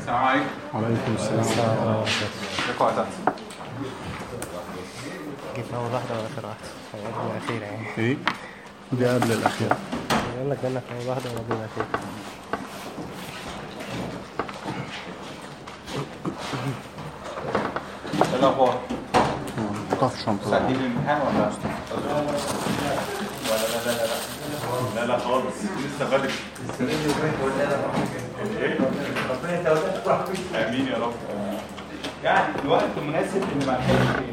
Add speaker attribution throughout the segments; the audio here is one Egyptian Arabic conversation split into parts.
Speaker 1: السلام عليكم
Speaker 2: وعليكم السلام
Speaker 1: ازيكم يا أساتذة؟
Speaker 3: كيف أول واحدة ولا آخر واحدة؟ هو دي الأخيرة يعني
Speaker 2: ايه دي قبل الاخير
Speaker 3: يقول لك منك أول واحدة ولا دي الأخيرة
Speaker 1: ايه الاخبار؟
Speaker 2: طف شنطه
Speaker 1: ساعدين الامتحان ولا ولا لا لا لا لا لا لا خالص لسه بدري ايه؟ امين يا رب يعني الوقت مناسب ان ما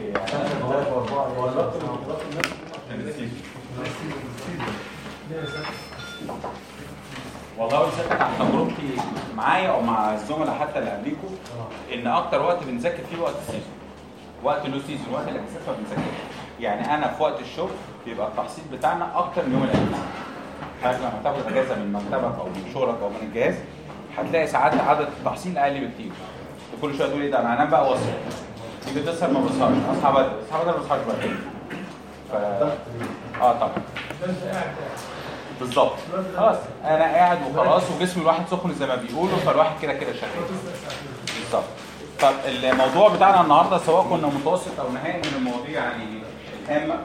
Speaker 1: والله بسألك عن تجربتي معايا او مع الزملاء حتى اللي قبليكم ان اكتر وقت بنذاكر فيه وقت السيزون وقت اللو سيزون وقت الاجازات ما بنذاكرش يعني انا في وقت الشغل بيبقى التحصيل بتاعنا اكتر من يوم الاجازه حضرتك لما تاخد اجازه من مكتبك او من شغلك او من الجهاز هتلاقي ساعات عدد التحصيل اقل بكتير كل شويه تقول ايه ده انا هنام بقى واصحى تيجي تسهر ما بسهرش اصحى بدري اصحى بدري ما بسهرش بدري ف اه طبعا بالظبط خلاص انا قاعد وخلاص وجسم الواحد سخن زي ما بيقولوا فالواحد كده كده شغال بالظبط طب الموضوع بتاعنا النهارده سواء كنا متوسط او نهائي من المواضيع يعني الهامه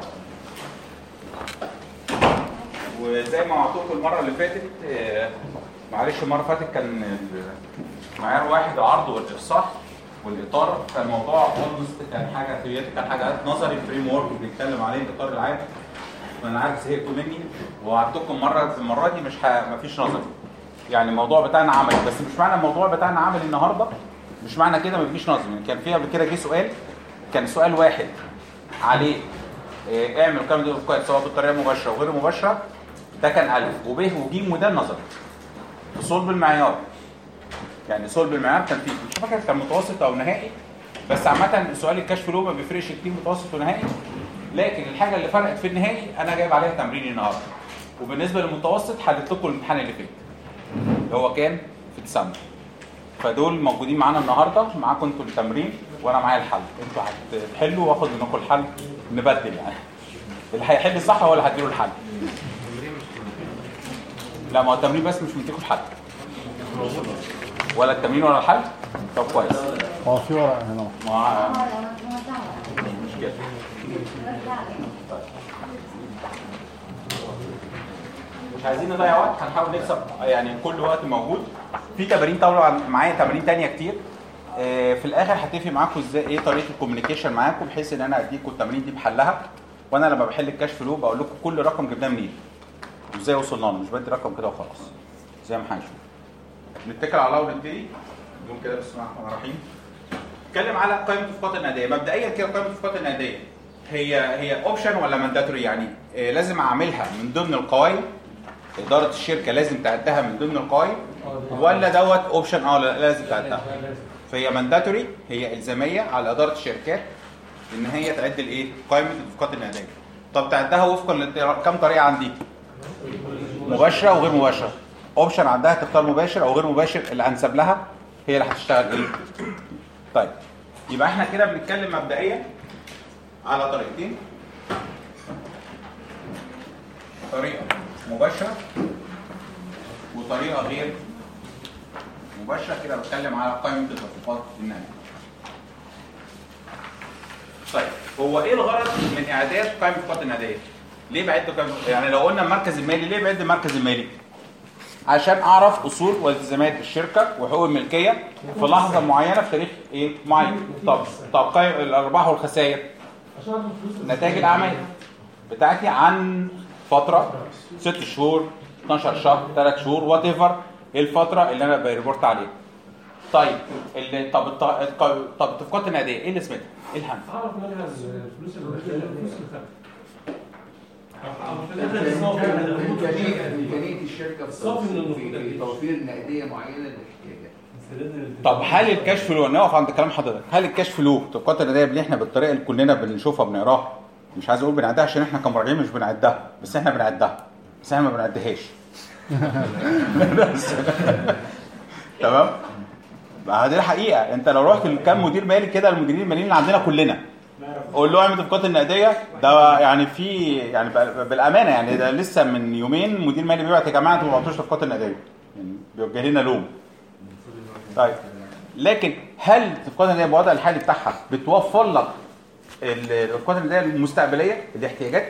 Speaker 1: وزي ما وعدتكم المره اللي فاتت آه، معلش المره اللي فاتت كان ال- معيار واحد العرض والافصاح والاطار فالموضوع خالص كان حاجه ثيوريتيكال حاجه نظري فريم ورك بنتكلم عليه الاطار العام وانا عارف زهقتوا مني ووعدتكم مره المره دي مش ه... مفيش نظري يعني الموضوع بتاعنا عملي بس مش معنى الموضوع بتاعنا عملي النهارده مش معنى كده مفيش نظري يعني كان في قبل كده جه سؤال كان سؤال واحد عليه إيه، اعمل الكلام ده كويس سواء بطريقه مباشره وغير مباشره ده كان الف وب وج وده نظري في صلب المعيار يعني صلب المعيار كان فيه مش فاكر كان متوسط او نهائي بس عامه سؤال الكشف له ما بيفرقش كتير متوسط ونهائي لكن الحاجه اللي فرقت في النهائي انا جايب عليها تمرين النهارده وبالنسبه للمتوسط حددت لكم الامتحان اللي فات اللي هو كان في ديسمبر فدول موجودين معانا النهارده معاكم انتوا التمرين وانا معايا الحل انتوا هتحلوا واخد منكم الحل نبدل يعني اللي هيحل الصح هو اللي هديله الحل لا ما هو التمرين بس مش مديكم الحل ولا التمرين ولا الحل طب كويس
Speaker 2: هو في ورقه هنا
Speaker 1: ما مش كده مش عايزين نضيع وقت هنحاول نكسب يعني كل وقت موجود في تمارين طبعا معايا تمارين تانية كتير آه، في الاخر هتفق معاكم ازاي ايه طريقه الكوميونيكيشن معاكم بحيث ان انا اديكم التمارين دي بحلها وانا لما بحل الكشف له بقول لكم كل رقم جبناه منين وازاي وصلنا له مش بدي رقم كده وخلاص زي ما هنشوف نتكل على الله ونبتدي نقول كده بسم الله الرحمن الرحيم نتكلم على قائمه التفقات النقديه مبدئيا كده قائمه التفقات النقديه هي هي اوبشن ولا مانداتوري يعني آه، لازم اعملها من ضمن القوائم اداره الشركه لازم تعدها من ضمن القوائم ولا دوت اوبشن اه لا، لازم تعدها فهي مانداتوري هي الزاميه على اداره الشركات ان هي تعد الايه قائمه التفقات النقديه طب تعدها وفقا لكم طريقه عندي مباشره وغير مباشره اوبشن عندها تختار مباشر او غير مباشر اللي انسب لها هي اللي هتشتغل ايه طيب يبقى احنا كده بنتكلم مبدئيا على طريقتين طريقه مباشره وطريقه غير مباشره كده بتكلم على قائمه التطبيقات النهائيه طيب هو ايه الغرض من اعداد قائمه التطبيقات النهائيه ليه بعد قائمه يعني لو قلنا المركز المالي ليه بعد المركز المالي عشان اعرف اصول والتزامات الشركه وحقوق الملكيه في لحظه معينه في تاريخ ايه معين طب طب قائم الارباح والخسائر نتائج الاعمال بتاعتي عن فتره ست شهور 12 شهر 3 شهور وات ايفر ايه الفتره اللي انا بريبورت عليها طيب اللي طب الط- الق- طب التفقات النقديه ايه اللي اسمها ايه الهم
Speaker 4: اعرف منها الفلوس اللي الفلوس اللي خدها
Speaker 5: إمكانية إمكانية الشركة في
Speaker 4: صافي من
Speaker 5: توفير-
Speaker 4: المفروض
Speaker 5: في
Speaker 4: أكيد.
Speaker 5: توفير نقدية معينة للاحتياجات.
Speaker 1: طب هل الكاش فلو انا واقف عند كلام حضرتك هل الكاش فلو التفقات النقديه اللي احنا بالطريقه اللي كلنا بنشوفها بنقراها مش عايز اقول بنعدها عشان احنا كمراجعين مش بنعدها بس احنا بنعدها بس احنا ما بنعدهاش تمام بقى دي الحقيقه انت لو رحت لكام مدير مالي كده المديرين الماليين اللي عندنا كلنا قول له اعمل التفقات النقديه ده يعني في يعني بقى- بالامانه يعني ده لسه من يومين مدير مالي بيبعت يا جماعه انتوا ما بعتوش التفقات النقديه يعني بيوجه لنا لوم طيب لكن هل التدفقات النقديه بالوضع الحالي بتاعها بتوفر لك ال- التدفقات النقديه المستقبليه الاحتياجات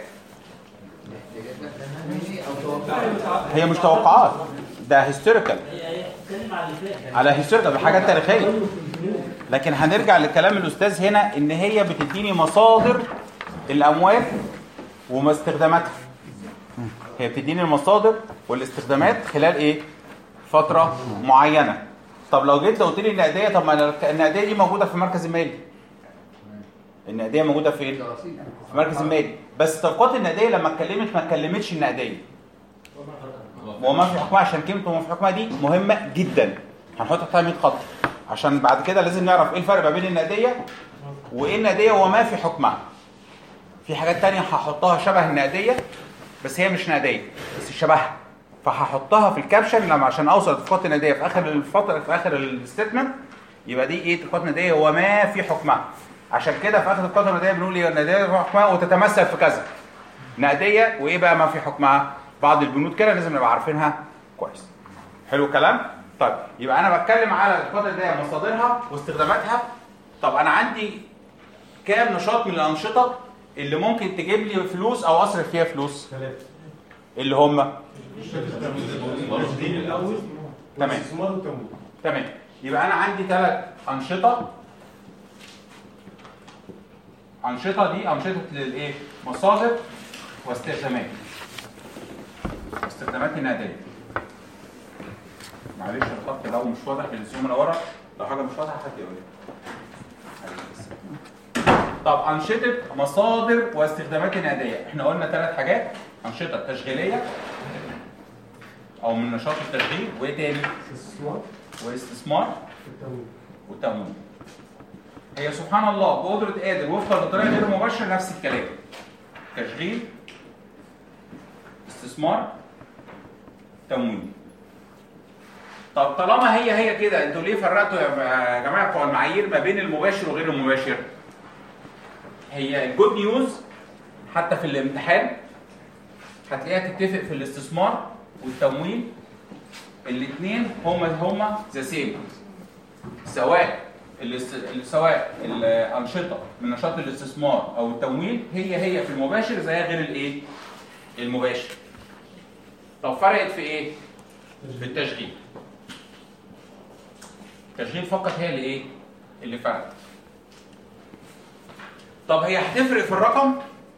Speaker 1: هي مش توقعات ده هيستوريكال
Speaker 4: اتكلم على اللي فات
Speaker 1: على هيستوريكال بحاجات تاريخيه لكن هنرجع لكلام الاستاذ هنا ان هي بتديني مصادر الاموال وما استخداماتها هي بتديني المصادر والاستخدامات خلال ايه فتره معينه طب لو جيت قلت لي النقديه طب ما أنا النقديه دي موجوده في المركز المالي النقديه موجوده فين في المركز المالي بس التوقعات النقديه لما اتكلمت ما اتكلمتش النقديه وما في حكمها عشان كلمه وما في حكمها دي مهمه جدا هنحط تحتها 100 خط عشان بعد كده لازم نعرف ايه الفرق ما بين النقديه وايه النقديه وما في حكمها في حاجات تانية هحطها شبه النقديه بس هي مش نقديه بس شبهها فهحطها في الكابشن لما عشان اوصل للتفقات النقديه في اخر الفتره في اخر الستمنت يبقى دي ايه تفقات نقديه وما في حكمها عشان كده في اخر التفقات النقديه بنقول ايه النقديه في حكمها وتتمثل في كذا نقديه وايه بقى ما في حكمها بعض البنود كده لازم نبقى عارفينها كويس حلو الكلام طيب يبقى انا بتكلم على التفقات النقديه مصادرها واستخداماتها طب انا عندي كام نشاط من الانشطه اللي ممكن تجيب لي فلوس او اصرف فيها فلوس
Speaker 4: ثلاثة
Speaker 1: اللي هم
Speaker 4: التسجيل الأول
Speaker 1: تمام.
Speaker 4: والاستثمار والتمويل
Speaker 1: تمام يبقى انا عندي ثلاث انشطه انشطه دي انشطه للايه مصادر واستخدامات استخدامات النقديه معلش الخط لو مش واضح بالزوم من ورا لو حاجه مش واضحه حد يقول لي طب انشطه مصادر واستخدامات النقديه احنا قلنا ثلاث حاجات انشطه تشغيليه او من نشاط التشغيل وايه تاني
Speaker 4: الاستثمار
Speaker 1: واستثمار
Speaker 4: والتمويل
Speaker 1: والتمويل هي سبحان الله بقدرة قادر وفقا لطريقة غير مباشرة نفس الكلام تشغيل استثمار تمويل طب طالما هي هي كده انتوا ليه فرقتوا يا جماعه بتوع المعايير ما بين المباشر وغير المباشر؟ هي الجود نيوز حتى في الامتحان هتلاقيها تتفق في الاستثمار والتمويل الاثنين هما هما ذا سيم سواء الاست... سواء الانشطه من نشاط الاستثمار او التمويل هي هي في المباشر زيها غير الايه؟ المباشر. طب فرقت في ايه؟ في التشغيل. التشغيل فقط هي اللي ايه؟ اللي فرقت. طب هي هتفرق في الرقم؟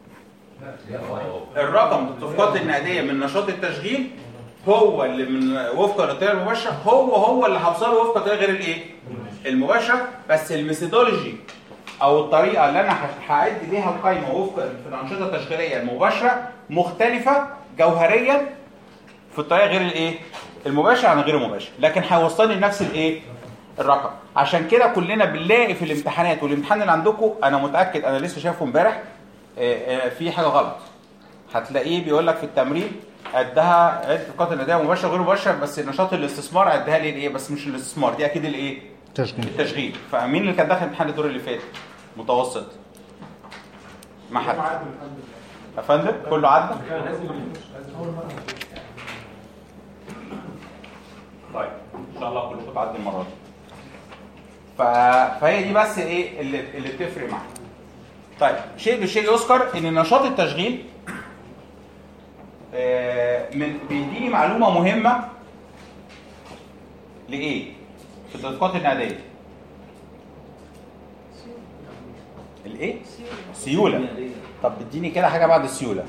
Speaker 1: الرقم التدفقات النقديه من نشاط التشغيل هو اللي من وفقا للطريقه المباشره هو هو اللي هوصله وفقا للطريقه غير الايه؟ المباشره بس الميثودولوجي او الطريقه اللي انا هش- هعد بيها القايمه وفقا في الانشطه التشغيليه المباشره مختلفه جوهريا في الطريقه غير الايه؟ المباشر عن غير المباشر لكن هيوصلني لنفس الايه؟ الرقم عشان كده كلنا بنلاقي في الامتحانات والامتحان اللي عندكم انا متاكد انا لسه شايفه امبارح آه، آه، في حاجه غلط هتلاقيه بيقول لك في التمرين عدها عد نقاط الاداء مباشر وغير مباشر بس نشاط الاستثمار عدها لي الايه بس مش الاستثمار دي اكيد الايه
Speaker 2: تشغيل
Speaker 1: التشغيل فمين اللي كان داخل امتحان الدور اللي فات متوسط ما حد
Speaker 4: عادل الحمد لله
Speaker 1: يا فندم كله عدى
Speaker 4: كان لازم يخش اول مره
Speaker 1: طيب ان شاء الله كلكم تعدي المره دي ف... فهي دي بس ايه اللي اللي بتفرق معاك طيب شيء بالشيء يذكر ان نشاط التشغيل آه، من بيديني معلومه مهمه لايه في التدفقات النقديه الايه سيوله طب اديني كده حاجه بعد السيوله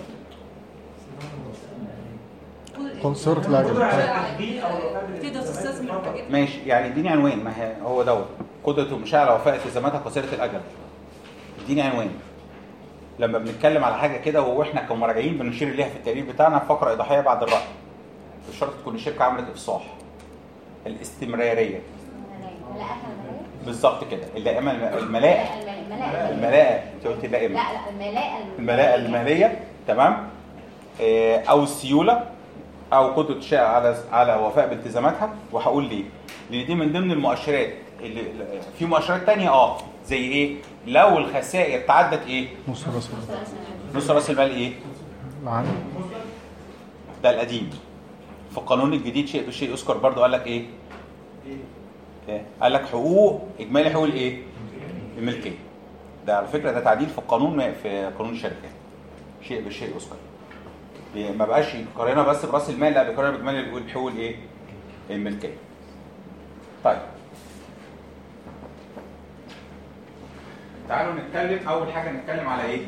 Speaker 2: صورة الأجل
Speaker 6: تقدر تستثمر حاجات
Speaker 1: ماشي يعني اديني عنوان ما هي هو دوت قدرة المشاة على وفاء التزاماتها قصيرة الأجل اديني عنوان لما بنتكلم على حاجة كده واحنا كمراجعين بنشير ليها في التقرير بتاعنا في فقرة إيضاحية بعد الرأي مش شرط تكون الشركة عملت إفصاح الاستمرارية بالظبط كده اللائمة الملاءة الملاءة انت قلت اللائمة
Speaker 7: لا لا الملاءة
Speaker 1: الملاءة المالية تمام آه، او السيولة او قدرة الشائع على على وفاء بالتزاماتها وهقول ليه لان دي من ضمن المؤشرات اللي في مؤشرات تانية اه زي ايه لو الخسائر تعدت ايه
Speaker 2: نص راس المال.
Speaker 1: نص راس المال ايه
Speaker 2: العام
Speaker 1: ده القديم في القانون الجديد شيء بالشيء يذكر برضو قال لك ايه إيه؟ قال لك حقوق اجمالي حقوق الايه الملكيه ده على فكره ده تعديل في القانون في قانون الشركات شيء بالشيء يذكر بي- ما بقاش يقارنها بس براس المال لا بيقارنها باجمالي الحقوق الايه الملكيه طيب تعالوا نتكلم اول حاجه نتكلم على ايه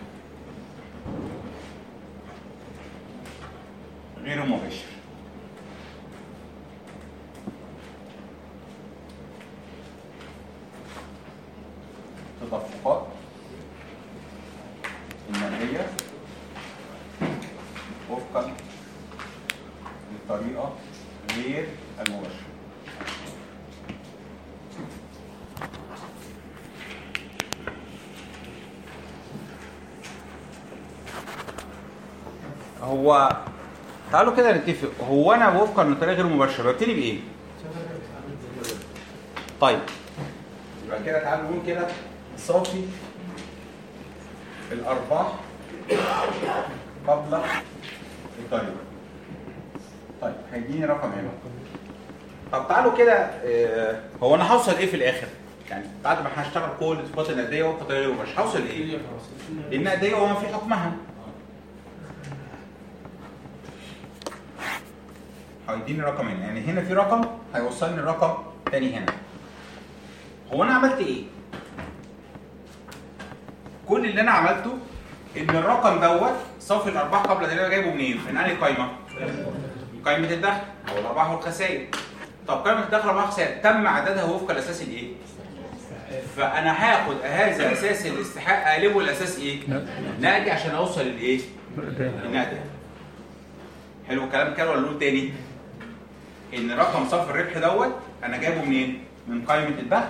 Speaker 1: غير مباشر تدفقات المالية وفقا للطريقة غير المباشرة هو تعالوا كده نتفق هو انا وفقا للطريقه غير المباشره ببتدي بايه؟ طيب يبقى كده تعالوا نقول كده صافي الارباح قبل الضريبه طيب هيديني رقم هنا طب تعالوا كده آه، هو انا هوصل ايه في الاخر؟ يعني بعد ما هشتغل كل الصفات النقديه وفق الطريقه غير المباشره هوصل ايه؟ النقديه وما في حكمها هيديني رقم هنا يعني هنا في رقم هيوصلني الرقم تاني هنا هو انا عملت ايه كل اللي انا عملته ان الرقم دوت صافي الارباح قبل ده انا جايبه منين من انهي قايمه قائمه الدخل او الارباح والخسائر طب قائمه الدخل والارباح والخسائر تم عددها وفق الاساس الايه فانا هاخد هذا اساس الاستحقاق اقلبه الاساس ايه نقدي عشان اوصل لايه النقدي حلو الكلام كده ولا نقول تاني ان رقم صافي الربح دوت انا جايبه منين من قائمه الدخل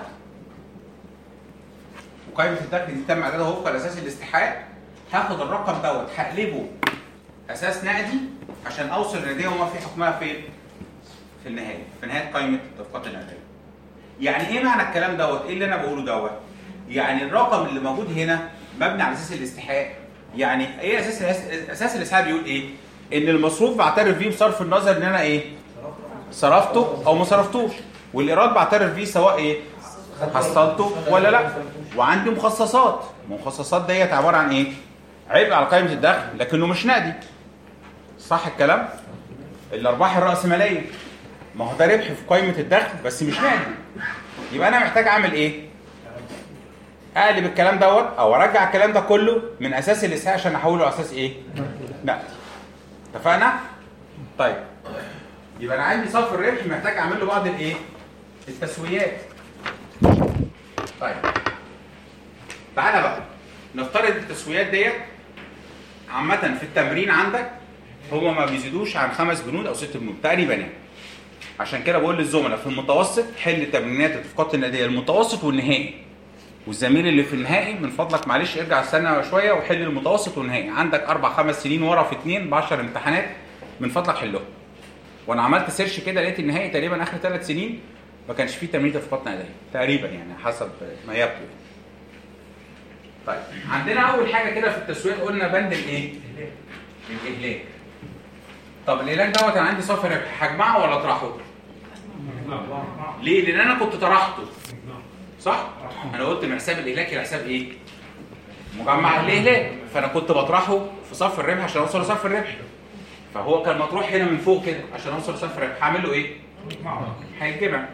Speaker 1: وقائمه الدخل دي تم اعدادها وفق الاساس الاستحقاق هاخد الرقم دوت هقلبه اساس نقدي عشان اوصل للنتيجه وما في حكمها فين في النهايه في نهايه قائمه التدفقات النقديه يعني ايه معنى الكلام دوت ايه اللي انا بقوله دوت يعني الرقم اللي موجود هنا مبني على اساس الاستحقاق يعني ايه اساس اساس الاستحقاق بيقول ايه ان المصروف بعترف بيه بصرف النظر ان انا ايه صرفته او ما صرفتوش والايراد بعترف بيه سواء ايه حصلته ولا لا وعندي مخصصات المخصصات ديت عباره عن ايه عبء على قائمه الدخل لكنه مش نقدي صح الكلام الارباح الراسماليه ما هو ده ربح في قائمه الدخل بس مش نقدي يبقى انا محتاج اعمل ايه اقلب الكلام دوت او ارجع الكلام ده كله من اساس الاستحقاق عشان احوله اساس ايه نقدي اتفقنا طيب يبقى انا عندي صف الربح محتاج اعمل له بعض الايه التسويات طيب تعالى بقى نفترض التسويات ديت عامة في التمرين عندك هما ما بيزيدوش عن خمس بنود او ست بنود تقريبا يعني عشان كده بقول للزملاء في المتوسط حل تمرينات التفقات الناديه المتوسط والنهائي والزميل اللي في النهائي من فضلك معلش ارجع استنى شويه وحل المتوسط والنهائي عندك اربع خمس سنين ورا في اثنين ب 10 امتحانات من فضلك حلهم وانا عملت سيرش كده لقيت النهائي تقريبا اخر ثلاث سنين ما كانش فيه تمرين تفقات نقديه تقريبا يعني حسب ما يبدو يعني. طيب عندنا اول حاجه كده في التسويق قلنا بند الايه؟ الاهلاك طب الاهلاك دوت انا عندي صافي ربح هجمعه ولا اطرحه؟ ليه؟ لان انا كنت طرحته صح؟ انا قلت من حساب الاهلاك الى حساب ايه؟ مجمع الاهلاك فانا كنت بطرحه في صف الربح عشان اوصل لصف الربح فهو كان مطروح هنا من فوق كده عشان اوصل لصف الربح هعمل له ايه؟ هيتجمع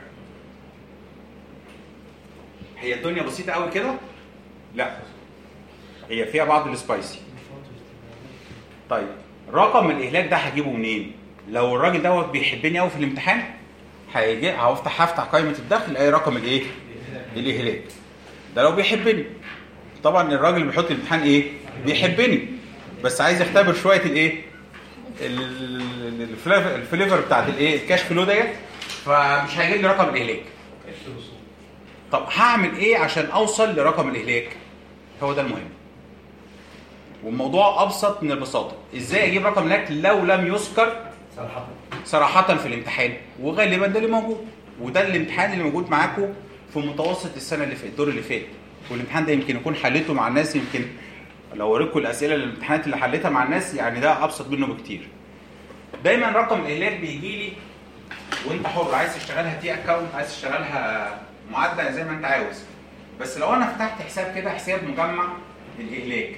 Speaker 1: هي الدنيا بسيطه قوي كده؟ لا هي فيها بعض السبايسي طيب رقم الاهلاك ده هجيبه منين؟ لو الراجل دوت بيحبني قوي في الامتحان هيجي هفتح هفتح قائمه الدخل الاقي رقم الايه؟ الاهلاك ده لو بيحبني طبعا الراجل اللي بيحط الامتحان ايه؟ بيحبني بس عايز يختبر شويه الايه؟ ال- الفليفر الفليفر بتاعت الايه؟ الكاش فلو ديت فمش هيجيب لي رقم الاهلاك طب هعمل ايه عشان اوصل لرقم الاهلاك؟ هو ده المهم والموضوع ابسط من البساطه ازاي اجيب رقم الاهلاك لو لم يذكر
Speaker 4: صراحة
Speaker 1: صراحة في الامتحان وغالبا ده اللي موجود وده الامتحان اللي موجود معاكم في متوسط السنة اللي فاتت الدور اللي فات والامتحان ده يمكن يكون حليته مع الناس يمكن لو اوريكم الاسئله الامتحانات اللي حليتها مع الناس يعني ده ابسط منه بكتير دايما رقم الاهلاك بيجي لي وانت حر عايز تشتغلها تي اكونت عايز تشتغلها معدل زي ما انت عاوز بس لو انا فتحت حساب كده حساب مجمع الاهلاك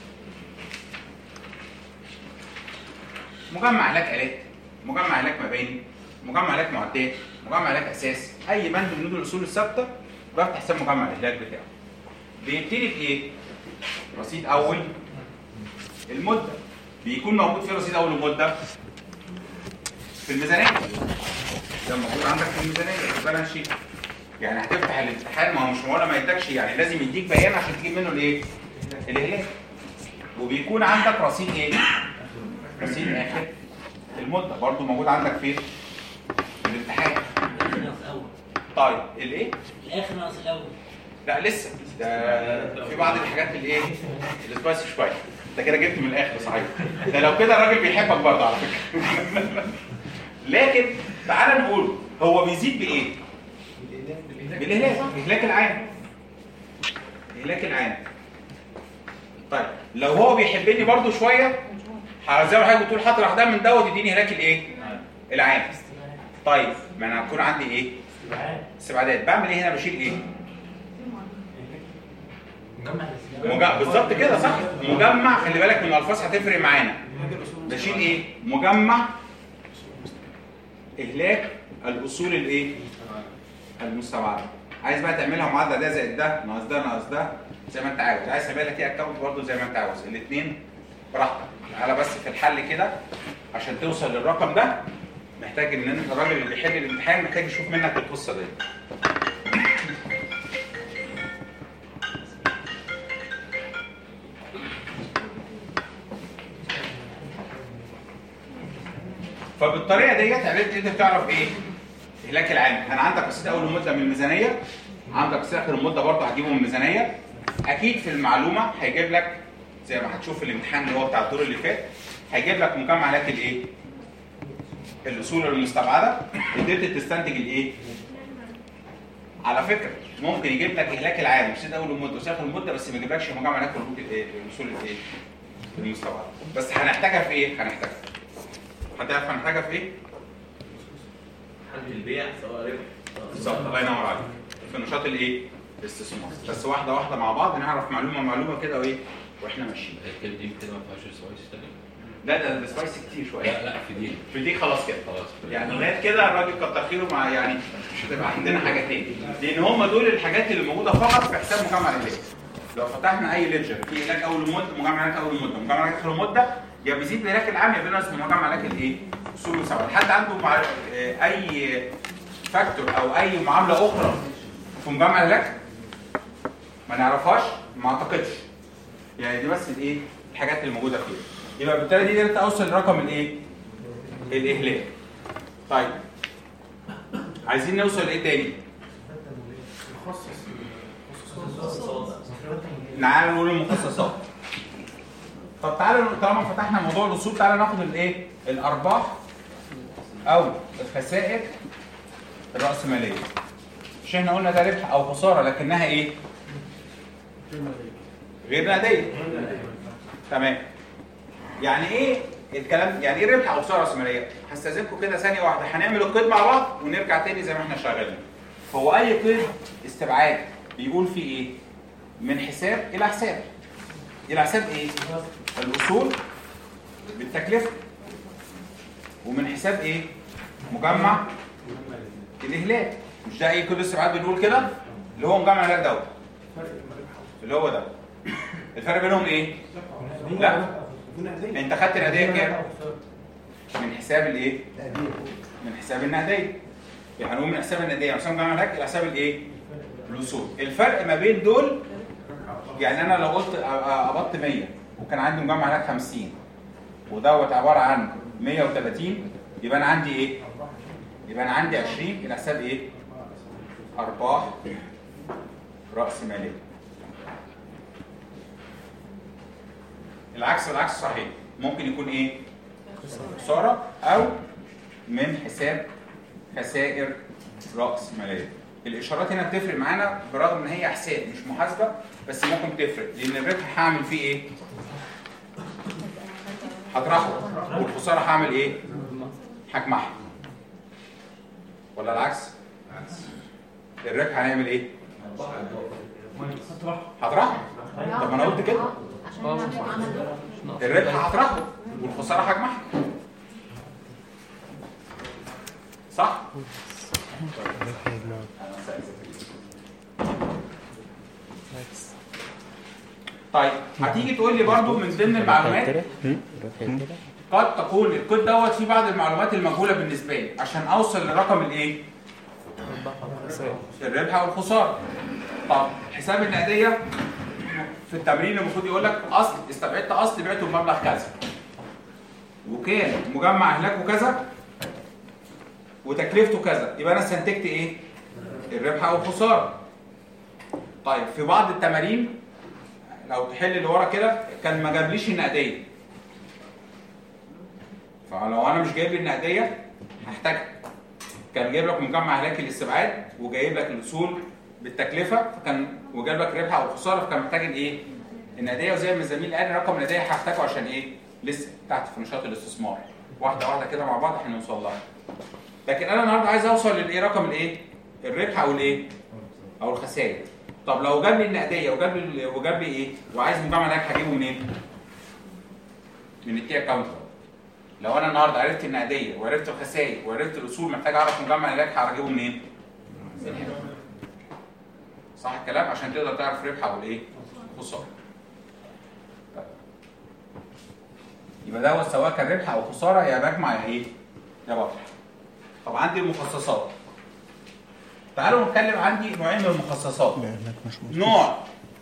Speaker 1: مجمع علاج الات مجمع علاج مباني مجمع علاج معدات مجمع علاج اساس اي بند من بنود الاصول الثابته بفتح حساب مجمع الاهلاك بتاعه بيبتدي بايه رصيد اول المده بيكون موجود في رصيد اول المده في الميزانيه ده موجود عندك في الميزانيه في البالانس شيت يعني هتفتح الامتحان ما هو مش ولا ما يدكش يعني لازم يديك بيان عشان تجيب منه الايه الاهلاك وبيكون عندك رصيد ايه رصيد اخر المده برضو موجود عندك فين في الامتحان طيب الايه
Speaker 7: الاخر ناقص الاول
Speaker 1: لا لسه ده في بعض الحاجات اللي ايه السبايسي شويه انت كده جبت من الاخر صحيح ده لو كده الراجل بيحبك برضه على فكره لكن تعال نقول هو بيزيد بايه بالاهلاك الاهلاك العام الاهلاك العام طيب لو هو بيحبني برضه شويه ه- زي ما حضرتك بتقول هطرح ده من دوت يديني هلاك الايه العام طيب ما انا هكون عندي ايه استبعادات بعمل ايه هنا بشيل ايه مجمع بالظبط كده صح مجمع خلي بالك من الالفاظ هتفرق معانا بشيل ايه مجمع اهلاك الاصول الايه المستبعده عايز بقى تعملها معادله ده زائد ده ناقص ده ناقص ده زي ما انت عاوز عايز تعمل لك ايه اكونت برضه زي ما انت عاوز الاثنين براحتك تعالى بس في الحل كده عشان توصل للرقم ده محتاج ان انت الراجل اللي بيحل الامتحان محتاج يشوف منك القصه دي فبالطريقه ديت عرفت انت بتعرف ايه اهلاك العام كان عندك رصيد اول المده من الميزانيه عندك رصيد اخر المده برضه هتجيبه من الميزانيه اكيد في المعلومه هيجيب لك زي ما هتشوف في الامتحان اللي هو بتاع الدور اللي فات هيجيب لك مجمع علاج الايه الاصول المستبعده قدرت تستنتج الايه على فكره ممكن يجيب لك اهلاك العام رصيد اول المده ورصيد اخر المده بس ما يجيبلكش مجمع علاج الايه الاصول الايه المستبعده بس هنحتاجها في ايه هنحتاجها هتعرف هنحتاجها في ايه
Speaker 8: حل البيع سواء ربح
Speaker 1: بالظبط الله ينور عليك في نشاط الايه الاستثمار بس واحده واحده مع بعض نعرف معلومه معلومه كده وايه واحنا ماشيين
Speaker 8: الكلمه دي كده ما فيهاش سويس تاني
Speaker 1: لا ده ده سبايسي كتير شويه
Speaker 8: لا لا في دي
Speaker 1: في دي خلاص كده
Speaker 8: خلاص
Speaker 1: يعني لغايه كده الراجل كتر خيره مع يعني مش هتبقى عندنا حاجه تاني لان هم دول الحاجات اللي موجوده فقط في حساب مجمع العلاج لو فتحنا اي ليدجر في علاج اول المده مجمع علاج اول المده مجمع علاج اخر المده يا بيزيد العلاج العام يا بينقص من مجمع علاج الايه؟ اصول وسبب حد عنده مع... آه، اي فاكتور او اي معامله اخرى في مجمع العلاج ما نعرفهاش ما اعتقدش يعني دي بس الايه الحاجات اللي موجوده فيها يبقى بالتالي دي قدرت اوصل لرقم الايه الاهلاك طيب عايزين نوصل لايه تاني تعالى نقول المخصصات طب تعالى نقول- طالما فتحنا موضوع الاصول تعالى ناخد الايه الارباح او الخسائر الراسماليه مش احنا قلنا ده ربح او خساره لكنها ايه غير نقديه تمام يعني ايه الكلام يعني ايه ربح او خساره راسماليه هستاذنكم كده ثانيه واحده هنعمل القيد مع بعض ونرجع تاني زي ما احنا شغالين هو اي قيد استبعاد بيقول فيه ايه من حساب الى حساب الى حساب ايه الاصول بالتكلفه ومن حساب ايه مجمع الاهلاك مش ده اي قيد استبعاد بنقول كده اللي هو مجمع الاهلاك دوت اللي هو ده الفرق بينهم ايه لا انت خدت الهديه كام من حساب الايه من حساب النقديه يعني هنقول من حساب النقديه حساب مجمع الاهلاك الى حساب الايه الاصول الفرق ما بين دول يعني انا لو قلت أ- أ- قبضت 100 وكان عندي مجمع هناك 50 ودوت عباره عن 130 يبقى انا عندي ايه؟ يبقى انا عندي 20 الى حساب ايه؟ ارباح راس ماليه. العكس والعكس صحيح ممكن يكون ايه؟ خساره او من حساب خسائر راس ماليه. الاشارات هنا بتفرق معانا برغم ان هي حساب مش محاسبه بس ممكن تفرق لان الربح هعمل فيه ايه؟ هطرحه والخساره هعمل ايه؟ هجمعها ولا العكس؟ الربح هنعمل ايه؟ هطرحه طب ما انا قلت كده
Speaker 6: عشان نعمل عمل
Speaker 1: الربح هطرحه والخساره هجمعها صح؟ طيب هتيجي تقول لي برضو من ضمن المعلومات قد تكون الكود دوت فيه بعض المعلومات المجهوله بالنسبه لي عشان اوصل لرقم الايه؟ الربح او الخساره. طب حساب النقديه في التمرين المفروض يقول لك اصل استبعدت اصل بعته بمبلغ كذا. وكان مجمع هناك كذا وتكلفته كذا يبقى انا استنتجت ايه؟ الربح او الخساره. طيب في بعض التمارين لو تحل اللي ورا كده كان ما جابليش النقديه. فلو انا مش جايب لي النقديه هحتاجها كان جايب لك مجمع هلاكي الاستبعاد وجايب لك الاصول بالتكلفه فكان وجايب لك ربح او خساره فكان محتاج الايه؟ النقديه وزي ما الزميل قال رقم النقديه هحتاجه عشان ايه؟ لسه تحت في نشاط الاستثمار واحده واحده كده مع بعض هنوصل لها لكن انا النهارده عايز اوصل للايه رقم الايه؟ الربح او الايه؟ او الخسائر طب لو جاب لي النقديه وجاب لي وجاب لي ايه؟ وعايز مجمع هلاك هجيبه منين؟ من التي اكونت لو انا النهارده عرفت النقديه وعرفت الخسائر وعرفت الاصول محتاج اعرف مجمع العلاج هجيبه منين؟ من هنا. صح الكلام عشان تقدر تعرف ربح او الايه؟ خساره. طيب. يبقى ده سواء كان ربح او خساره يا بجمع يا ايه؟ يا بطرح. طب عندي المخصصات. تعالوا نتكلم عندي نوعين من المخصصات.
Speaker 2: لانك مش مظبوط
Speaker 1: نوع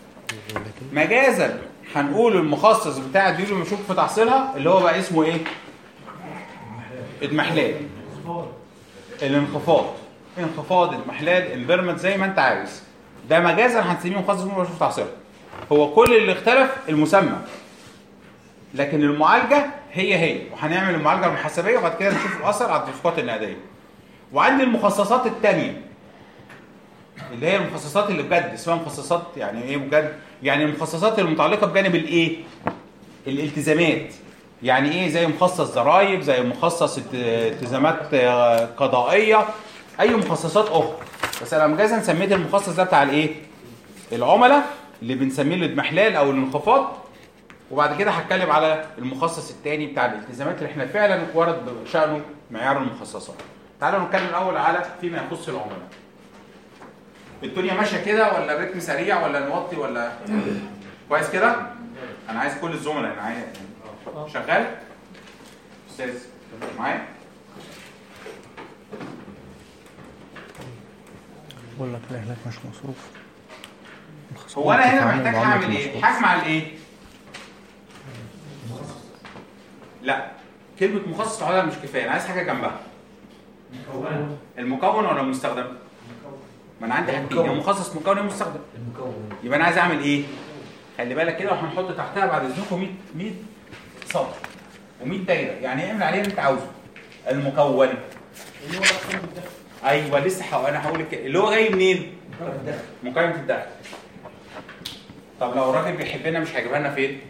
Speaker 1: مجازا هنقول المخصص بتاع الديون المشروك في تحصيلها اللي هو بقى اسمه ايه؟ اضمحلال الانخفاض انخفاض اضمحلال انفيرمنت زي ما انت عاوز ده مجازا هنسميه مخصص مشروك في تحصيلها هو كل اللي اختلف المسمى لكن المعالجه هي هي وهنعمل المعالجه المحاسبيه وبعد كده نشوف الاثر على التدفقات النقديه وعندي المخصصات الثانيه اللي هي المخصصات اللي بجد اسمها مخصصات يعني ايه بجد يعني المخصصات المتعلقه بجانب الايه الالتزامات يعني ايه زي مخصص ضرائب زي مخصص الت- التزامات آه، قضائيه اي مخصصات اخرى بس انا مجازا سميت المخصص ده بتاع الايه العملاء اللي بنسميه الاضمحلال او الانخفاض وبعد كده هتكلم على المخصص الثاني بتاع الالتزامات اللي احنا فعلا ورد بشانه معيار المخصصات تعالوا نتكلم الاول على فيما يخص العملاء الدنيا ماشيه كده ولا الريتم سريع ولا نوطي ولا كويس كده انا عايز كل الزملاء انا عايز شغال استاذ معايا
Speaker 2: بقول لك الاهلاك مش مصروف
Speaker 1: هو انا هنا
Speaker 2: بتتعامل
Speaker 1: محتاج
Speaker 2: معاملة
Speaker 1: اعمل ايه
Speaker 2: المصروف.
Speaker 1: هجمع الايه لا كلمه مخصص لوحدها مش كفايه انا عايز حاجه جنبها المكون ولا المستخدم ما انا عندي حاجتين يا مخصص مكون يا مستخدم
Speaker 5: المكون
Speaker 1: يبقى انا عايز اعمل ايه خلي بالك كده وهنحط تحتها بعد اذنكم 100 100 سطر و100 دايره يعني اعمل عليها اللي انت عاوزه المكون ايوه لسه حق. انا هقول لك اللي هو جاي منين مقايمه الدخل طب لو الراجل بيحبنا مش هيجيبها لنا فين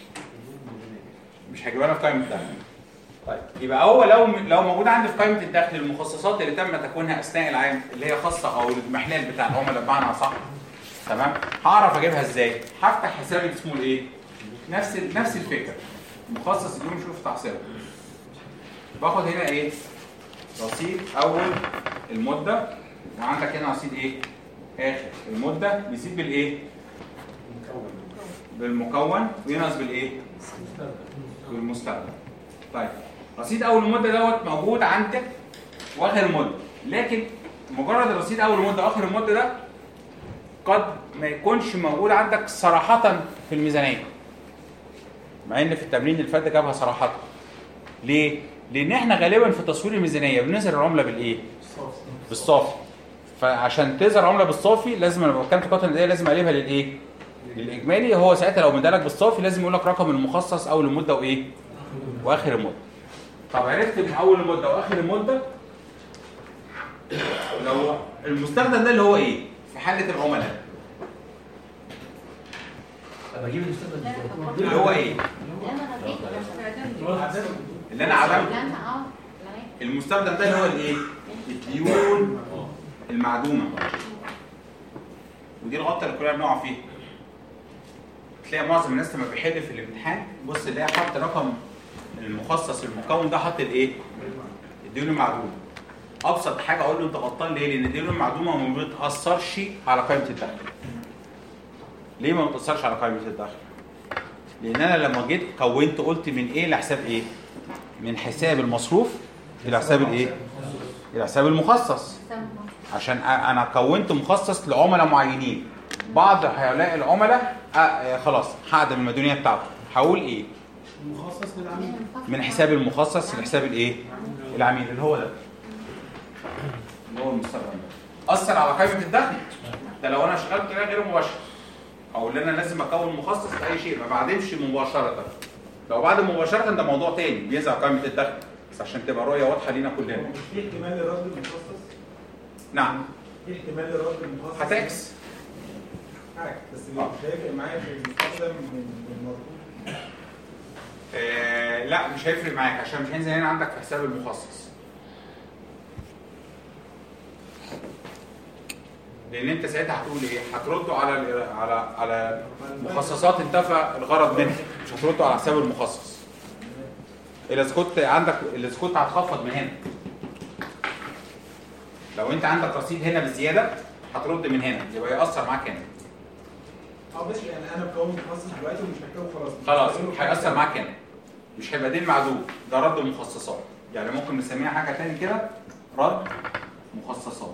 Speaker 1: مش هيجيبها لنا في قائمه الدخل طيب يبقى هو لو لو موجود عندي في قائمه الدخل المخصصات اللي تم تكوينها اثناء العام اللي هي خاصه او المحلال بتاع العملاء بمعنى صح تمام هعرف اجيبها ازاي هفتح حساب اسمه الايه نفس ال- نفس الفكره مخصص اليوم شوف تحصيله باخد هنا ايه رصيد اول المده وعندك هنا رصيد ايه اخر المده بيزيد بالايه بالمكون وينقص بالايه بالمستخدم طيب رصيد اول المده دوت موجود عندك واخر المده لكن مجرد الرصيد اول المده واخر المده ده قد ما يكونش موجود عندك صراحه في الميزانيه مع ان في التمرين اللي فات ده جابها صراحه ليه لان احنا غالبا في تصوير الميزانيه بنظهر العمله بالايه بالصافي فعشان تظهر عمله بالصافي لازم لما بتكلم في قطعه لازم اقلبها للايه للاجمالي هو ساعتها لو مدالك بالصافي لازم يقول لك رقم المخصص اول المده وايه واخر المده طب عرفت من اول المده واخر المده لو المستخدم ده اللي هو ايه في حاله العملاء
Speaker 5: طب اجيب المستخدم
Speaker 1: اللي هو ايه اللي انا عدمته
Speaker 6: اه
Speaker 1: المستخدم ده اللي هو الايه الديون المعدومه ودي الغلطه اللي كلنا بنقع فيها تلاقي معظم الناس لما بيحل في الامتحان بص يلاقي حط رقم المخصص المكون ده حط الايه؟ الديون المعدومه ابسط حاجه اقول له انت غلطان ليه؟ لان الديون المعدومه ما بتاثرش على قائمه الدخل. ليه ما بتاثرش على قائمه الدخل؟ لان انا لما جيت كونت قلت من ايه لحساب ايه؟ من حساب المصروف الى حساب الايه؟ الى حساب المخصص. عشان أ- انا كونت مخصص لعملاء معينين بعض هؤلاء العملاء آه آه خلاص هقدم المديونيه بتاعته هقول ايه
Speaker 4: مخصص للعميل
Speaker 1: من حساب المخصص لحساب الايه العميل اللي هو ده اللي هو المستخدم ده اثر على قائمه الدخل ده لو انا شغال بطريقه غير مباشره او اللي انا لازم اكون مخصص لاي شيء ما بعدمش مباشره لو بعد مباشره ده موضوع تاني بينزل على قائمه الدخل بس عشان تبقى رؤيه واضحه لينا كلنا
Speaker 4: في احتمال لرد المخصص
Speaker 1: نعم
Speaker 4: في احتمال لرد المخصص
Speaker 1: هتعكس
Speaker 4: حاجه بس مش هيفرق معايا في المستخدم من من المربوط
Speaker 1: آه لا مش هيفرق معاك عشان مش هينزل هنا عندك في حساب المخصص لان انت ساعتها هتقول ايه هتردوا على ال- على على مخصصات انتفى الغرض منها مش هتردوا على حساب المخصص اذا إذا كنت عندك اذا كنت هتخفض من هنا لو انت عندك رصيد هنا بزياده هترد من هنا يبقى ياثر معاك هنا
Speaker 4: اه ماشي يعني انا مكون مخصص دلوقتي ومش محتاجه خلاص مش
Speaker 1: خلاص
Speaker 4: هستخدمه في
Speaker 1: هيأثر
Speaker 4: حاجة.
Speaker 1: معاك هنا مش هيبقى دين معدوم ده رد مخصصات يعني ممكن نسميها حاجه تاني كده رد مخصصات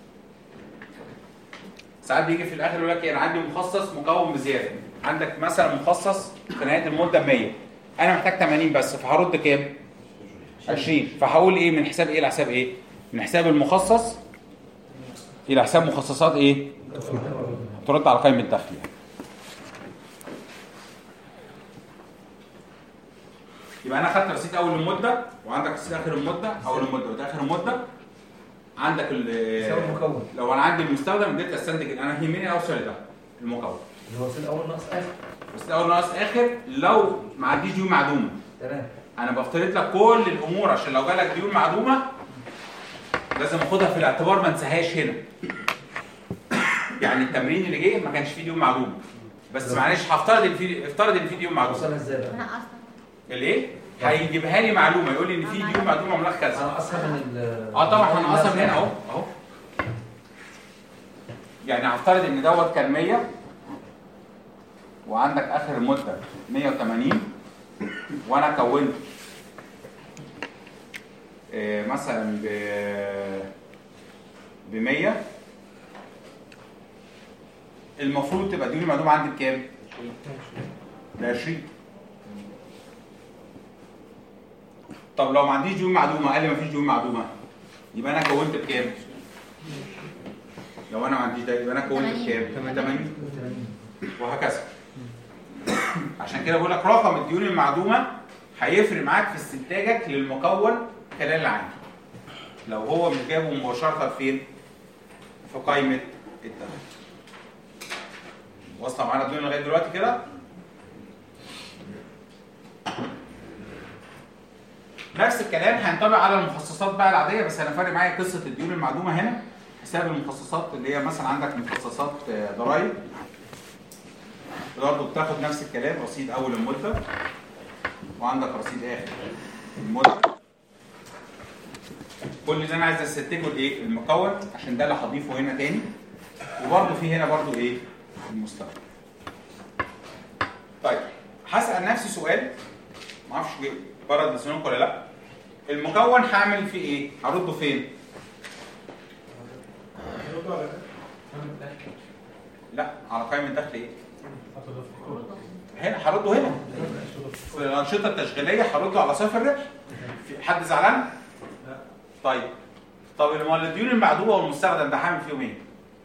Speaker 1: ساعات بيجي في الاخر يقول لك إيه، انا عندي مخصص مكون بزياده عندك مثلا مخصص في نهايه المده 100 انا محتاج 80 بس فهرد كام 20 فهقول ايه من حساب ايه لحساب ايه من حساب المخصص الى حساب مخصصات ايه ترد على قائمه الدخل يعني. يبقى انا خدت رصيد اول المده وعندك رصيد اخر المده اول المده وده اخر المده عندك ال-
Speaker 5: يساوي المكون
Speaker 1: لو انا عندي المستخدم بديت استنتج انا يهمني اوصل لده المكون
Speaker 5: اللي هو في الاول ناقص اخر
Speaker 1: بس الاول ناقص اخر لو ما عنديش ديون معدومه
Speaker 5: تمام
Speaker 1: انا بفترض لك كل الامور عشان لو جالك ديون معدومه لازم اخدها في الاعتبار ما انساهاش هنا يعني التمرين اللي جه ما كانش فيه ديون معدومه بس معلش هفترض ان في افترض ان في ديون معدومه
Speaker 5: وصلنا ازاي بقى؟
Speaker 6: انا اصلا
Speaker 1: الايه هيجيبها لي معلومه يقول لي ان في ديون معدومه مبلغ كذا
Speaker 5: انا اصلا من ال
Speaker 1: اه طبعا هنقسم هنا اهو اهو يعني هفترض ان دوت كان 100 وعندك اخر المده 180 وانا كونت آه، مثلا ب ب 100 المفروض تبقى ديون المعدومه عندي بكام؟ ب 20 طب لو ما عنديش ديون معدومه قال لي ما فيش ديون معدومه يبقى انا كونت بكام؟ لو انا ما عنديش ده يبقى انا كونت
Speaker 6: 80.
Speaker 1: بكام؟ 80 وهكذا عشان كده بقول لك رقم الديون المعدومه هيفرق معاك في استنتاجك للمكون خلال العام لو هو مش جايبه مباشره فين؟ في قائمه الدخل واصله معانا الدنيا لغايه دلوقتي كده؟ نفس الكلام هينطبق على المخصصات بقى العاديه بس انا فارق معايا قصه الديون المعدومه هنا حساب المخصصات اللي هي مثلا عندك مخصصات آه، ضرائب برضه بتاخد نفس الكلام رصيد اول المده وعندك رصيد اخر المده كل اللي انا عايز استنتجه الايه المكون عشان ده اللي هضيفه هنا تاني وبرضه في هنا برضه ايه المستقبل طيب هسال نفسي سؤال ما اعرفش جه بره لسانكم ولا لا المكون هعمل فيه ايه هرده فين
Speaker 4: هيردوا على ده؟
Speaker 1: لا على قائمه الدخل ايه هنا هرده هنا في الانشطه التشغيليه هرده على صفر الربح في حد زعلان
Speaker 4: لا.
Speaker 1: طيب طب امال الديون المعدومه والمستخدم ده هعمل فيهم ايه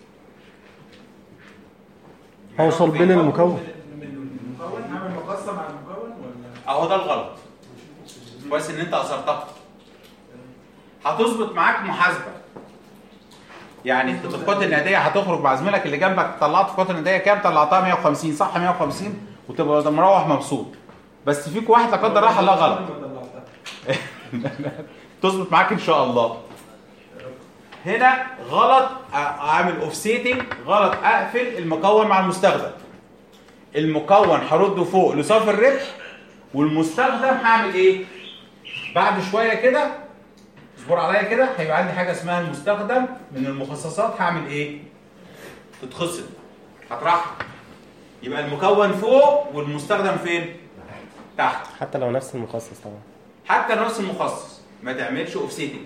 Speaker 2: اوصل بين المكون
Speaker 4: من المكون نعمل مقصه مع المكون ولا
Speaker 1: اهو ده الغلط كويس ان انت اثرتها هتظبط معاك محاسبه يعني التدفقات النقديه هتخرج مع زميلك اللي جنبك طلعت التدفقات النقديه كام طلعتها 150 صح 150 وتبقى مروح مبسوط بس فيك واحد لا قدر الله حلها غلط
Speaker 4: ما طلعتها.
Speaker 1: تظبط معاك ان شاء الله هنا غلط أ- اعمل اوفسيتنج غلط اقفل المكون مع المستخدم المكون هرده فوق لصافي الربح والمستخدم هعمل ايه بعد شويه كده اصبر عليا كده هيبقى عندي حاجه اسمها المستخدم من المخصصات هعمل ايه تتخصم هطرحها يبقى المكون فوق والمستخدم فين تحت
Speaker 3: حتى لو نفس المخصص طبعا
Speaker 1: حتى نفس المخصص ما تعملش اوفسيتنج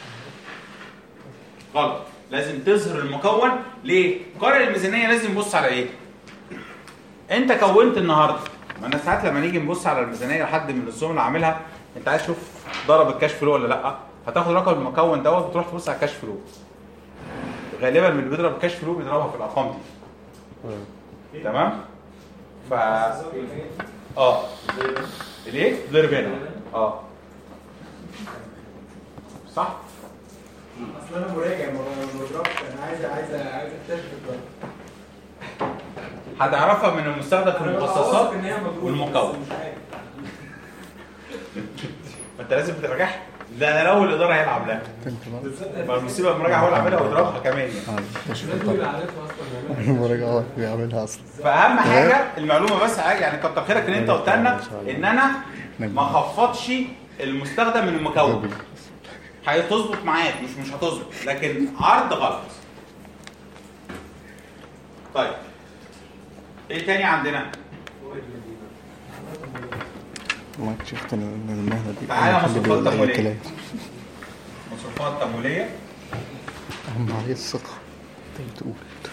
Speaker 1: غلط لازم تظهر المكون ليه قارئ الميزانيه لازم يبص على ايه انت كونت النهارده ما انا ساعات لما نيجي نبص على الميزانيه لحد من الزملاء عاملها انت عايز تشوف ضرب الكاش فلو ولا لا هتاخد رقم المكون دوت وتروح تبص على الكاش فلو غالبا من اللي بيضرب الكاش فلو بيضربها في الارقام دي تمام ف اه ليه ضرب هنا اه صح
Speaker 4: اصل انا مراجع ما ما بضربش انا عايز عايز عايز اكتشف الضرب
Speaker 1: هتعرفها من المستخدم في
Speaker 4: أنا ببقى
Speaker 1: المخصصات
Speaker 4: واثق إن هي مضروبة،
Speaker 1: والمكون
Speaker 4: بس مش عارف.
Speaker 1: ما انت لازم تراجعها ده انا لو الاداره هيلعب لها ما المصيبه المراجعه هو اللي عاملها ويضربها كمان يعني.
Speaker 6: لازم يبقى عارفها اصلا
Speaker 2: المراجعة هو اللي بيعملها اصلا
Speaker 1: فاهم حاجه المعلومه بس حاجه يعني كتر خيرك ان انت قلت لنا ان انا ما خفضش المستخدم من المكون هتظبط معاك مش مش هتظبط لكن عرض غلط طيب ايه تاني عندنا
Speaker 2: ما اكتشفت ان المهنة دي
Speaker 1: تعالى
Speaker 2: أهم حد
Speaker 1: مصروفات
Speaker 2: بيقول اي
Speaker 1: تمويلية.
Speaker 2: كلام
Speaker 1: مصروفات تمويليه
Speaker 2: اهم عليه الثقة تقول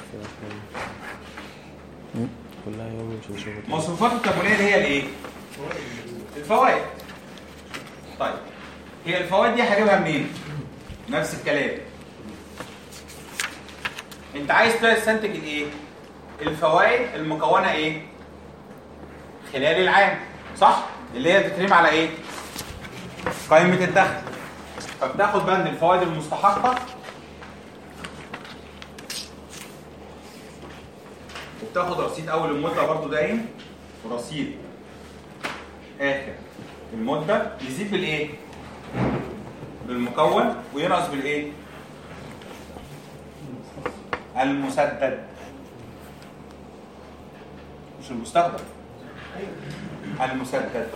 Speaker 3: كلها يوم مش هنشوفه تاني.
Speaker 1: مصروفات التمويليه اللي هي الايه الفوائد طيب هي الفوائد دي هجيبها منين نفس الكلام انت عايز تستنتج الايه الفوائد المكونه ايه خلال العام صح اللي هي بتترمي على ايه قائمه الدخل فبتاخد بند الفوائد المستحقه وبتاخد رصيد اول المده برضو دايم ورصيد اخر المده يزيد بالايه بالمكون وينقص بالايه المسدد مش المستخدم المسدد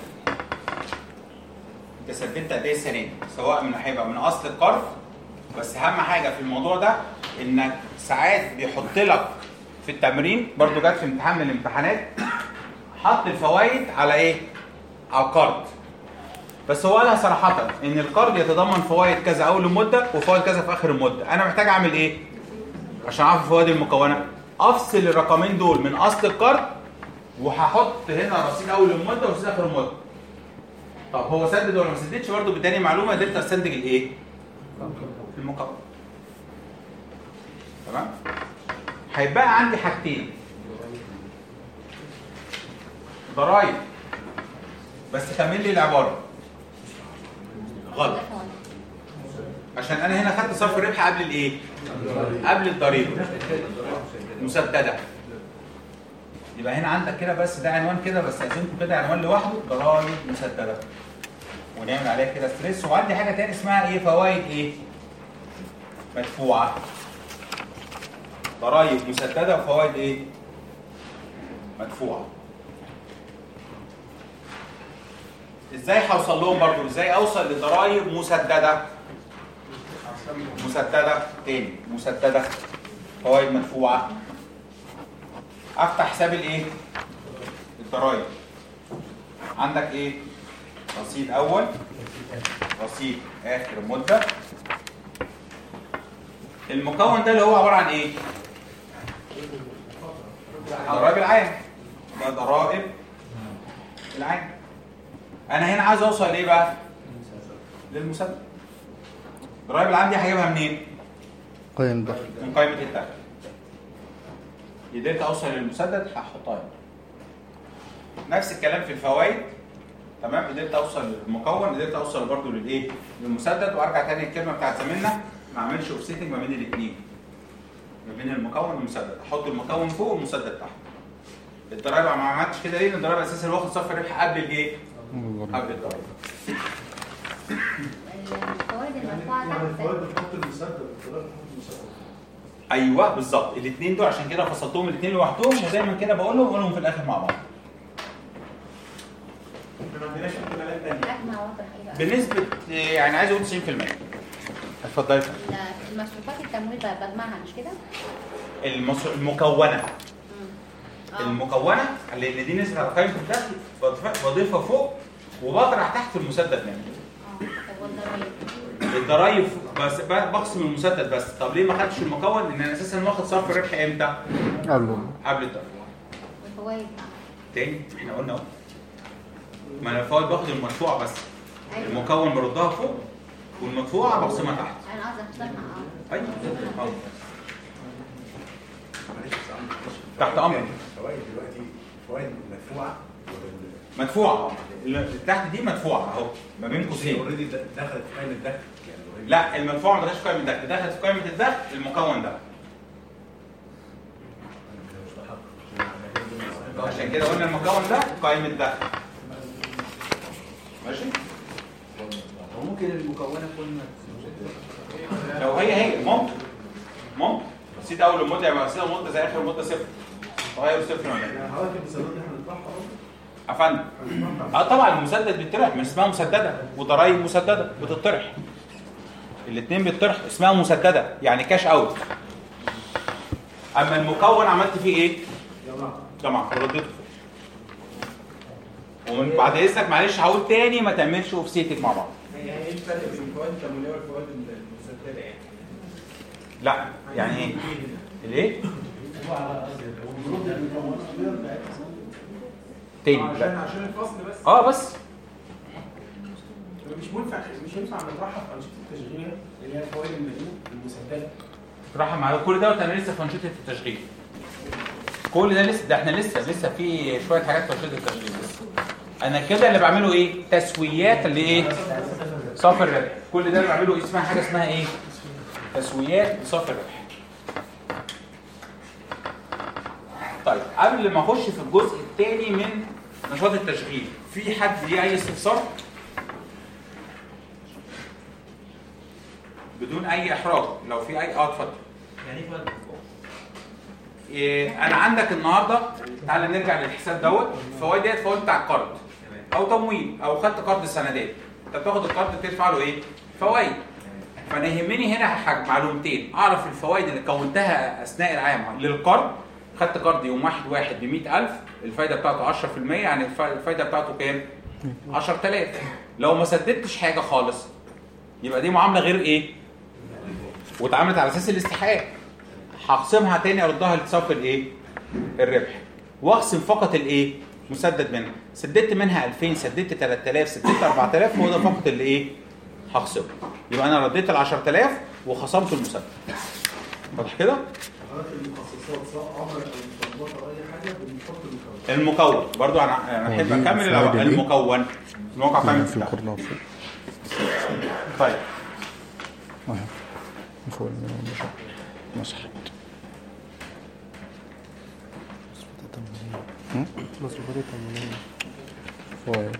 Speaker 1: انت سددت قد ايه السنه دي سواء من هيبقى من اصل القرض بس اهم حاجه في الموضوع ده انك ساعات بيحط لك في التمرين برضو جت في امتحان من الامتحانات حط الفوائد على ايه على القرض بس هو قالها صراحه ان القرض يتضمن فوائد كذا اول المده وفوائد كذا في اخر المده انا محتاج اعمل ايه عشان اعرف الفوائد المكونه افصل الرقمين دول من اصل القرض وهحط هنا رصيد اول المده ورصيد اخر المده طب هو سدد ولا ما سددش برضه بيداني معلومه قدرت استنتج الايه المكون تمام هيبقى عندي حاجتين ضرايب بس كمل لي العباره غلط عشان انا هنا خدت صرف الربح قبل الايه قبل الضريبه مسدده يبقى هنا عندك كده بس ده عنوان كده بس عايزينكم كده عنوان لوحده ضرايب مسدده ونعمل عليها كده ستريس وعندي حاجه تاني اسمها ايه فوائد ايه مدفوعه ضرايب مسدده وفوائد ايه مدفوعه ازاي هوصل لهم برضو ازاي اوصل لضرايب مسدده مسدده تاني مسدده فوائد مدفوعه افتح حساب الايه الضرايب عندك ايه رصيد اول رصيد اخر مده المكون ده اللي هو عباره عن ايه ضرائب العام ده ضرائب العام انا هنا عايز اوصل ليه بقى للمسدد ضرائب العام دي هجيبها منين
Speaker 2: قيم ده
Speaker 1: من قائمه الدخل قدرت اوصل للمسدد هحطها هنا نفس الكلام في الفوائد تمام قدرت اوصل للمكون قدرت اوصل برضو للايه للمسدد وارجع تاني الكلمه بتاعت زميلنا ما اعملش اوفسيتنج ما بين الاثنين ما بين المكون والمسدد احط المكون فوق والمسدد تحت الضرايب ما عملتش كده ليه؟ لان الضرايب اساسا واخد صف الربح قبل الايه؟ قبل الضرايب
Speaker 7: الفوائد المدفوعة
Speaker 4: يعني
Speaker 7: تحت
Speaker 4: الفوائد بتحط المستخدم
Speaker 1: ايوه بالظبط الاثنين دول عشان كده فصلتهم الاثنين لوحدهم ودايما كده بقولهم بقولهم في الاخر مع بعض
Speaker 4: ما عندناش احتمالات تانية
Speaker 7: أجمع واضح إيه بقى؟
Speaker 1: بنسبه آه، يعني عايز اقول 90% اتفضلي
Speaker 7: ال- المصروفات التمويل بقى بجمعها مش كده؟
Speaker 1: المص... المكونه
Speaker 7: مم. آه.
Speaker 1: المكونه لان دي نسبه على قائمه الدخل بضيف- بضيفها فوق وبطرح تحت المسدد منها
Speaker 7: اه طب والضرايب؟
Speaker 1: الضرايب بس ب- بقسم المسدد بس طب ليه ما خدتش المكون لان انا اساسا واخد صرف الربح امتى
Speaker 2: قبل
Speaker 1: قبل الضرايب
Speaker 7: والفوائد بقى؟
Speaker 1: تاني احنا قلنا اهو ما انا الفوائد باخد المدفوع بس
Speaker 7: أيوة.
Speaker 1: المكون بردها فوق والمدفوعه بقسمها تحت
Speaker 7: أنا قصدي أخسرها اه
Speaker 1: ايوه آه. تحت امرك
Speaker 9: فوائد دلوقتي فوائد مدفوعه
Speaker 1: مدفوعه اه اللي تحت دي مدفوعه اهو ما بين قوسين
Speaker 9: اوريدي دخلت في قائمه الدخل يعني already
Speaker 1: لا المدفوعه ما دخلتش في قائمه الدخل دخلت في قائمه الدخل المكون ده عشان كده قلنا المكون ده قائمه دخل ماشي
Speaker 5: وممكن المكونة تكون
Speaker 1: لو هي هي ممكن ممكن نسيت اول المده يبقى نسيت المده زي اخر المده صفر تغير صفر ولا
Speaker 9: يعني حضرتك المسدات دي احنا بنطرحها برضه
Speaker 1: افندم اه طبعا المسدد بيطرح مش اسمها مسدده وضرايب مسدده بتطرح الاثنين بيطرح اسمها مسدده يعني كاش اوت اما المكون عملت فيه ايه؟ جمع رديته ومن بعد اذنك معلش هقول تاني ما تعملش اوفسيتك مع بعض
Speaker 4: يعني ايه الفرق بين الفوائد التمويليه والفوائد المسدده يعني؟
Speaker 1: لا يعني ايه؟ الايه؟ تاني
Speaker 4: عشان
Speaker 1: لا.
Speaker 4: عشان الفصل بس
Speaker 1: اه بس
Speaker 4: مش ينفع مش ينفع نطرحها في انشطه التشغيل اللي هي الفوائد المدينه المسدده
Speaker 1: راح مع كل دوت انا لسه في انشطه التشغيل كل ده لسه ده احنا لسه لسه في شويه حاجات في انشطه التشغيل لسه انا كده اللي بعمله ايه تسويات اللي ايه صافي الربح كل ده اللي بعمله إيه؟ اسمها حاجه اسمها ايه تسويات صافي الربح طيب قبل ما اخش في الجزء الثاني من نشاط التشغيل في حد ليه اي استفسار بدون اي احراج لو في اي اه اتفضل
Speaker 5: يعني ايه فوائد
Speaker 1: إيه، انا عندك النهارده تعالى نرجع للحساب دوت الفوائد ديت فوائد بتاع القرض او تمويل او خدت قرض سندات انت بتاخد القرض تدفع له ايه؟ فوائد فانا يهمني هنا حاجة معلومتين اعرف الفوائد اللي كونتها اثناء العام للقرض خدت قرض يوم واحد واحد ب 100000 الفايده بتاعته 10% يعني الف- الفايده بتاعته كام؟ 10000 لو ما سددتش حاجه خالص يبقى دي معامله غير ايه؟ واتعملت على اساس الاستحقاق هقسمها تاني اردها لصف الايه؟ الربح واقسم فقط الايه؟ مسدد منها سددت منها 2000 سددت 3000 سددت 4000 هو ده فقط اللي ايه؟ هخصمه يبقى انا رديت ال 10000 وخصمت المسدد واضح كده؟
Speaker 9: حضرتك المخصصات سواء عمر او مطالبات او اي حاجه بنحط المكون
Speaker 1: المكون برضو انا انا احب
Speaker 2: دي
Speaker 1: اكمل
Speaker 2: الفوائد
Speaker 1: الأول.
Speaker 2: دي؟
Speaker 1: المكون الموقع فاهم
Speaker 2: في القرناط
Speaker 1: طيب
Speaker 2: اهي فوق المشهد مسحت
Speaker 3: مصروفات التمويلية
Speaker 2: فوائد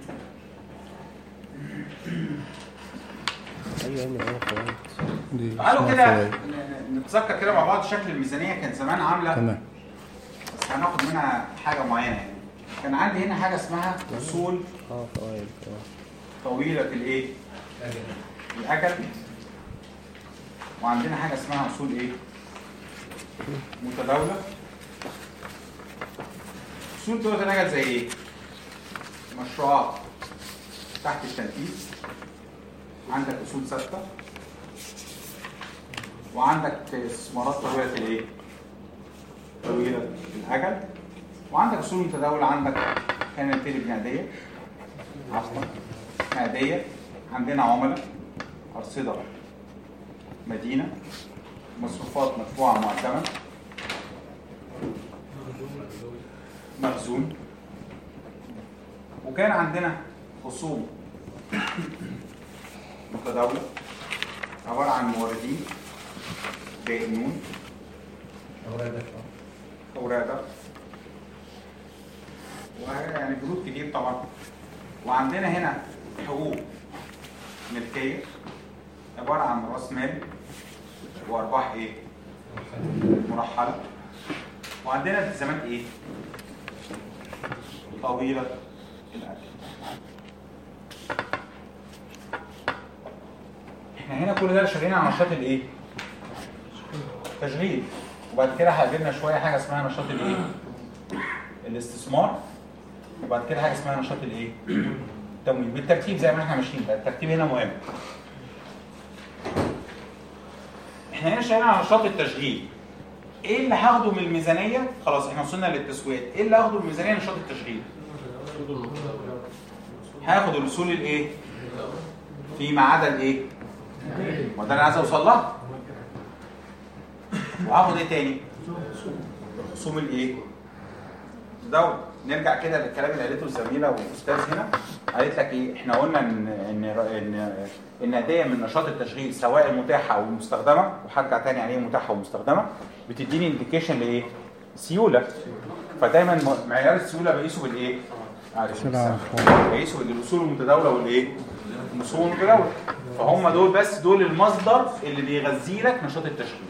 Speaker 3: ايوه ايوه ايوه فوائد
Speaker 2: دي
Speaker 1: تعالوا
Speaker 2: اسمها
Speaker 1: كده
Speaker 2: فوائد
Speaker 1: ن- ن- نتذكر كده مع بعض شكل الميزانيه كان زمان عامله
Speaker 2: تمام
Speaker 1: بس هناخد منها حاجه معينه يعني كان عندي هنا حاجه اسمها اصول
Speaker 3: اه فوائد اه
Speaker 1: طويله الايه؟ الاجل وعندنا حاجه اسمها اصول ايه؟ متداوله اصول طويله الاجل زي ايه؟ مشروعات تحت التنفيذ عندك اصول ثابته وعندك استثمارات طويله الايه؟ طويله الاجل وعندك اصول متداوله عندك كانت تيلي بناديه عفوا نقديه عندنا عملاء ارصده مدينه مصروفات مدفوعه مقدما مخزون وكان عندنا خصوم متداوله عباره عن موردين دائنون اوراق ويعني بنود كتير طبعا وعندنا هنا حقوق ملكيه عباره عن راس مال وارباح ايه مرحله وعندنا التزامات ايه طويله الاجل احنا هنا كل ده شغالين على نشاط الايه تشغيل وبعد كده هيجيلنا شويه حاجه اسمها نشاط الايه الاستثمار وبعد كده حاجه اسمها نشاط الايه التمويل بالترتيب زي ما احنا ماشيين بقى الترتيب هنا مهم احنا هنا شغالين على نشاط التشغيل ايه اللي هاخده من الميزانيه خلاص احنا وصلنا للتسويات ايه اللي هاخده من الميزانيه نشاط التشغيل هاخد الاصول الايه فيما عدا الايه ما ده انا عايز اوصل لها وهاخد ايه تاني رسوم الايه ده نرجع كده للكلام اللي قالته الزميله والاستاذ هنا قالت لك ايه احنا قلنا ان ان ان الناديه من نشاط التشغيل سواء المتاحه او المستخدمه وهرجع تاني عليه متاحه ومستخدمه بتديني انديكيشن لايه سيوله فدايما م- معيار السيوله بقيسه بالايه عارف
Speaker 2: سلام.
Speaker 1: بقيسه بالاصول المتداوله والايه الاصول المتداوله فهم دول بس دول المصدر اللي بيغذي لك نشاط التشغيل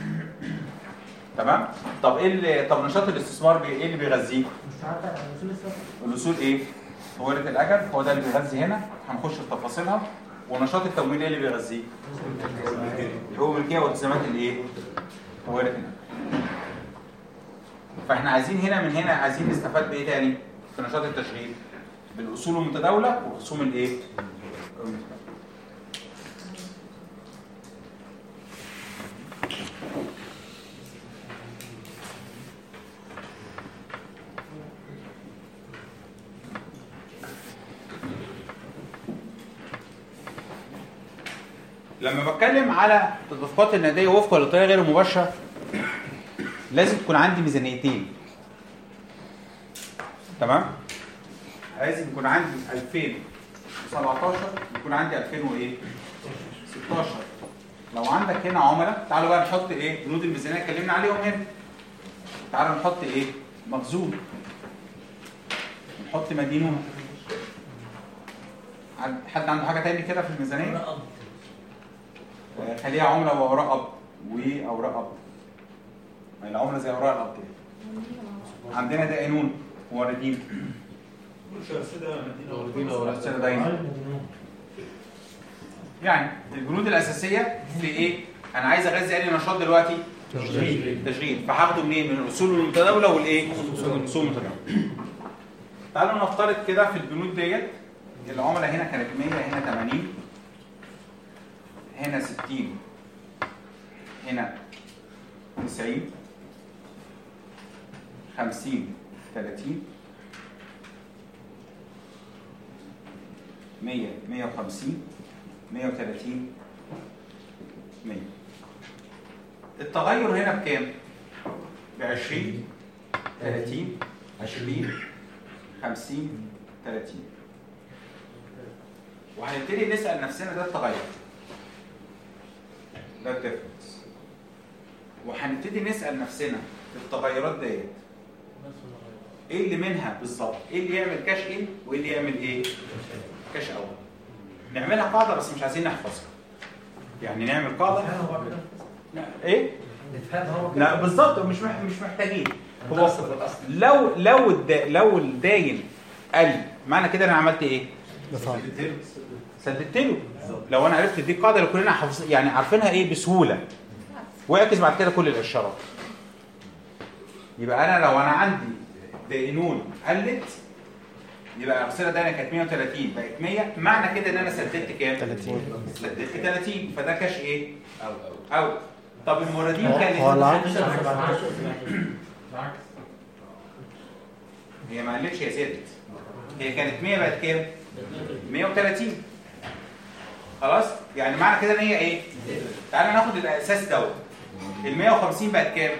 Speaker 1: تمام طب ايه اللي طب نشاط الاستثمار بي... ايه اللي بيغذيه الاصول ايه هو ريت الاجل هو ده اللي بيغذي هنا هنخش في تفاصيلها ونشاط التمويل ايه اللي بيغذيه هو الملكيه والالتزامات الايه هو ريت الاجل فاحنا عايزين هنا من هنا عايزين نستفاد بايه تاني في نشاط التشغيل بالاصول المتداوله ورسوم الايه لما بتكلم على تدفقات الناديه وفقا للطريقه غير المباشره لازم تكون عندي ميزانيتين تمام لازم يكون عندي 2017 يكون عندي 2000 وايه 16 لو عندك هنا عملاء تعالوا بقى نحط ايه بنود الميزانيه اللي اتكلمنا عليهم هنا تعالوا نحط ايه مخزون نحط مدينون عند- حد عنده حاجه تاني كده في الميزانيه آه، خليها عمله واوراق قبض واوراق قبض ما هي العمله زي اوراق القبض كده عندنا دائنون موردين شخصية دايما يعني البنود الاساسيه في ايه انا عايز اغذي اي نشاط دلوقتي تشغيل تشغيل فهاخده منين من الاصول المتداوله والايه الاصول المتداوله تعالوا نفترض كده في البنود ديت العملاء هنا كانت 100 هنا 80 هنا 60 هنا 90 50 30 100 150 130 100 التغير هنا بكام؟ ب 20 30 20 50 30 وهنبتدي نسأل نفسنا ده التغير ده الديفرنس وهنبتدي نسأل نفسنا التغيرات ديت ايه اللي منها بالظبط؟ ايه اللي يعمل كاش ان وايه اللي يعمل ايه؟ كاش اوت نعملها قاعده بس مش عايزين نحفظها يعني نعمل قاعده لا ايه؟ لا بالظبط مش مح... مش محتاجين هو لو لو الدا... لو الداين قال معنى كده انا عملت ايه؟
Speaker 2: دفع
Speaker 1: سددت له لو انا عرفت دي القاعده اللي كلنا حافظ يعني عارفينها ايه بسهوله واعكس بعد كده كل الاشارات يبقى انا لو انا عندي دينون قلت يبقى الارصده ده انا كانت 130 بقت 100 معنى كده ان انا سددت كام
Speaker 3: 30
Speaker 1: سددت 30 فده كاش ايه او او او طب الموردين كانت
Speaker 3: هو العكس
Speaker 1: هي ما قلتش هي زادت هي كانت 100 بقت كام 130 خلاص يعني معنى كده ان هي ايه تعالى ناخد الاساس دوت ال 150 بقت كام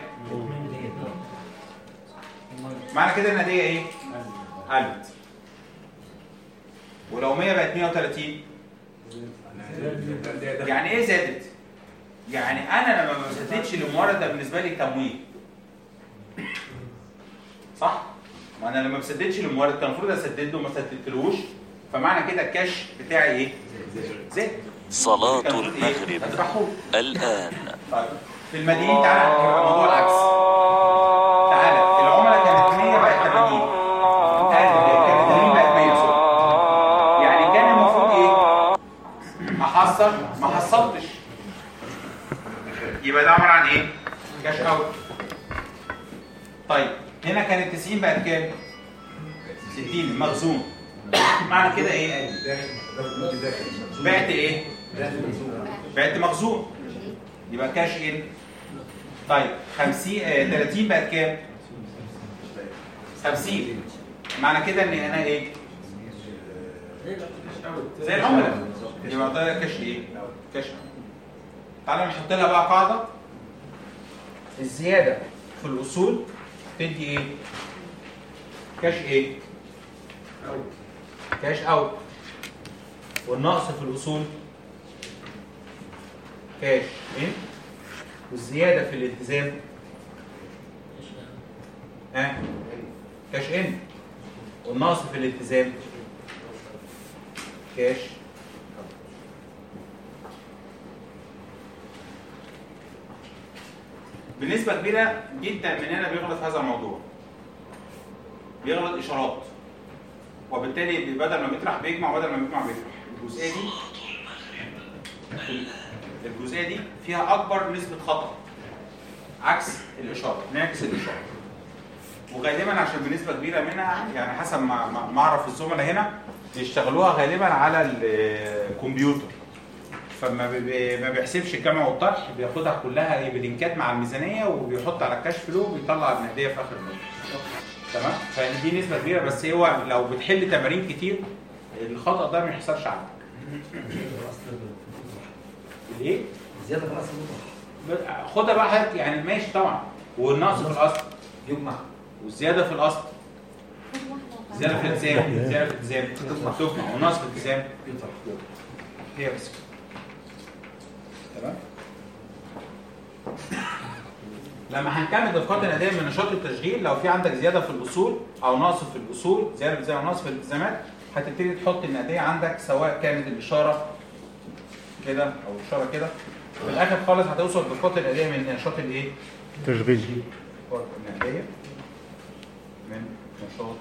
Speaker 1: معنى كده ان دي ايه قلت ولو 100 بقت 130 يعني ايه زادت يعني انا لما ما بسددش للمورد ده بالنسبه لي تمويل صح ما انا لما بسددش للمورد كان المفروض اسدد له ما سددتلوش فمعنى كده الكاش بتاعي ايه زاد
Speaker 10: صلاة
Speaker 1: كان المفروض إيه؟
Speaker 10: المغرب
Speaker 1: أدفعه.
Speaker 10: الآن
Speaker 1: طيب في المدينين تعالى يبقى الموضوع العكس تعالى العملاء كانت 100 بقت 80 آه، كانت 80 بقت 100 سوري. يعني كان المفروض ايه احصل ما حصلتش يبقى ده عباره عن ايه كاش اوت طيب هنا كانت 90 بقت كام 60 المخزون معنى كده ايه بعت ايه بعت مخزون يبقى كاش ان طيب 50 آه 30 بقت كام 50 معنى كده ان انا ايه زي العملاء يبقى ده كاش ايه كاش تعالى نحط لها بقى قاعده الزياده في الاصول تدي ايه كاش ايه كاش اوت والنقص في الاصول كاش ان والزياده في الالتزام ها كاش ان والنقص في الالتزام كاش بنسبة كبيرة جدا مننا بيغلط في هذا الموضوع بيغلط إشارات وبالتالي بدل ما بيطرح بيجمع وبدل ما بيجمع بيطرح الجزئية دي الجزئية دي فيها أكبر نسبة خطأ عكس الإشارة نعكس الإشارة وغالبا عشان بنسبة كبيرة منها يعني حسب ما ما- ما أعرف الزملاء هنا بيشتغلوها غالبا على الكمبيوتر فما بي- بي- ما بيحسبش الجمع والطرح بياخدها كلها ايه بلينكات مع الميزانيه وبيحط على الكاش فلو وبيطلع النقديه في اخر المده تمام فدي نسبه كبيره بس هو لو بتحل تمارين كتير الخطا ده ما يحصلش عندك الايه
Speaker 5: زياده في الاصل مطرح
Speaker 1: خدها بقى حضرتك يعني ماشي طبعا والنقص في الاصل
Speaker 5: يجمع
Speaker 1: والزياده في الاصل زياده في الالتزام زياده في الالتزام تجمع ونقص في الالتزام
Speaker 5: يطرح
Speaker 1: هي بس تمام لما هنكمل دفقات الاداء من نشاط التشغيل لو في عندك زياده في الاصول او نقص في الاصول زياده في الالتزام او نقص في الالتزامات هتبتدي تحط النقديه عندك سواء كانت الاشاره كده او الاشاره كده في الاخر خالص هتوصل دفقات الاداء من نشاط الايه؟
Speaker 2: تشغيل
Speaker 1: دفقات النقديه من نشاط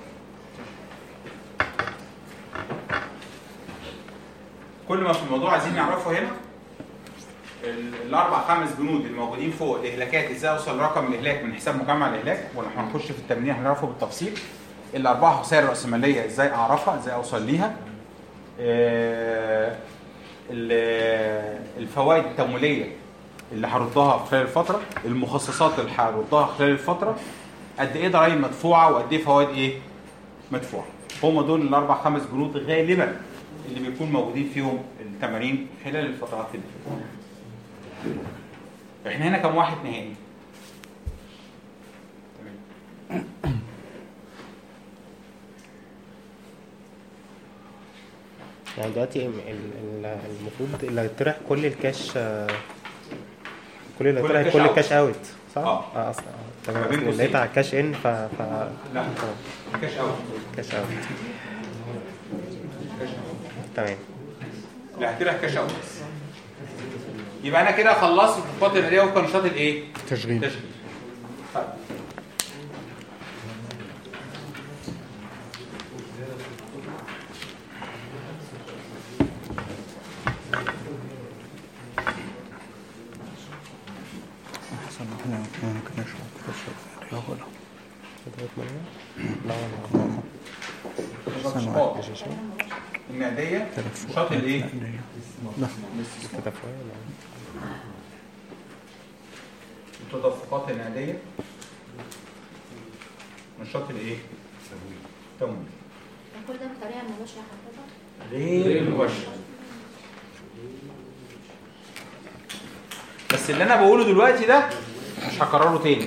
Speaker 1: كل ما في الموضوع عايزين نعرفه هنا ال- الاربع خمس بنود الموجودين فوق الاهلاكات ازاي اوصل لرقم الاهلاك من حساب مجمع الاهلاك ولما هنخش في التمرين هنعرفه بالتفصيل الاربعه خسائر الراسماليه ازاي اعرفها ازاي اوصل ليها آه، ال- الفوائد التمويليه اللي هردها خلال الفتره المخصصات اللي هردها خلال الفتره قد ايه ضرائب مدفوعه وقد ايه فوائد ايه مدفوعه هم دول الاربع خمس بنود غالبا اللي بيكون موجودين فيهم التمارين خلال الفترات اللي فاتت. احنا هنا كم واحد نهائي تمام.
Speaker 3: يعني دلوقتي ال- ال- ال- المفروض اللي هيطرح كل الكاش آه، كل اللي
Speaker 1: كل
Speaker 3: هيطرح
Speaker 1: الكاش
Speaker 3: كل
Speaker 1: أوت.
Speaker 3: الكاش اوت صح؟
Speaker 1: آه.
Speaker 3: اه اصلا آه، تمام
Speaker 1: ما بين
Speaker 3: أصل
Speaker 1: قوسين.
Speaker 3: لقيت على الكاش ان ف ف
Speaker 1: لا
Speaker 3: تمام.
Speaker 1: كاش اوت
Speaker 3: كاش اوت
Speaker 1: كاش اوت
Speaker 3: تمام
Speaker 1: لا هتبقى كاش اوت يبقى انا كده خلصت الخطوات الاداريه وفق نشاط الايه؟
Speaker 2: تشغيل
Speaker 1: تشغيل طيب.
Speaker 2: احسن احنا ممكن نشوف قصة ياخدها
Speaker 3: كده اتمنى لا والله
Speaker 2: احسن
Speaker 1: نشاط
Speaker 2: واحد
Speaker 1: النقديه
Speaker 2: تلف
Speaker 1: نشاط الايه؟
Speaker 2: لا
Speaker 3: كده فوق ولا
Speaker 1: التدفقات النقديه نشاط الايه؟ التمويل
Speaker 7: كل ده بطريقه مباشره حضرتك
Speaker 1: غير مباشر بس اللي انا بقوله دلوقتي ده مش هكرره تاني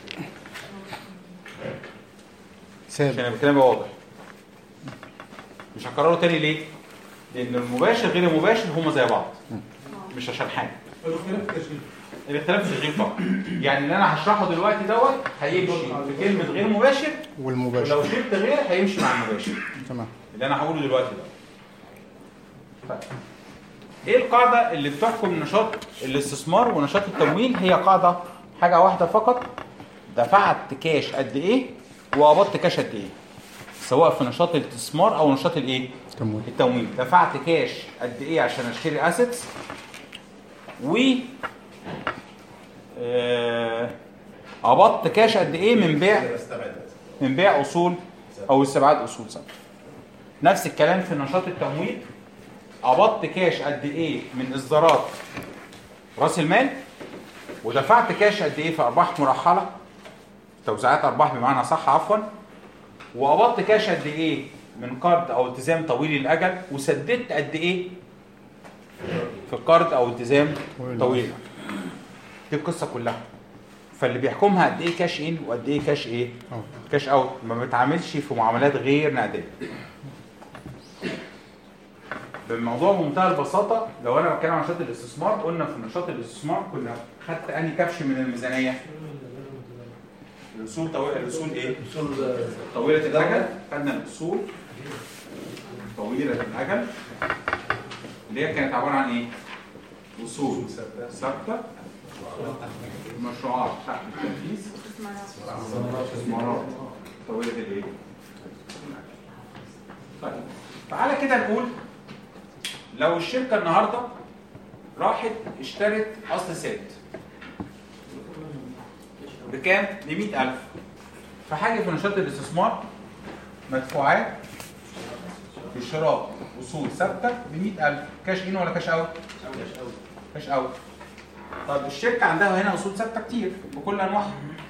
Speaker 1: عشان
Speaker 2: ثابت
Speaker 1: يبقى كلامي واضح مش هكرره تاني ليه؟ لان المباشر غير المباشر هما زي بعض مش عشان حاجه
Speaker 4: الاختلاف في التشغيل
Speaker 1: الاختلاف في التشغيل فقط يعني اللي انا هشرحه دلوقتي دوت هيمشي في كلمه غير مباشر ولو
Speaker 2: والمباشر
Speaker 1: شلت غير هيمشي مع المباشر
Speaker 2: تمام
Speaker 1: اللي انا هقوله دلوقتي ده طيب. ايه القاعده اللي بتحكم نشاط الاستثمار ونشاط التمويل هي قاعده حاجه واحده فقط دفعت كاش قد ايه وقبضت كاش قد ايه سواء في نشاط الاستثمار او نشاط الايه
Speaker 2: تمويل
Speaker 1: التمويل دفعت كاش قد ايه عشان اشتري اسيتس و آه، قبضت كاش قد ايه من بيع من بيع اصول او استبعاد اصول ثابته نفس الكلام في نشاط التمويل قبضت كاش قد ايه من اصدارات راس المال ودفعت كاش قد ايه في ارباح مرحله توزيعات ارباح بمعنى صح عفوا وقبضت كاش قد ايه من قرض او التزام طويل الاجل وسددت قد ايه في قرض او التزام طويل دي القصه كلها فاللي بيحكمها قد ايه كاش ان وقد ايه كاش ايه
Speaker 2: أوت.
Speaker 1: كاش اوت ما بتعاملش في معاملات غير نقديه بالموضوع بمنتهى البساطه لو انا بتكلم عن نشاط الاستثمار قلنا في نشاط الاستثمار كنا خدت انهي كبش من الميزانيه الاصول طويله الاصول ايه
Speaker 5: اصول
Speaker 1: طويله الاجل خدنا الاصول طويله الاجل اللي هي كانت عباره عن ايه اصول ثابته مشروعات تحت التنفيذ استثمارات طويله الايه طيب تعالى كده نقول لو الشركه النهارده راحت اشترت اصل سات بكام؟ ب 100000 فحاجه في نشاط الاستثمار مدفوعات في شراء اصول ثابته ب 100000 كاش ان ولا كاش اوت؟ كاش اوت طب الشركه عندها هنا اصول ثابته كتير بكل انواعها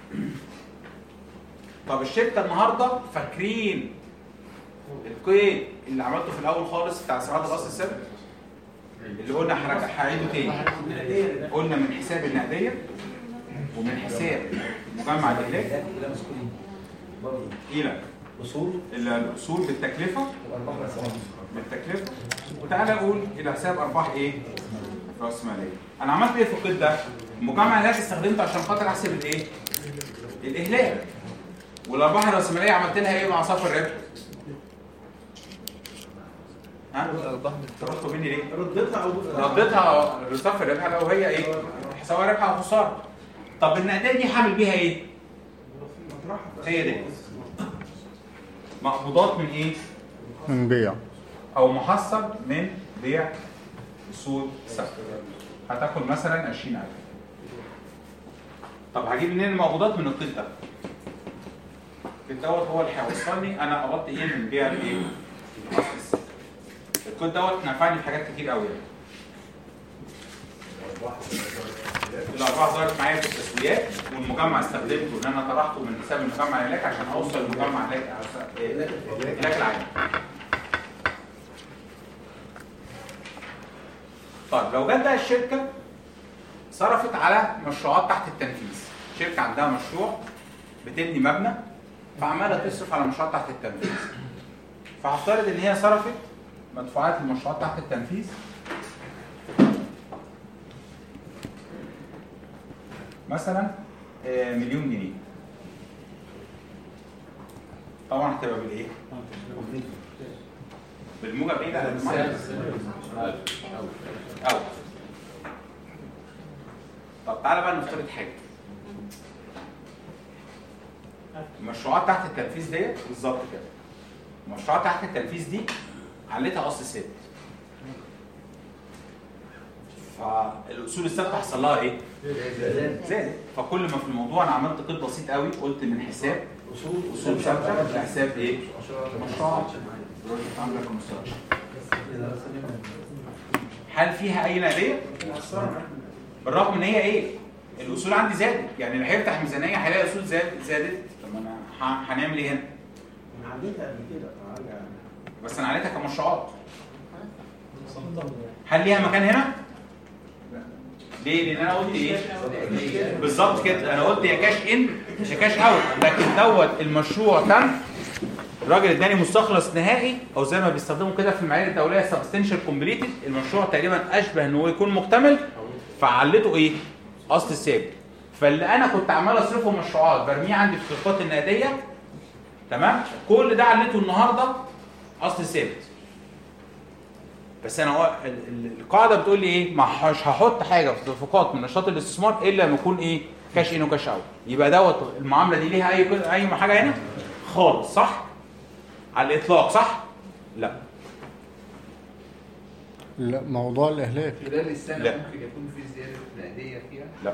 Speaker 1: طب الشركه النهارده فاكرين القيد اللي عملته في الاول خالص بتاع استبعاد الاصل الثابت اللي قلنا هرجع- هعيده تاني قلنا من حساب النقديه ومن حساب مجمع الاهلاك
Speaker 5: لا مسؤولين برضه
Speaker 1: الى
Speaker 5: اصول
Speaker 1: الاصول بالتكلفه
Speaker 5: وارباح رسائل
Speaker 1: بالتكلفه وتعالى اقول الى حساب ارباح ايه؟ راس ماليه. انا عملت ايه في القيد ده؟ المجمع الاهلاك استخدمته عشان خاطر احسب الايه؟ الاهلاك. والارباح الراسماليه عملت لها ايه مع صافي الربح؟ ها؟ تردوا مني ليه؟
Speaker 9: ردتها او
Speaker 1: رديتها لصافي الربح لو هي ايه؟ سواء ربح او خساره. طب النقديه دي هعمل بيها ايه؟ هي دي مقبوضات من ايه؟
Speaker 2: من بيع
Speaker 1: او محصل من بيع اصول ثابته هتاخد مثلا 20000 طب هجيب منين المقبوضات من القيد ده القيد دوت هو اللي هيوصلني انا قبضت ايه من بيع الايه الأصل الثابت. القيد دوت نفعني في حاجات كتير قوي الارباح ظهرت معايا في التسويات والمجمع استخدمته ان انا طرحته من حساب المجمع الهلاك عشان اوصل للمجمع الهلاك الهلاك العام طيب لو جت بقى الشركه صرفت على مشروعات تحت التنفيذ شركه عندها مشروع بتبني مبنى فعماله تصرف على مشروعات تحت التنفيذ فهفترض ان هي صرفت مدفوعات المشروعات تحت التنفيذ مثلا آه، مليون جنيه طبعا هتبقى بالايه؟ بالموجب ايه لا بالماينس أو طب تعالى بقى نفترض حاجة المشروعات تحت التنفيذ ديت بالظبط كده المشروعات تحت التنفيذ دي عليتها اصل ثابت فالاصول الثابته حصل لها ايه؟ زادت فكل ما في الموضوع انا عملت قيد بسيط قوي قلت من حساب
Speaker 5: اصول
Speaker 1: اصول ثابته لحساب ايه؟ مشروعات بروجكت عامله كونستراكشن هل فيها اي نقديه؟ بالرغم ان هي ايه؟ الاصول عندي زادت يعني اللي هيفتح ميزانيه هيلاقي اصول زاد زادت طب انا ه- هنعمل ايه هنا؟
Speaker 9: انا عديتها قبل كده فارجع
Speaker 1: بس انا عليتها كمشروعات هل ليها مكان هنا؟ ليه؟ لان انا قلت ايه؟ بالظبط كده انا قلت يا كاش ان يا كاش اوت لكن دوت المشروع تم الراجل اداني مستخلص نهائي او زي ما بيستخدموا كده في المعايير الدوليه سبستنشال كومبليتد المشروع تقريبا اشبه ان هو يكون مكتمل فعلته ايه؟ اصل ثابت فاللي انا كنت عمال اصرفه مشروعات برميه عندي في الخطط النقديه تمام؟ كل ده علته النهارده اصل ثابت بس انا هو ال- ال- القاعده بتقول لي ايه ما مش هحط حاجه في تدفقات من نشاط الاستثمار الا لما يكون ايه كاش ان وكاش اوت يبقى دوت المعامله دي ليها اي اي حاجه هنا خالص صح على الاطلاق صح لا
Speaker 2: لا موضوع الاهلاك
Speaker 5: خلال السنه
Speaker 1: لا.
Speaker 5: ممكن يكون في زياده نقديه فيها
Speaker 1: لا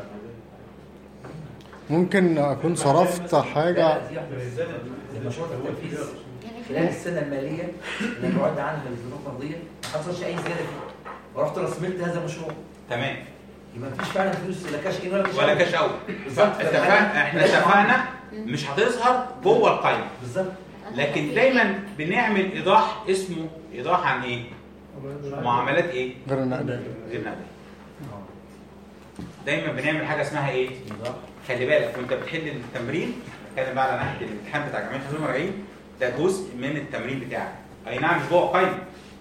Speaker 2: ممكن اكون صرفت حاجه
Speaker 10: لا، دي واحدة بس. المشروع التنفيذ
Speaker 7: يعني
Speaker 10: خلال السنه الماليه اللي بعد عنها الظروف المرضيه ما حصلش اي زياده فيه ورحت رسمت هذا المشروع
Speaker 1: تمام
Speaker 10: يبقى مفيش فعلا فلوس لا كاش ان ولا كاش
Speaker 1: ولا
Speaker 10: أوت.
Speaker 1: كاش اوت
Speaker 10: بالظبط.
Speaker 1: اتفقنا احنا اتفقنا مش هتظهر جوه القائمه
Speaker 10: بالظبط
Speaker 1: لكن دايما بنعمل ايضاح اسمه ايضاح عن ايه معاملات ايه
Speaker 2: غير النقديه
Speaker 1: غير نقديه دايما بنعمل حاجه اسمها ايه خلي بالك وانت بتحل التمرين اتكلم بقى على ناحيه الامتحان بتاع جمعيه حلول المراجعين ده جزء من التمرين بتاعك اي نعم مش جوه القايمه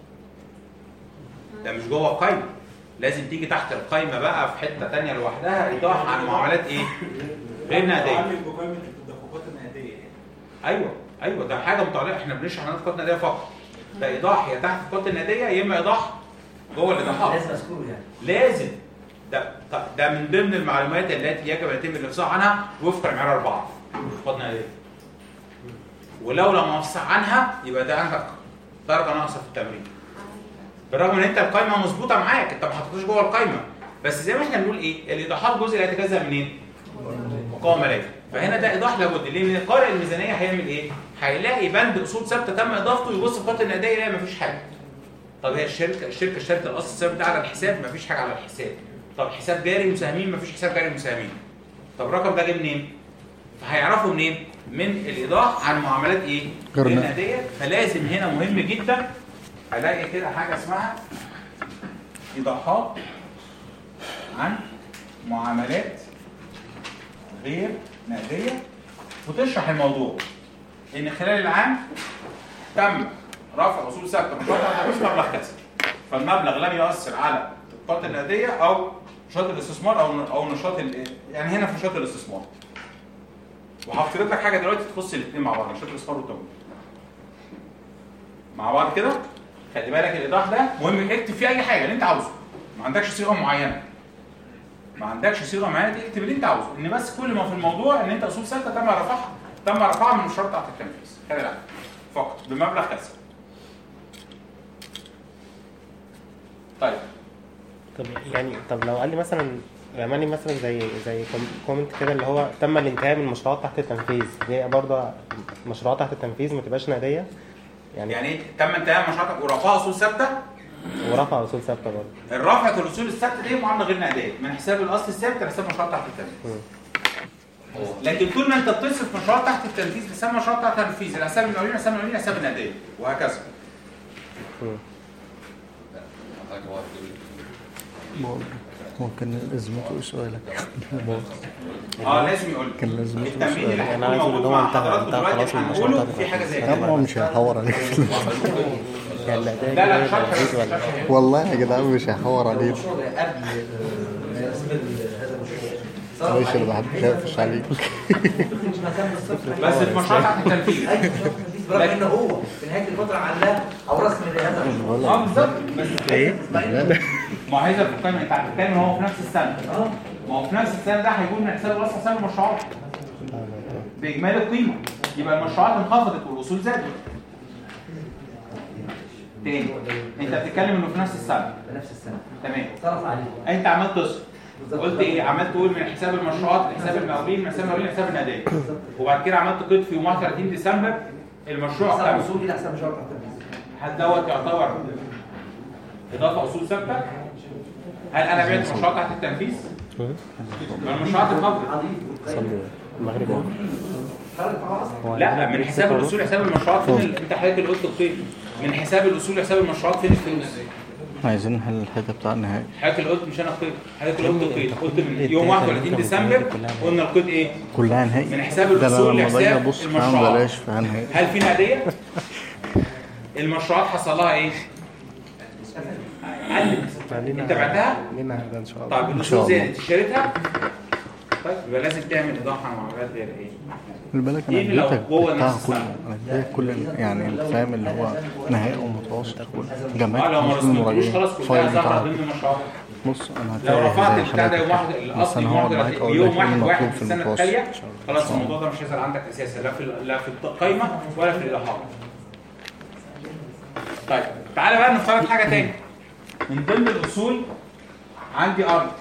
Speaker 1: ده مش جوه القايمه لازم تيجي تحت القايمه بقى في حته تانية لوحدها ايضاح عن معاملات ايه غير نقديه
Speaker 4: عامل بقائمه التدفقات النقديه
Speaker 1: ايوه ايوه ده حاجه متعلقه احنا بنشرح عن القطن الناديه فقط ده ايضاح يا تحت القطن الناديه يا اما ايضاح جوه الايضاحات
Speaker 10: لازم اذكره يعني
Speaker 1: لازم ده ط- ده من ضمن المعلومات التي يجب ان يتم الافصاح عنها وفق معيار اربعه القطن الناديه ولو لم افصح عنها يبقى ده عندك درجه ناقصه في التمرين بالرغم ان انت القايمه مظبوطه معاك انت ما حطيتوش جوه القايمه بس زي ما احنا بنقول ايه الايضاحات جزء لا يتجزا منين؟ مقاومه ماليه فهنا ده ايضاح لابد ليه من قارئ الميزانيه هيعمل ايه هيلاقي بند اصول ثابته تم اضافته يبص في خط النقديه يلاقي مفيش حاجه طب هي الشركه الشركه اشترت الاصل الثابت ده على الحساب مفيش حاجه على الحساب طب حساب جاري مساهمين مفيش حساب جاري مساهمين طب الرقم ده جه منين فهيعرفوا منين من الايضاح عن معاملات ايه
Speaker 2: غير
Speaker 1: غير
Speaker 2: نقدية.
Speaker 1: نقديه فلازم هنا مهم جدا هلاقي كده حاجه اسمها ايضاحات عن معاملات غير نقديه وتشرح الموضوع ان خلال العام تم رفع اصول ثابته من شرط التحويش مبلغ كذا فالمبلغ لم يؤثر على الطاقات النقديه او نشاط الاستثمار او او نشاط ال- يعني هنا في نشاط الاستثمار وهفترض لك حاجه دلوقتي تخص الاثنين مع بعض نشاط الاستثمار والتمويل مع بعض كده خلي بالك الايضاح ده مهم اكتب فيه اي حاجه اللي انت عاوزه ما عندكش صيغه معينه ما عندكش صيغه معينه تكتب اللي انت عاوزه ان بس كل ما في الموضوع ان انت اصول ثابته تم رفعها تم رفعها من الشرط تحت التنفيذ خلي بالك فقط بمبلغ كذا طيب
Speaker 3: طب يعني طب لو قال لي مثلا عمل لي مثلا زي زي كوم- كومنت كده اللي هو تم الانتهاء من المشروعات تحت التنفيذ دي برضه مشروعات تحت التنفيذ ما تبقاش نقديه يعني,
Speaker 1: يعني إيه؟ تم انتهاء مشروعاتك ورفعها اصول ثابته
Speaker 3: ورفع اصول ثابته برضه
Speaker 1: الرفع الاصول الثابته دي معامله غير نقديه من حساب الاصل الثابت لحساب مشروع تحت التنفيذ لكن طول ما انت بتصرف مشروع تحت التنفيذ لحساب مشروع تحت التنفيذ الحساب المقاولين حساب المقاولين حساب النقديه وهكذا
Speaker 8: حضرتك هو بتقول
Speaker 2: ممكن لازمته سؤالك
Speaker 1: اه لازم يقول
Speaker 2: كان لازم يقول
Speaker 1: التمرين اللي
Speaker 3: أنا
Speaker 1: هيكون
Speaker 3: عايز
Speaker 1: موجود
Speaker 3: اللي هو
Speaker 1: مع
Speaker 3: انتهى-
Speaker 1: حضراتكم
Speaker 3: انتهى
Speaker 1: دلوقتي
Speaker 3: خلاص من المشروع
Speaker 1: هنقوله
Speaker 3: بتاع
Speaker 1: في حاجه زي
Speaker 2: لا
Speaker 1: كده
Speaker 2: ما هو مش هيحور عليك
Speaker 3: يعني النقديه
Speaker 1: لا لا
Speaker 3: دي
Speaker 1: مش عارف
Speaker 3: تنفيذ ولا
Speaker 2: والله يا جدعان مش هيحور عليك
Speaker 10: المشروع ده قبل آه، رسم ال- هذا المشروع
Speaker 2: معلش انا بحب اقفش عليك
Speaker 10: مش مكان بالصفر
Speaker 1: بس المشروع تحت التنفيذ
Speaker 10: ايوه مشروع التنفيذ برغم ان هو في نهايه الفتره علاه او رسم لهذا المشروع
Speaker 1: اه بالظبط بس
Speaker 2: ايه؟
Speaker 1: ما هو هيظهر في القائمه انت بتتكلم هو في نفس السنه ما هو في نفس السنه ده هيكون من حساب راس حساب المشروعات باجمالي القيمه يبقى المشروعات انخفضت والاصول زادت تاني انت بتتكلم انه في نفس السنه
Speaker 10: في نفس السنه
Speaker 1: تمام
Speaker 10: صرف عليه
Speaker 1: انت عمال تصرف قلت ايه عمال تقول من حساب المشروعات لحساب المقاولين من حساب المقاولين لحساب النقديه وبعد كده عملت قيد في يوم 31 ديسمبر المشروع
Speaker 10: حساب
Speaker 1: كام
Speaker 10: وصول الى حساب مشروع تحت التنفيذ
Speaker 1: هل دوت يعتبر اضافه اصول ثابته؟ هل انا بعت مشروع تحت التنفيذ؟ ما المشروعات اتخفضت
Speaker 3: صلوا المغرب
Speaker 10: خرج معاه اصلا
Speaker 1: لا من حساب الاصول حساب المشروعات فين ال- انت حضرتك اللي قلت القيد من حساب الاصول حساب المشروعات فين الفلوس؟
Speaker 2: عايزين نحل الحته بتاع النهائي
Speaker 1: حضرتك اللي قلت مش انا القيد حضرتك اللي قلت القيد قلت من
Speaker 3: الداتا
Speaker 1: يوم
Speaker 3: اللي
Speaker 1: 31
Speaker 3: انت
Speaker 1: ديسمبر
Speaker 3: بتقولها كلها
Speaker 1: قلنا القيد ايه؟
Speaker 2: كلها نهائي
Speaker 1: من حساب
Speaker 2: ده
Speaker 1: الأصول
Speaker 2: انا لما باجي
Speaker 1: لحساب
Speaker 2: ابص فيها
Speaker 1: المشروعات.
Speaker 2: بلاش فيها نهائي
Speaker 1: هل في نقديه؟ المشروعات حصل لها ايه؟ قلت انت بعتها؟
Speaker 3: لينا هذا ان شاء الله
Speaker 1: طيب
Speaker 2: إن شاء
Speaker 1: الاصول
Speaker 2: الله.
Speaker 1: زادت اشتريتها طيب يبقى لازم تعمل ايضاح عن معاملات غير ايه؟
Speaker 2: خلي بالك انا
Speaker 1: ايه اللي لو
Speaker 2: اديتك
Speaker 1: جوه
Speaker 2: بتاع
Speaker 1: نفس
Speaker 2: كل
Speaker 1: الساعة؟
Speaker 2: انا اديتك كل يعني انت فاهم اللي هو نهائي ومتوسط
Speaker 1: اه
Speaker 2: جماعة
Speaker 1: لو ما رسمتوش خلاص كلها
Speaker 2: فايل
Speaker 1: ظاهره
Speaker 2: بتاع
Speaker 1: ضمن المشروع
Speaker 2: بص انا
Speaker 1: لو
Speaker 2: هتابع
Speaker 1: رفعت
Speaker 2: زي
Speaker 1: البتاع ده يوم واحد
Speaker 2: حضرتك بس
Speaker 1: الاصل
Speaker 2: انا
Speaker 1: يوم
Speaker 2: هقعد
Speaker 1: واحد
Speaker 2: معاك اقول
Speaker 1: يوم
Speaker 2: لك ايه
Speaker 1: واحد واحد
Speaker 2: المطلوب
Speaker 1: في
Speaker 2: في
Speaker 1: السنه
Speaker 2: المتوسط
Speaker 1: التاليه خلاص الموضوع ده مش هيظهر عندك اساسا لا في لا في القايمه ولا في الايضاحات طيب تعالى بقى نفترض حاجه تاني من ضمن الاصول عندي ارض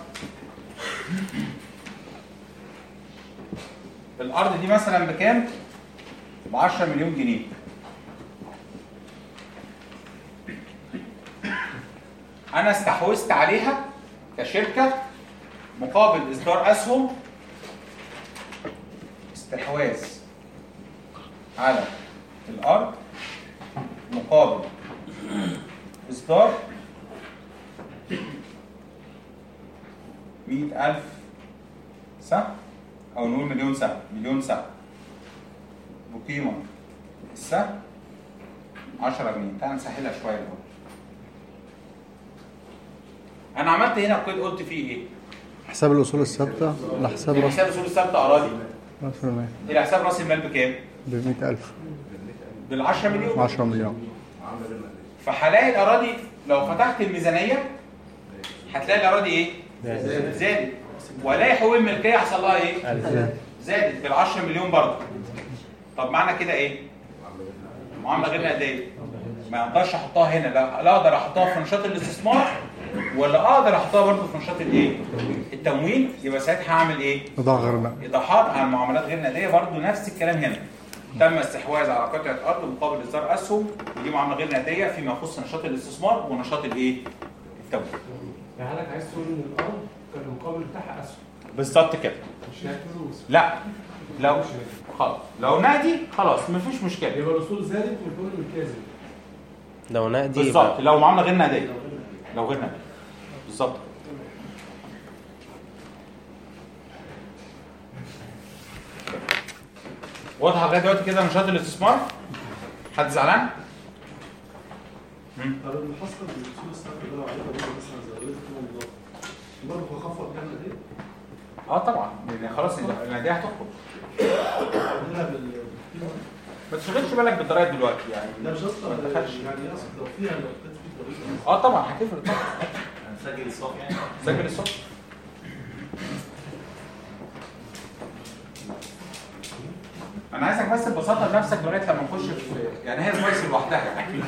Speaker 1: الارض دي مثلا بكام؟ ب 10 مليون جنيه انا استحوذت عليها كشركه مقابل اصدار اسهم استحواذ على الارض مقابل اصدار 100000 سهم او نقول مليون سهم مليون سهم بقيمه السهم 10 جنيه تعال نسهلها شويه الاول انا عملت هنا قيد قلت فيه ايه؟
Speaker 2: حساب الاصول الثابته لحساب راس
Speaker 1: حساب اصول الثابته اراضي
Speaker 2: راس المال
Speaker 1: الى حساب راس المال بكام؟
Speaker 2: ب 100000
Speaker 1: بال 10 مليون
Speaker 2: 10 مليون
Speaker 1: فهلاقي الاراضي لو فتحت الميزانيه هتلاقي الاراضي ايه؟ زادت والاقي حقوق الملكيه حصل لها ايه؟ زادت بال 10 مليون برضه طب معنى كده ايه؟ معامله غير نقديه ما اقدرش احطها هنا لا لا اقدر احطها في نشاط الاستثمار ولا اقدر احطها برضه في نشاط الايه؟ التمويل يبقى ساعتها هعمل ايه؟
Speaker 2: ايضاح غير نقدي
Speaker 1: ايضاحات عن معاملات غير نقديه برضه نفس الكلام هنا تم استحواذ على قطعه ارض مقابل اصدار اسهم ودي معامله غير نقديه فيما يخص نشاط الاستثمار ونشاط الايه؟ التمويل
Speaker 6: يعني حضرتك عايز تقول ان الارض كان المقابل بتاعها اسهم
Speaker 1: بالظبط كده
Speaker 6: مش هي فلوس
Speaker 1: لا لو خلاص لو نقدي خلاص مفيش مشكله
Speaker 6: يبقى الاصول زادت والكل بالكاذب
Speaker 3: لو نقدي
Speaker 1: بالظبط
Speaker 3: يبقى
Speaker 1: لو معامله غير نقديه لو غير نقديه بالظبط واضحه لغايه دلوقتي كده نشاط الاستثمار حد زعلان؟ مم.
Speaker 9: طب اللي حصل بالاصول الثابته ده لو عليها برضه مثلا زودت قيمه مضافه برضه هخفض كام دي؟
Speaker 1: اه طبعا لان خلاص النقديه هتخرج
Speaker 9: هنا بالقيمه
Speaker 1: ما تشغلش بالك بالضرايب دلوقتي يعني
Speaker 9: لا مش
Speaker 1: ما
Speaker 9: اصلا
Speaker 1: تدخلش
Speaker 9: يعني اقصد لو فيها لو كانت في طريقه
Speaker 1: اه طبعا هتفرق طبعا
Speaker 10: سجل الصف يعني
Speaker 1: سجل الصوت انا عايزك بس ببساطه لنفسك لغايه لما نخش في يعني هي فويس لوحدها يعني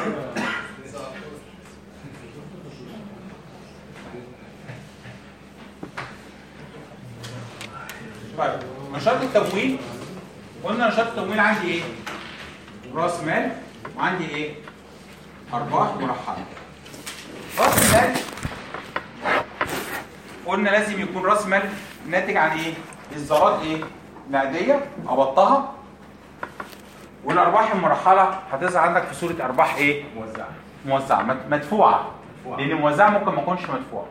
Speaker 1: طيب نشاط التمويل قلنا نشاط التمويل عندي ايه؟ راس مال وعندي ايه؟ ارباح مرحله راس المال قلنا لازم يكون راس مال ناتج عن ايه؟ اصدارات ايه؟ نقديه قبضتها والارباح المرحله هتظهر عندك في صوره ارباح ايه؟ موزعه موزعه مد- مدفوعه لان موزعه ممكن ما تكونش مدفوعه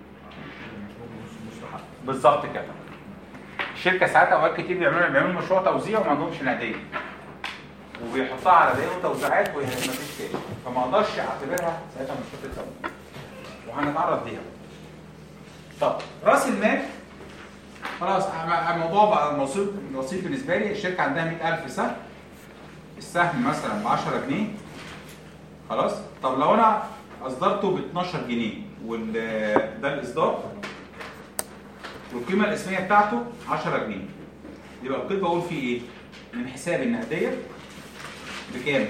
Speaker 1: بالظبط كده الشركه ساعات اوقات كتير بيعملوا بيعملوا مشروع توزيع وما عندهمش نقديه وبيحطها على دقيقه وتوزيعات ومفيش تاني فما اقدرش اعتبرها ساعتها مشروع التمويل وهنتعرض ليها طب راس المال خلاص عم- الموضوع بقى بسيط بسيط بالنسبه لي الشركه عندها 100000 سهم السهم مثلا ب 10 جنيه خلاص طب لو انا اصدرته ب 12 جنيه وال ده الاصدار والقيمه الاسميه بتاعته 10 جنيه يبقى القيد بقول فيه ايه؟ من حساب النقديه بكام؟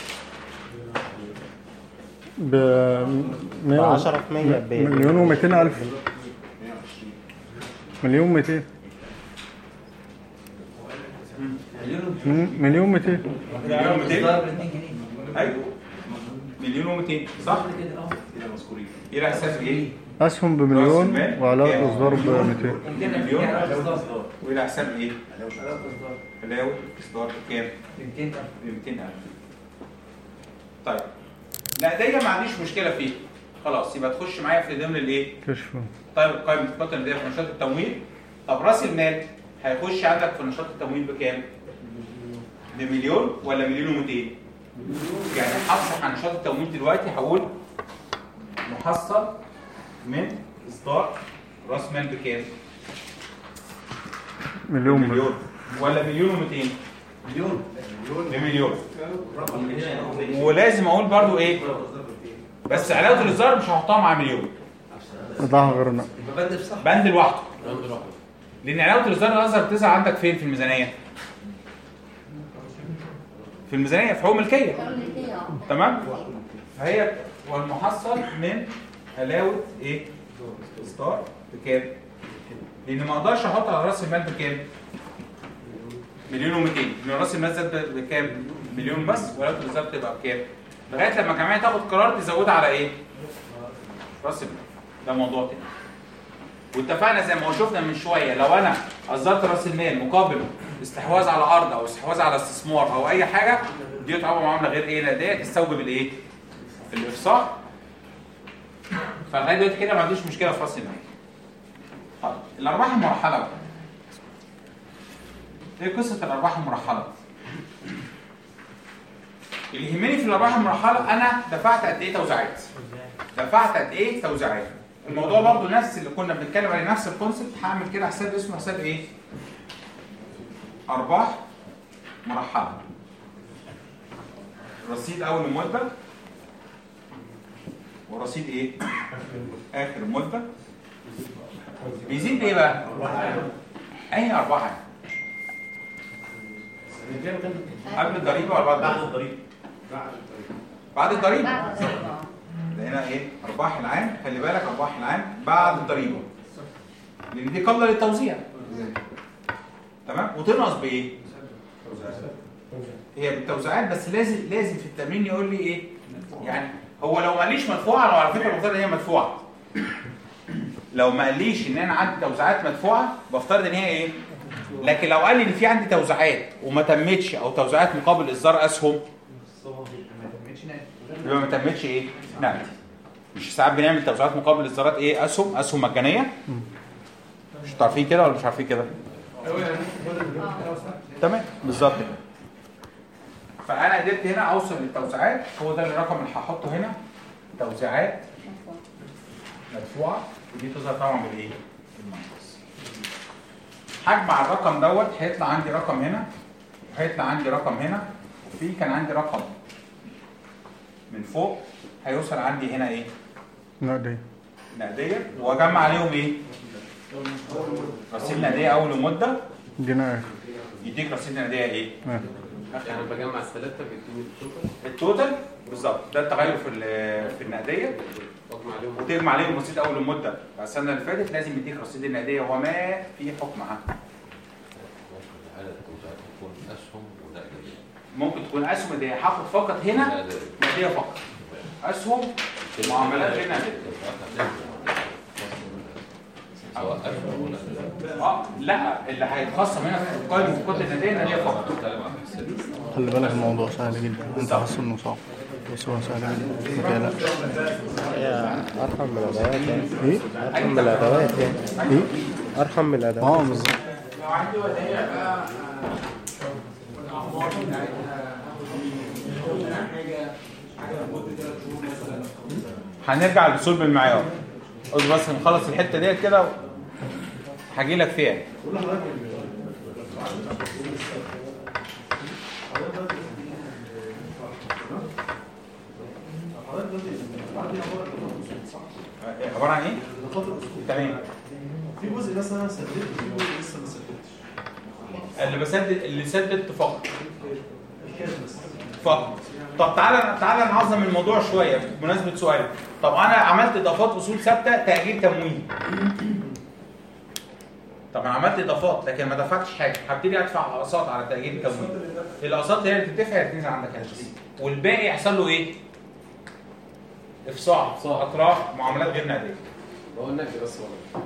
Speaker 2: ب
Speaker 3: ب 10 في 100 ب-
Speaker 2: مليون و200 الف مليون 200 مليون 200
Speaker 1: مليون 200
Speaker 10: اصدار ب 2 جنيه
Speaker 1: ايوه مليون و200 صح؟
Speaker 10: كده اه
Speaker 8: كده مذكورين
Speaker 1: الى اساس ايه؟
Speaker 2: اسهم بمليون وعلاء الاصدار ب 200
Speaker 1: مليون
Speaker 10: يعني اصدار
Speaker 1: والى حساب ايه؟
Speaker 10: اصدار
Speaker 1: علاوه اصدار بكام؟
Speaker 10: ب 200000
Speaker 1: ب 200000 طيب نقديه ما عنديش مشكله فيه خلاص يبقى تخش معايا في ضمن الايه؟
Speaker 2: كشف
Speaker 1: طيب قائمه القطع النقديه في نشاط التمويل طب راس المال هيخش عندك في نشاط التمويل بكام؟ بمليون ولا مليون و200 يعني هفصح عن نشاط التمويل دلوقتي هقول محصل من اصدار راس مال بكام
Speaker 2: مليون
Speaker 1: مليون ولا مليون و200
Speaker 10: مليون
Speaker 1: بمليون ولازم اقول برضو ايه بس علاوه الاصدار مش هحطها مع مليون
Speaker 2: ده غيرنا
Speaker 10: يبقى بند في صح
Speaker 1: بند لوحده
Speaker 8: بند لوحده
Speaker 1: لان علاوه الاصدار الاصغر بتظهر عندك فين في الميزانيه في الميزانيه في حقوق ملكيه تمام فهي والمحصل من علاوه ايه اصدار بكام لان ما اقدرش احط على راس المال بكام مليون و200 لان راس المال زاد بكام مليون بس وعلاوه الاصدار تبقى بكام لغايه لما الجمعيه تاخد قرار تزودها على ايه راس المال ده موضوع تاني واتفقنا زي ما شفنا من شويه لو انا اصدرت راس المال مقابل استحواذ على ارض او استحواذ على استثمار او اي حاجه دي تعتبر معامله غير ايه نقديه تستوجب الايه؟ الافصاح فلغايه دلوقتي كده ما عنديش مشكله في راس المال. طيب الارباح المرحله بقى. ايه قصه الارباح المرحله؟ اللي يهمني في الارباح المرحله انا دفعت قد ايه توزيعات؟ دفعت قد ايه توزيعات؟ الموضوع برضه نفس اللي كنا بنتكلم عليه نفس الكونسيبت هعمل كده حساب اسمه حساب ايه؟ ارباح مرحله. رصيد اول المده ورصيد ايه؟ اخر المده بيزيد بايه بقى؟ اي ارباح قبل الضريبه ولا بعد
Speaker 9: بعد
Speaker 1: الضريبه؟
Speaker 9: الضريبه
Speaker 1: بعد الضريبه
Speaker 7: بعد الضريبة.
Speaker 1: ده هنا ايه؟ ارباح العام خلي بالك ارباح العام بعد الضريبه لان دي قابله للتوزيع تمام وتنقص بايه؟ هي بالتوزيعات بس لازم لازم في التمرين يقول لي ايه؟ يعني هو لو ما قاليش مدفوعه لو على فكره بفترض ان هي مدفوعه لو ما قاليش ان انا عندي توزيعات مدفوعه بفترض ان هي ايه؟ لكن لو قال لي ان في عندي توزيعات وما تمتش او توزيعات مقابل اصدار اسهم يبقى ما تمتش ايه؟ نقدي مش ساعات بنعمل توزيعات مقابل اصدارات ايه؟ اسهم اسهم مجانيه مش عارفين كده ولا مش عارفين كده؟ تمام بالظبط كده فانا قدرت هنا اوصل للتوزيعات هو ده الرقم اللي هحطه هنا توزيعات مدفوعه ودي تظهر طبعا بالايه؟ بالمنقص هجمع الرقم دوت هيطلع عندي رقم هنا وهيطلع عندي رقم هنا وفي كان عندي رقم من فوق هيوصل عندي هنا ايه؟
Speaker 2: نقدي
Speaker 1: نقديه واجمع عليهم ايه؟ رصيد نقديه اول مده
Speaker 2: دينا اخر
Speaker 1: يديك رصيد نقديه ايه؟
Speaker 2: آخر.
Speaker 8: يعني بجمع الثلاثه بيديني التوتال
Speaker 1: التوتال بالظبط ده التغير في ال- في النقديه
Speaker 8: واجمع عليهم
Speaker 1: وتجمع عليهم رصيد اول المده بتاع السنه اللي فاتت لازم يديك رصيد النقديه وما في حكمها
Speaker 8: ممكن حاله التوزيعات تكون اسهم ونقديه
Speaker 1: ممكن تكون اسهم نقديه هاخد فقط هنا
Speaker 8: نقديه
Speaker 1: نقديه فقط اسهم معاملات غير نقديه
Speaker 8: سواء اسهم ونقديه
Speaker 1: اه لا اللي هيتخصم هنا في القائمه في كل النقديه نقديه فقط
Speaker 8: بتكلم عن الحساب
Speaker 2: خلي بالك الموضوع سهل جدا انت حاسس انه صعب بس هو سهل جدا ما تقلقش
Speaker 3: هي ارحم من الادوات يعني
Speaker 2: ايه؟
Speaker 3: ارحم من الادوات يعني
Speaker 2: ايه؟
Speaker 3: ارحم من الادوات
Speaker 2: اه بالظبط
Speaker 4: لو عندي ودايع بقى والاخبار بتاعتها منها حاجه حاجه لمده ثلاث شهور مثلا
Speaker 1: هنرجع للوصول بالمعيار اصبر بس نخلص الحته ديت كده هاجي لك فيها عباره عن ايه؟ تمام
Speaker 9: في جزء مثلا سددت في جزء لسه ما سددتش
Speaker 1: اللي بسدد اللي سددت فقط
Speaker 9: الكاش بس
Speaker 1: فقط طب تعالى تعالى نعظم الموضوع شويه بمناسبه سؤالك طب انا عملت اضافات اصول ثابته تاجيل تمويل طب انا عملت اضافات لكن ما دفعتش حاجه هبتدي ادفع اقساط على تاجيل التمويل الاقساط هي اللي بتدفع هي تنزل عندك هنا والباقي يحصل له ايه؟ افصاح اطراف معاملات غير نقديه
Speaker 8: هو النقد بس ولا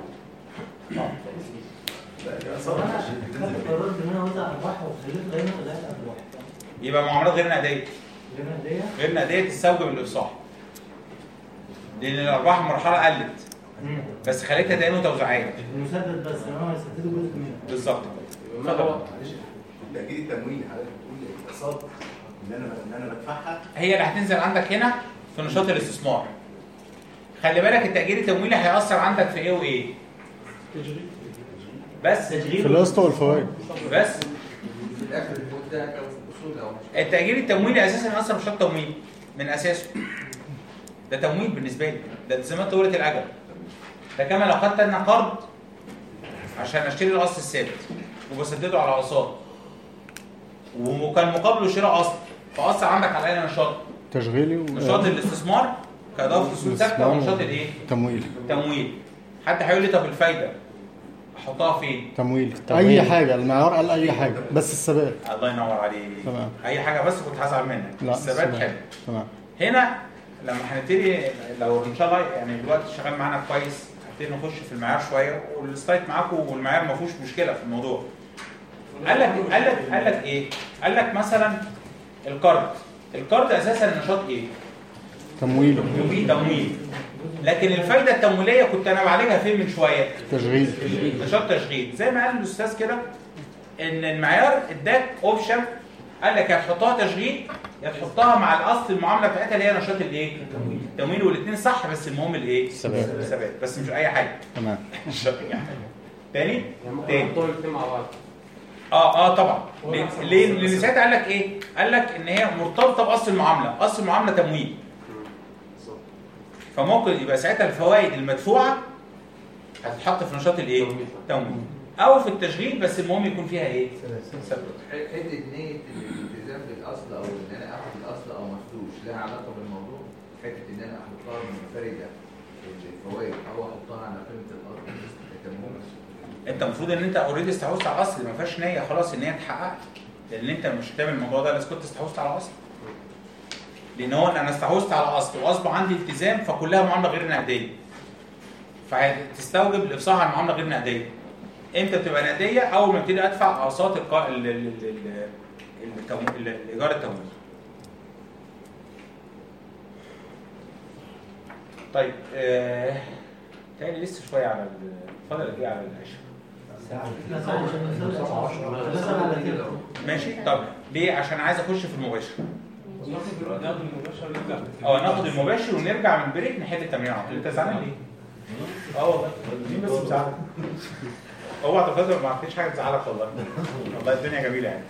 Speaker 11: خدت قرار ان انا اوزع ارباح وخليت دايما اداء الارباح
Speaker 1: يبقى معاملات غير نقديه
Speaker 11: غير هديه
Speaker 1: غير نقديه تستوجب الافصاح لان الارباح المرحله قلت بس خليتها دايما توزيعات
Speaker 11: المسدد بس ان هو يسددوا جزء منه
Speaker 1: بالظبط
Speaker 8: ما هو
Speaker 12: تأكيد التمويل حضرتك بتقول الاقساط اللي انا اللي انا بدفعها
Speaker 1: هي اللي هتنزل عندك هنا في نشاط الاستثمار خلي بالك التأجير التمويلي هيأثر عندك في ايه وايه بس
Speaker 2: في القسط والفوائد
Speaker 1: بس
Speaker 5: في الاخر المده او اصول او مش
Speaker 1: التأجير التمويلي اساسا اصلا مش شرط تمويل من اساسه ده تمويل بالنسبه لي ده التزامات طويله الاجل ده كمان لو خدت انا قرض عشان اشتري الاصل الثابت وبسدده على اقساط وكان مقابله شراء اصل فاصل عندك على اي نشاط
Speaker 2: تشغيلي و...
Speaker 1: نشاط الاستثمار كاضافه اصول ثابته ونشاط الايه؟
Speaker 2: تمويل
Speaker 1: التمويل حد هيقول لي طب الفايده احطها فين؟
Speaker 2: تمويل
Speaker 3: تمويل.
Speaker 2: اي حاجه المعيار قال اي حاجه بس الثبات
Speaker 1: الله ينور عليك
Speaker 2: تمام.
Speaker 1: اي حاجه بس كنت هزعل منك
Speaker 2: لا
Speaker 1: الثبات
Speaker 2: الثبات.
Speaker 1: حلو
Speaker 2: تمام
Speaker 1: هنا لما هنبتدي لو ان شاء الله يعني دلوقتي شغال معانا كويس هنبتدي نخش في المعيار شويه والسلايد معاكم والمعيار ما فيهوش مشكله في الموضوع قال لك قال لك قال لك ايه؟ قال لك مثلا القرض القرض اساسا نشاط ايه؟
Speaker 2: تمويل
Speaker 1: تمويل لكن الفايده التمويليه كنت انا بعالجها فين من شويه؟
Speaker 2: تشغيل
Speaker 1: نشاط تشغيل زي ما قال الاستاذ كده ان المعيار اداك اوبشن قال لك يا تحطها تشغيل يا تحطها مع الاصل المعامله بتاعتها اللي هي نشاط الايه؟ التمويل والاثنين صح بس المهم الايه؟
Speaker 2: الثبات.
Speaker 1: الثبات بس مش اي حاجه
Speaker 2: تمام
Speaker 1: يعني تاني؟
Speaker 6: يعني ممكن
Speaker 1: تاني
Speaker 6: نحطهم الاثنين مع بعض
Speaker 1: اه اه طبعا ليه؟ ليه؟ لان ساعتها قال لك ايه؟ قال لك ان هي مرتبطه باصل المعامله، اصل المعامله تمويل فممكن يبقى ساعتها الفوائد المدفوعه هتتحط في نشاط الايه؟ تمويل او في التشغيل بس المهم يكون فيها ايه؟ ثبات
Speaker 5: حته نيه الالتزام بالاصل او ان انا اخد الاصل او مفروش لها علاقه بالموضوع حته ان انا احطها منفرده الفوائد او احطها على قيمه الارض كتمويل
Speaker 1: انت المفروض ان انت اوريدي استحوذت على الاصل ما فيهاش نيه خلاص ان هي اتحققت لان انت مش هتعمل الموضوع ده لازم كنت استحوذت على الاصل لان هو انا استحوذت على الاصل واصبح عندي التزام فكلها معامله غير نقديه فهتستوجب الافصاح عن معامله غير نقديه امتى بتبقى نقديه اول ما ابتدي ادفع اقساط القا... ال... ال... ال... ال... التمو... ال- الايجار التمويلي طيب آه... تاني لسه شويه على ال- فاضل قد ايه على العشاء ماشي طب ليه عشان عايز اخش في المباشر
Speaker 6: ناخد المباشر نرجع
Speaker 1: اه ناخد المباشر ونرجع من بريك نحل التمرين على طول انت زعلان ليه؟ اه والله مين بس مزعلك؟ اوعى تفكر ما فيش حاجه تزعلك والله والله الدنيا جميله يعني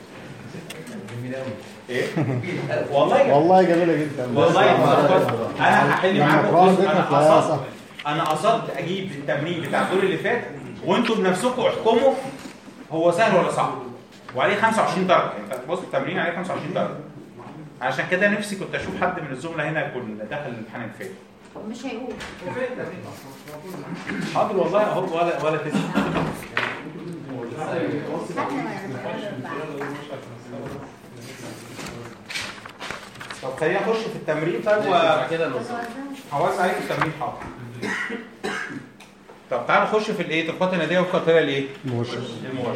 Speaker 1: ايه؟ والله جميلة.
Speaker 2: والله جميله جدا
Speaker 1: والله انا هحل
Speaker 2: لما
Speaker 1: معاكم
Speaker 2: تروح
Speaker 1: جزء.
Speaker 2: بيتك
Speaker 1: انا
Speaker 2: تلاقيها
Speaker 1: قصدت انا قصدت اجيب التمرين بتاع الدور اللي فات وانتوا بنفسكم احكموا هو سهل ولا صعب وعليه 25 درجه انت بص التمرين عليه 25 درجه عشان كده نفسي كنت اشوف حد من الزملاء هنا يكون دخل الامتحان اللي فات
Speaker 7: مش هيقول
Speaker 1: حاضر والله اهو ولا ولا تسمع طب خلينا نخش في التمرين طيب و
Speaker 8: كده
Speaker 1: هوزع عليك التمرين حاضر طب تعالوا نخش في الايه تطبيقات الناديه والكارتيه الايه؟
Speaker 2: مباشر
Speaker 1: المباشر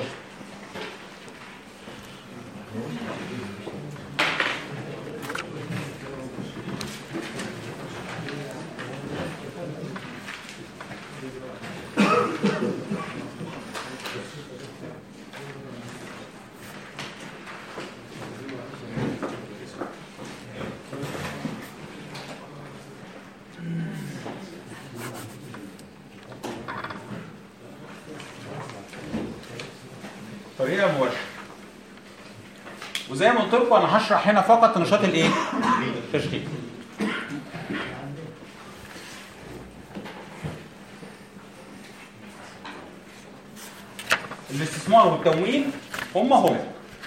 Speaker 1: طريقه مباشره وزي ما قلت لكم انا هشرح هنا فقط نشاط الايه؟ التشغيل الاستثمار والتمويل هم هم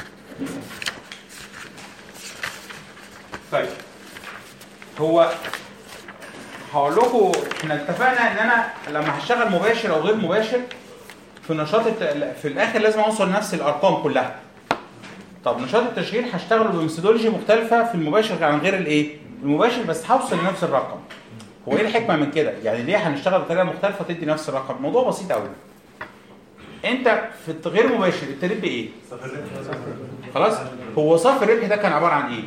Speaker 1: طيب هو هقول لكم احنا اتفقنا ان انا لما هشتغل مباشر او غير مباشر في نشاط الت... في الاخر لازم اوصل نفس الارقام كلها طب نشاط التشغيل هشتغله بميثودولوجي مختلفه في المباشر عن غير الايه المباشر بس هوصل لنفس الرقم هو ايه الحكمه من كده يعني ليه هنشتغل بطريقه مختلفه تدي نفس الرقم الموضوع بسيط قوي انت في الت- غير مباشر ابتديت بايه خلاص هو صافي الربح ده كان عباره عن ايه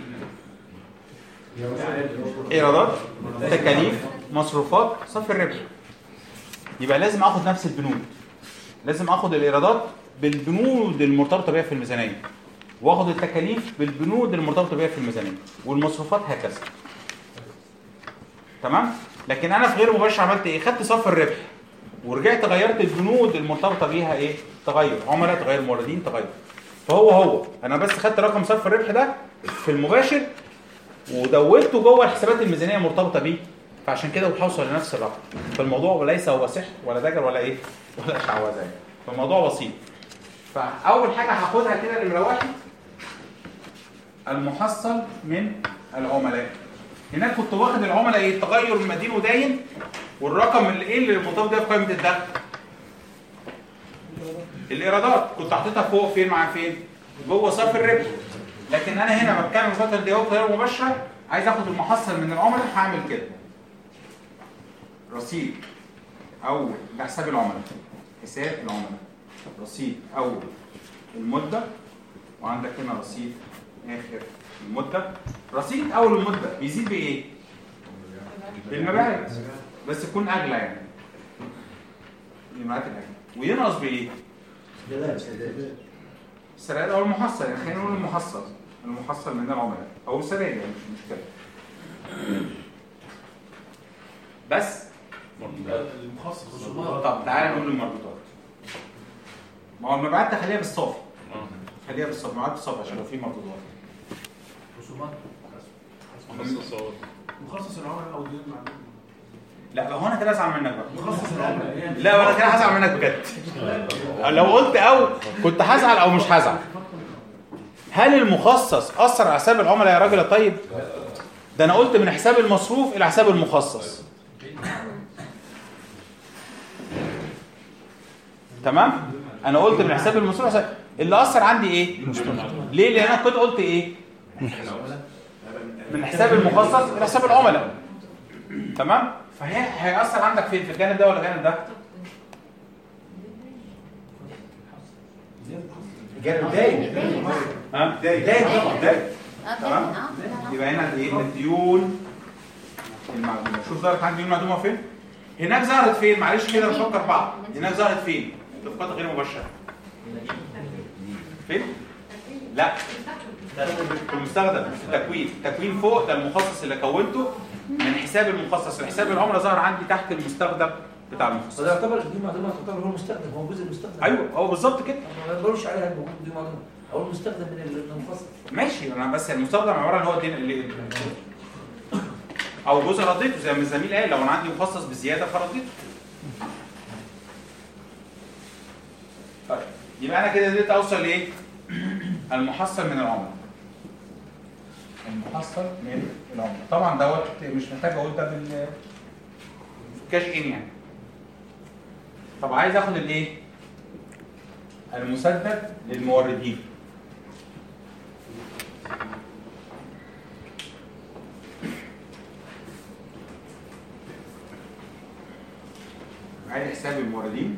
Speaker 1: ايرادات تكاليف مصروفات صافي الربح يبقى لازم اخد نفس البنود لازم اخد الايرادات بالبنود المرتبطه بيها في الميزانيه واخد التكاليف بالبنود المرتبطه بيها في الميزانيه والمصروفات هكذا تمام لكن انا في غير مباشر عملت ايه خدت صافي الربح ورجعت غيرت البنود المرتبطه بيها ايه تغير عملاء تغير موردين تغير فهو هو انا بس خدت رقم صرف الربح ده في المباشر ودولته جوه الحسابات الميزانيه المرتبطه بيه فعشان كده بتوصل لنفس الرقم فالموضوع ليس هو سحر ولا دجل ولا ايه ولا شعوذه يعني فالموضوع بسيط فاول حاجه هاخدها كده نمره واحد المحصل من العملاء هناك كنت واخد العملاء ايه تغير مدين وداين والرقم اللي ايه اللي مرتبط ده في قائمه الدخل الايرادات كنت حاططها فوق فين مع فين جوه صف الربح لكن انا هنا بتكلم الفتره دي اهو بطريقه مباشره عايز اخد المحصل من العملاء هعمل كده رصيد اول ده حساب العملاء حساب العملاء رصيد اول المده وعندك هنا رصيد اخر المده رصيد اول المده بيزيد بايه بالمبيعات بس تكون اغلى يعني المبيعات الاغلى وينقص بايه السداد او المحصل يعني خلينا نقول المحصل المحصل من العملاء او السداد يعني مش مشكله بس
Speaker 9: المخصص
Speaker 1: طب تعالى نقول المربوطات ما هو المبيعات تخليها بالصافي خليها بالصافي مبيعات بالصافي عشان لو في مربوطات
Speaker 10: رسومات
Speaker 9: مخصص العملاء او دين معلوم
Speaker 1: لا هو انا كده ازعل منك بقى
Speaker 9: مخصص العملاء يعني
Speaker 1: لا وانا كده هزعل منك بجد لو قلت او كنت هزعل او مش هزعل هل المخصص اثر على حساب العملاء يا راجل يا طيب ده انا قلت من حساب المصروف الى حساب المخصص تمام انا قلت من حساب المصروف حساب اللي اثر عندي ايه ليه لان انا كنت قلت ايه من حساب المخصص الى حساب العملاء تمام فهي هيأثر عندك فين في الجانب ده ولا الجانب ده
Speaker 10: جانب داين
Speaker 1: ها
Speaker 12: داين
Speaker 10: داين طبعا
Speaker 12: داين
Speaker 1: تمام يبقى هنا ايه الديون المعدومه شوف ظهرت عندي ديون معدومه فين هناك ظهرت فين معلش كده نفكر بعض هناك ظهرت فين اتفاقات غير مباشره فين لا في المستخدم في التكوين التكوين فوق ده المخصص اللي كونته من حساب المخصص الحساب العمله ظهر عندي تحت المستخدم بتاع المخصص
Speaker 10: فده يعتبر دي معلومه تعتبر هو المستخدم هو جزء المستخدم
Speaker 1: ايوه هو بالظبط كده
Speaker 10: ما نقدرش عليها موجود دي معلومه او المستخدم من المخصص
Speaker 1: ماشي انا بس المستخدم عباره عن هو الدين اللي او جزء رديته زي ما الزميل قال لو انا عندي مخصص بزياده فرديته طيب يبقى انا كده قدرت اوصل لايه المحصل من العمله المحصل من العمله طبعا دوت مش محتاج اقول ده بال كاش ان يعني طب عايز اخد الايه المسدد للموردين عايز حساب الموردين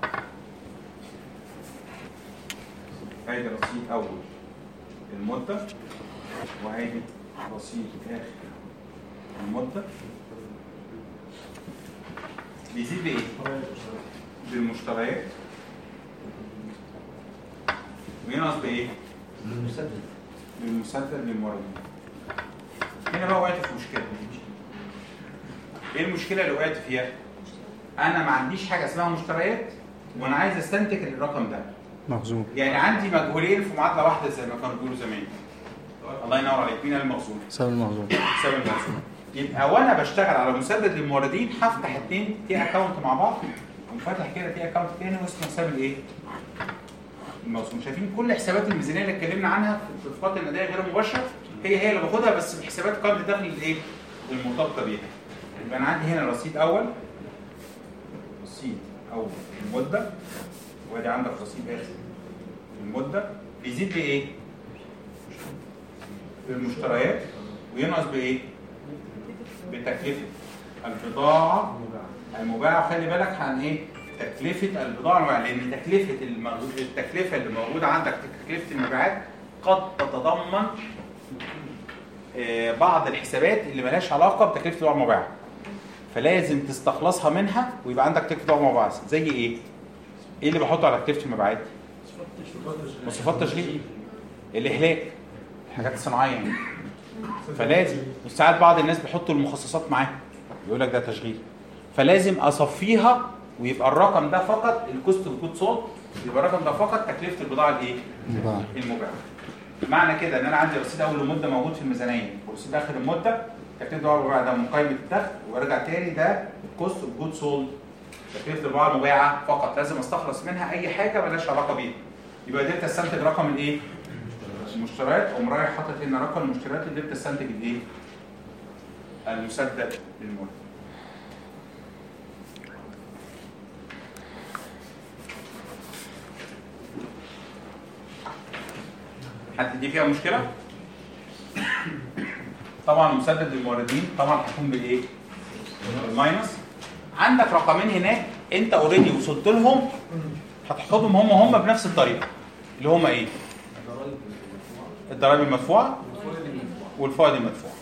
Speaker 1: ادي رصيد اول المده وادي رصيد اخر المده بيزيد بايه؟ بالمشتريات وينقص بايه؟
Speaker 10: المسدد
Speaker 1: بالمسدد للموردين هنا بقى وقعت في مشكله ايه المشكله اللي وقعت فيها؟ انا ما عنديش حاجه اسمها مشتريات وانا عايز استنتج الرقم ده
Speaker 2: مخزون
Speaker 1: يعني عندي مجهولين في معادله واحده زي ما كانوا بيقولوا زمان الله ينور عليك مين المخزون
Speaker 2: حساب المخزون
Speaker 1: حساب المخزون يبقى وانا بشتغل على مسدد للموردين هفتح اتنين تي اكونت مع بعض وفاتح كده تي اكونت تاني واسمه حساب الايه المخزون شايفين كل حسابات الميزانيه اللي اتكلمنا عنها في الاتفاقات النقديه غير المباشره هي هي اللي باخدها بس بحسابات قائمه الدخل الايه المرتبطه بيها يبقى انا عندي هنا رصيد اول رصيد اول المده وادي عندك رصيد اخر المده بيزيد بايه؟ بالمشتريات وينقص بايه؟ بتكلفه البضاعه المباعه خلي بالك عن ايه؟ تكلفه البضاعه المباعه لان تكلفه المغ- التكلفه اللي موجوده عندك تكلفه المبيعات قد تتضمن آه، بعض الحسابات اللي ملهاش علاقه بتكلفه البضاعه المباعه فلازم تستخلصها منها ويبقى عندك تكلفه بضاعه مباعه زي ايه؟ ايه اللي بحطه على تكلفه المبيعات؟ مصروفات تشغيل الاهلاك الحاجات الصناعيه يعني فلازم وساعات بعض الناس بيحطوا المخصصات معاها يقول لك ده تشغيل فلازم اصفيها ويبقى الرقم ده فقط الكوست اوف جود سولد يبقى الرقم ده فقط تكلفه البضاعه الايه؟
Speaker 2: مباع.
Speaker 1: المباعه معنى كده ان انا عندي رصيد اول المده موجود في الميزانيه ورصيد اخر المده تكلفه البضاعه المباعه ده من قائمه الدخل وارجع تاني ده الكوست اوف جود سولد تكلفه البضاعه المباعه فقط لازم استخلص منها اي حاجه مالهاش علاقه بيها يبقى قدرت استنتج رقم الايه؟ المشتريات اقوم رايح حاطط هنا رقم المشتريات اللي قدرت استنتج الايه؟ المسدد للمورد حد دي فيها مشكله؟ طبعا مسدد للموردين طبعا هيكون بالايه؟ بالماينس عندك رقمين هناك انت اوريدي وصلت لهم هتحطهم هم هم بنفس الطريقه اللي هم ايه؟ الضرائب المدفوعه والفوائد المدفوعه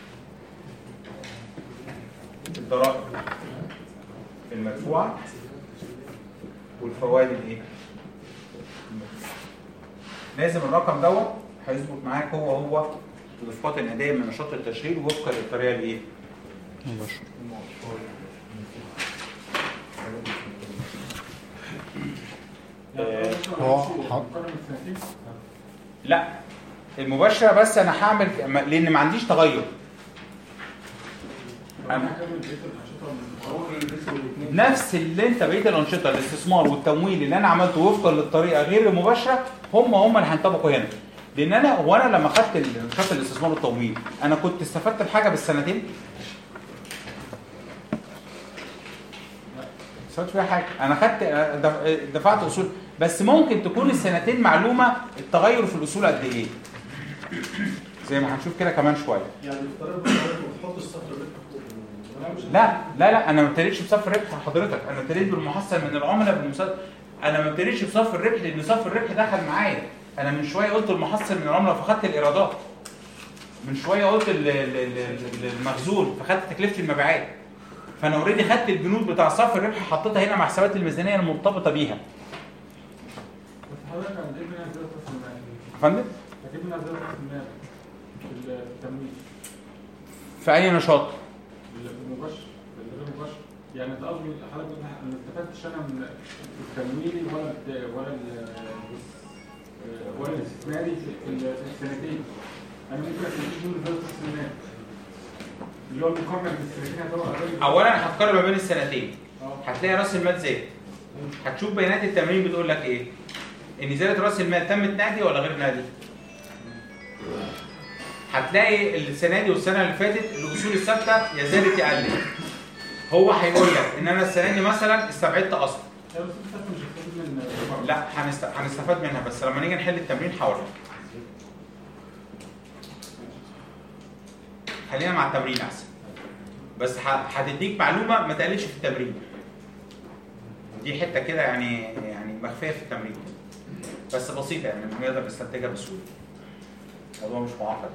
Speaker 1: الضرائب المدفوعه والفوائد الايه؟ المدفوعة. لازم الرقم دوت هيظبط معاك هو هو الاسقاط النقديه من نشاط التشغيل وفقا للطريقه الايه؟
Speaker 2: مباشر
Speaker 1: آه،
Speaker 2: هو ح-
Speaker 1: لا المباشره بس انا هعمل لان ما عنديش تغير أنا نفس اللي انت بقيه الانشطه الاستثمار والتمويل اللي انا عملته وفقا للطريقه غير المباشره هم هم اللي هينطبقوا هنا لان انا هو انا لما خدت نشاط الاستثمار والتمويل انا كنت استفدت بحاجه بالسنتين استفدت فيها حاجه انا خدت دف- دفعت اصول بس ممكن تكون السنتين معلومه التغير في الاصول قد ايه زي ما هنشوف كده كمان شويه
Speaker 9: يعني افترض حضرتك بتحط الصفر الربح فوق أنا مش-
Speaker 1: لا لا لا انا ما ابتديتش بصف الربح حضرتك انا ابتديت بالمحصل من العملاء بالمسدد انا ما ابتديتش بصف الربح لان صف الربح دخل معايا انا من شويه قلت المحصل من العملاء فخدت الايرادات من شويه قلت ال- ال- ال- ال- المخزون فخدت تكلفه المبيعات فانا اوريدي خدت البنود بتاع صف الربح حطيتها هنا مع حسابات الميزانيه المرتبطه بيها
Speaker 6: بس حضرتك هتجيب منها زيادة راس المال
Speaker 1: يا فندم
Speaker 6: هتجيب منها زيادة راس المال في التمويل
Speaker 1: في اي نشاط
Speaker 6: المباشر الغير مباشر يعني انت قصدي حضرتك بتقول ما استفدتش انا من التمويلي ولا الت- ولا ال- ولا الاستثماري في ال- في السنتين انا ممكن استفيد منه زيادة راس المال اللي هو المقارنة بين السنتين هتبقى قريب.
Speaker 1: اولا هتقارن ما بين السنتين
Speaker 6: اه.
Speaker 1: هتلاقي راس المال زاد هتشوف بيانات التمرين بتقول لك ايه ان زياده راس المال تمت نقدي ولا غير نقدي هتلاقي السنه دي والسنه اللي فاتت الاصول الثابته يا زادت يا قلت هو هيقول لك ان انا السنه دي مثلا استبعدت اصل
Speaker 6: لا بس انت مش هتستفيد من
Speaker 1: لا هنست... هنستفاد منها بس لما نيجي نحل التمرين هوريك خلينا مع التمرين احسن بس ه- هتديك معلومه ما تقلش في التمرين دي حته كده يعني يعني مخفيه في التمرين بس بسيطه يعني نقدر نستنتجها بسهوله الموضوع مش معقد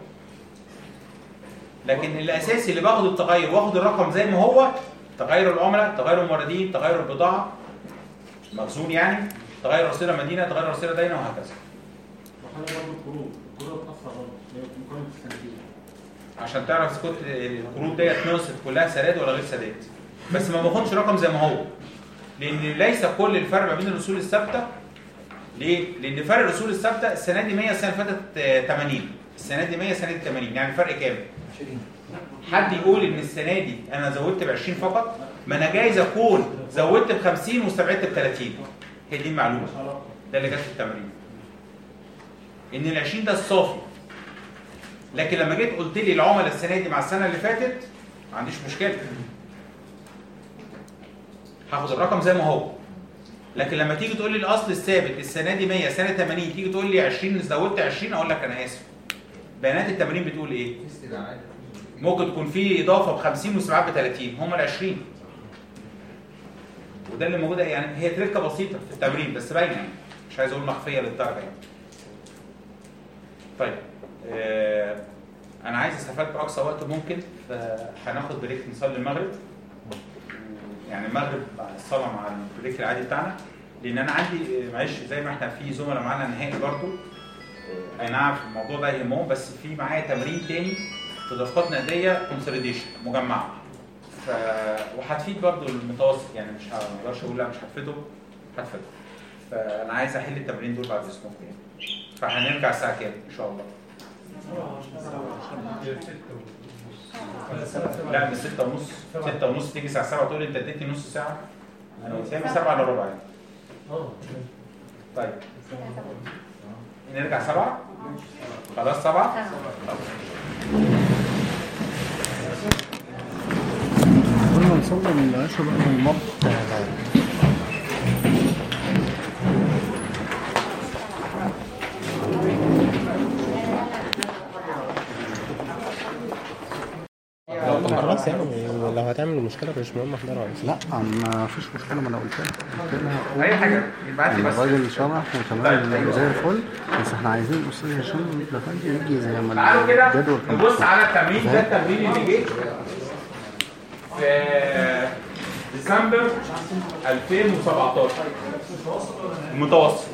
Speaker 1: لكن الاساسي اللي باخد التغير واخد الرقم زي ما هو تغير العملاء تغير الموردين تغير البضاعه مخزون يعني تغير رصيد مدينه تغير رصيد دينه وهكذا
Speaker 6: وحاجه برضه القروض القروض بتاثر برضه هي مقارنه السنتين
Speaker 1: عشان تعرف اذا كنت القروض ديت نقصت كلها سداد ولا غير سداد بس ما باخدش رقم زي ما هو لان ليس كل الفرق ما بين الاصول الثابته ليه؟ لان فرق الاصول الثابته السنه دي 100 السنه اللي فاتت آه، 80 السنه دي 100 السنه دي 80 يعني الفرق كام؟ حد يقول ان السنه دي انا زودت ب 20 فقط ما انا جايز اكون زودت ب 50 واستبعدت ب 30 هي دي المعلومه ده اللي جت في التمرين ان ال 20 ده الصافي لكن لما جيت قلت لي العملاء السنه دي مع السنه اللي فاتت ما عنديش مشكله هاخد الرقم زي ما هو لكن لما تيجي تقول لي الاصل الثابت السنه دي 100 سنه 80 تيجي تقول لي 20 زودت 20 اقول لك انا اسف بيانات التمرين بتقول ايه
Speaker 5: استدعاء
Speaker 1: ممكن تكون في اضافه ب 50 وسبعات ب 30 هم ال 20 وده اللي موجوده يعني هي تركه بسيطه في التمرين بس باينه يعني مش عايز اقول مخفيه للدرجه يعني طيب آه انا عايز استفاد باقصى وقت ممكن فهناخد بريك نصلي المغرب يعني المغرب مع الصلاه مع البريك العادي بتاعنا لان انا عندي آه، معلش زي ما احنا في زملاء معانا نهائي برضو آه، اي نعم الموضوع ده يهمهم بس في معايا تمرين تاني في دفقات نقديه كونسوليديشن مجمعه ف... وهتفيد برضو المتوسط يعني مش ه- ما اقدرش اقول لا مش هتفيده هتفيده فانا عايز احل التمرين دول بعد اسبوع يعني فهنرجع الساعه كام ان شاء الله لا من 6 ونص 6 ونص تيجي الساعه 7 تقول لي انت اديتني نص ساعه انا قلت لها 7 الا ربع يعني طيب نرجع 7 خلاص 7
Speaker 2: كنا نصلي العشاء بقى من المطبخ
Speaker 3: خلاص يعني لو هتعمل مشكله مش مهم احضرها
Speaker 2: لا ما فيش مشكله ما انا قلت لها قلت لها
Speaker 1: اي حاجه يبعت لي
Speaker 2: يعني
Speaker 1: بس
Speaker 2: الراجل شرح وتمام زي الفل بس احنا عايزين الاستاذ هشام الافندي يجي زي ما
Speaker 1: تعالوا كده
Speaker 2: الجدول كان
Speaker 1: نبص
Speaker 2: مكتوب.
Speaker 1: على التمرين ده
Speaker 2: فاهم؟
Speaker 1: التمرين اللي جه في ديسمبر 2017 المتوسط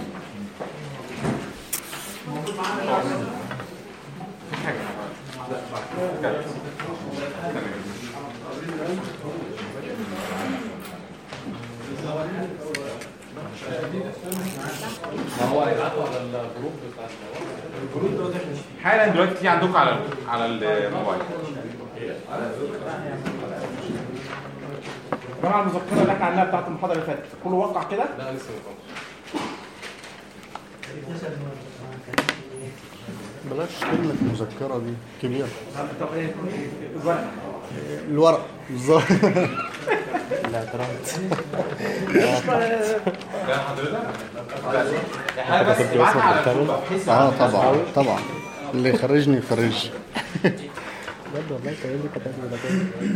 Speaker 8: هو هيبعتوا على الجروب بتاع الجروب
Speaker 1: حالا دلوقتي في عندكم على على الموبايل
Speaker 13: جماعة المذكرة اللي احنا عملناها بتاعت المحاضرة اللي فاتت كله وقع كده؟
Speaker 8: لا لسه ما
Speaker 2: بلاش كلمة مذكرة دي كبيرة
Speaker 13: طب ايه الورق
Speaker 2: الورق بالظبط
Speaker 3: الاعتراض
Speaker 1: ده حضرتك حاجه بس
Speaker 2: كنت
Speaker 1: تبعتها على
Speaker 2: بسمع
Speaker 1: الجروب بحيث
Speaker 2: اه طبعا طبعا اللي يخرجني يخرج
Speaker 3: بجد والله كان لي كتاب ده كده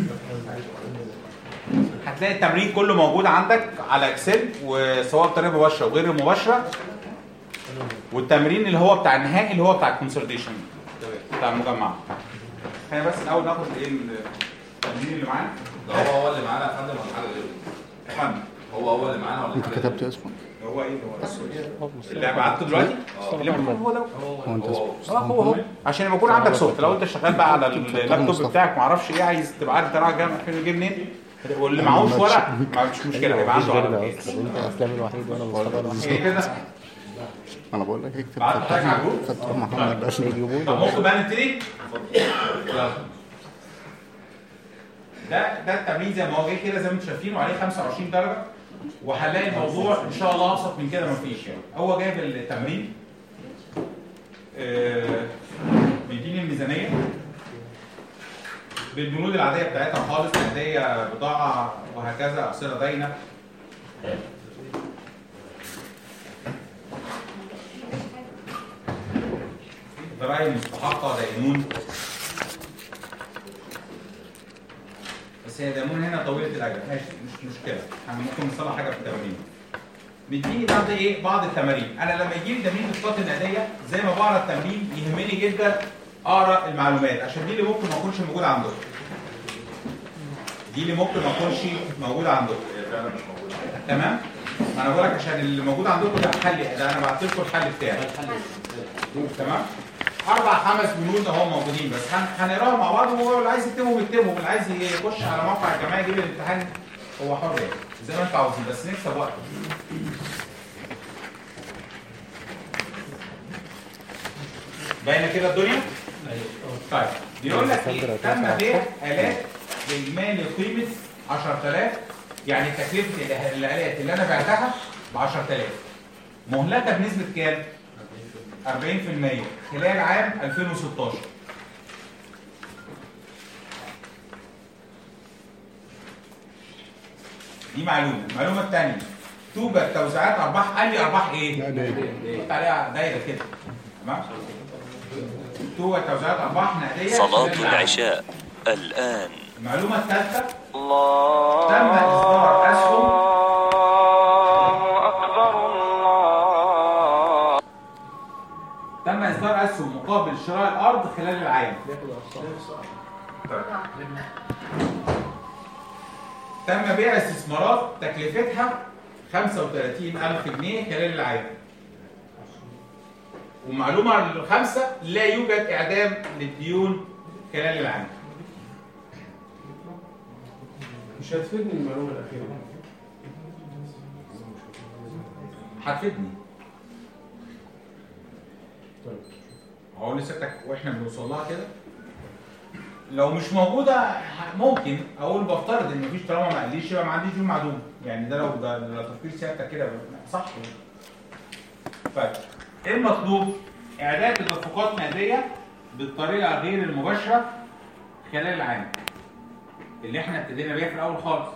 Speaker 1: هتلاقي التمرين كله موجود عندك على اكسل وسواء بطريقه مباشره وغير مباشره والتمرين اللي هو بتاع النهائي اللي هو بتاع الكونسوليديشن بتاع المجمع خلينا بس الاول ناخد ايه التمرين اللي معانا
Speaker 8: ده هو هو اللي معانا يا فندم ولا حاجه غيره؟
Speaker 1: يا فندم
Speaker 8: هو هو اللي معانا ولا
Speaker 2: انت
Speaker 8: حاجه
Speaker 2: كتبت اسمه
Speaker 1: هو ايه هو اللي بعته دلوقتي اللي موجود هو ده
Speaker 2: هو انت اسمه
Speaker 1: اه هو هو عشان يبقى يكون عندك صوت لو انت شغال بقى على اللابتوب بتاعك معرفش ايه عايز تبقى عارف تراجع جامع فين وجاي منين واللي معهوش ورق ما فيش مشكله هيبقى عنده على
Speaker 3: غيرنا
Speaker 1: الجهاز.
Speaker 3: اصلا انت اسلام الوحيد وانا مصطفى الوحيد
Speaker 1: هي كده
Speaker 2: انا بقول لك اكتب
Speaker 1: بعت حاجة على الجروب؟
Speaker 2: فتح محمد عشان يجيبوه
Speaker 1: طب ممكن بقى نبتدي؟ يلا. ده ده التمرين زي ما هو جاي كده زي ما انتم شايفين وعليه 25 درجه وهنلاقي الموضوع ان شاء الله ابسط من كده مفيش يعني هو جايب التمرين آه، مديني الميزانيه بالبنود العاديه بتاعتها خالص هديه بضاعه وهكذا اصيله داينه ضرائب مستحقه دينون بس هي دينون هنا طويله الاجل ماشي مش مشكله احنا ممكن نصلح حاجه في التمارين بيديني بعض ايه بعض التمارين انا لما يجي لي تمرين الخطوات الناديه زي ما بقرا التمرين يهمني جدا اقرا المعلومات عشان دي اللي ممكن ما اكونش موجوده عندكم دي اللي ممكن ما اكونش موجوده عندكم تمام ما انا بقول لك عشان اللي موجود عندكم ده حل ده انا بعت لكم الحل بتاعي تمام اربع خمس بنود اهو موجودين بس هن- هنقراهم مع بعض وهو اللي عايز يكتبهم يكتبهم اللي عايز يخش على موقع الجمعيه يجيب الامتحان هو حر يعني زي ما انتوا عاوزين بس نكسب وقت باينه كده الدنيا؟ طيب بيقول لك ايه تم بيع الات باجمالي قيمه 10000 يعني تكلفه الآ- الالات اللي انا بعتها ب 10000 مهلكه بنسبه كام؟ 40% خلال عام 2016 دي معلومه المعلومه الثانيه توجد توزيعات ارباح قال لي ارباح ايه؟ قلت عليها دايره كده تمام توجد توزيعات ارباح نقديه
Speaker 14: صلاة
Speaker 1: خلال العام.
Speaker 14: العشاء الآن
Speaker 1: المعلومه الثالثه
Speaker 14: الله
Speaker 1: تم اصدار اسهم تم اصدار اسهم مقابل شراء الارض خلال العام تم بيع استثمارات تكلفتها 35000 جنيه خلال العام ومعلومة الخامسة لا يوجد إعدام للديون خلال العام
Speaker 9: مش هتفيدني المعلومه الاخيره
Speaker 1: هتفيدني هقول لسيادتك واحنا بنوصل لها كده لو مش موجوده ه- ممكن اقول بفترض ان مفيش طالما ما قاليش يبقى ما عنديش دي معلومه يعني ده لو ده لو تفكير سيادتك كده صح طيب ايه المطلوب؟ اعداد تدفقات ماليه بالطريقه غير المباشره خلال العام اللي احنا ابتدينا بيها في الاول خالص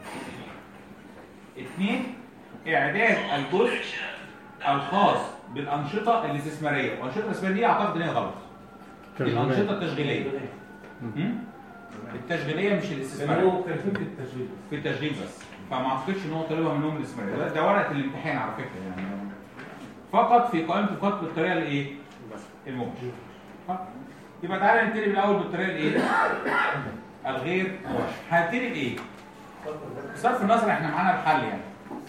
Speaker 1: اثنين اعداد الجزء الخاص بالانشطه الاستثماريه والانشطه الاستثماريه دي اعتقد ان هي غلط دي الانشطه التشغيليه م? التشغيليه مش الاستثماريه
Speaker 9: كانوا مختلفين في التشغيل
Speaker 1: في التشغيل بس فما اعتقدش ان هو طالبها منهم الاستثماريه ده, ده ورقه الامتحان على فكره يعني فقط في قائمه الفقط بالطريقه الايه؟ المباشره ها؟ يبقى تعالى نبتدي بالاول بالطريقه الايه؟ الغير مباشره هنبتدي بايه؟ صرف النظر احنا معانا الحل يعني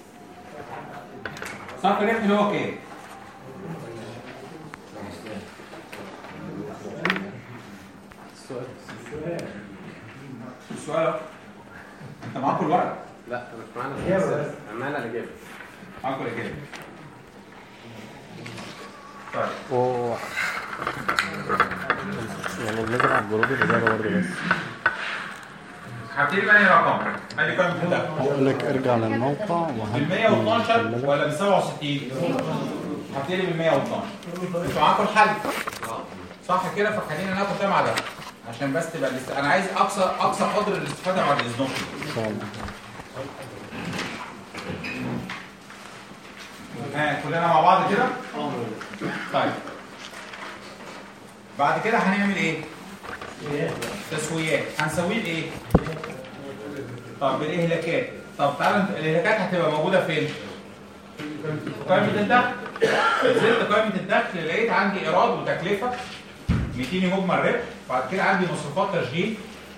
Speaker 1: صرف الربح اللي هو كام؟
Speaker 8: السؤال
Speaker 1: السؤال أهو. انت معاكم الورق
Speaker 8: لا مش معانا
Speaker 1: إجابة
Speaker 8: السؤال.
Speaker 1: بس.
Speaker 8: معانا الاجابه
Speaker 1: معاكم الاجابه طيب
Speaker 3: و يعني نزرع الجروب الإجابة برضه بس
Speaker 1: هبتدي بأنهي رقم؟ ادي كام كده؟
Speaker 2: يقول لك ارجع للموقع
Speaker 1: بال
Speaker 2: وهات
Speaker 1: 112 ولا بال 67 هبتدي بال 112 انتوا معاكم الحل صح كده فخلينا ناخد ده مع ده عشان بس تبقى الاست... انا عايز اقصى اقصى قدر الاستفاده بعد اذنكم
Speaker 2: ان شاء الله
Speaker 1: ها كلنا مع بعض كده طيب بعد كده هنعمل ايه تسويات هنسويه بايه طب بالاهلاكات طب تعالى انت- الاهلاكات هتبقى موجوده فين في قائمه الدخل نزلت قائمه الدخل لقيت عندي ايراد وتكلفه 200 مجمل ربح بعد كده عندي مصروفات تشغيل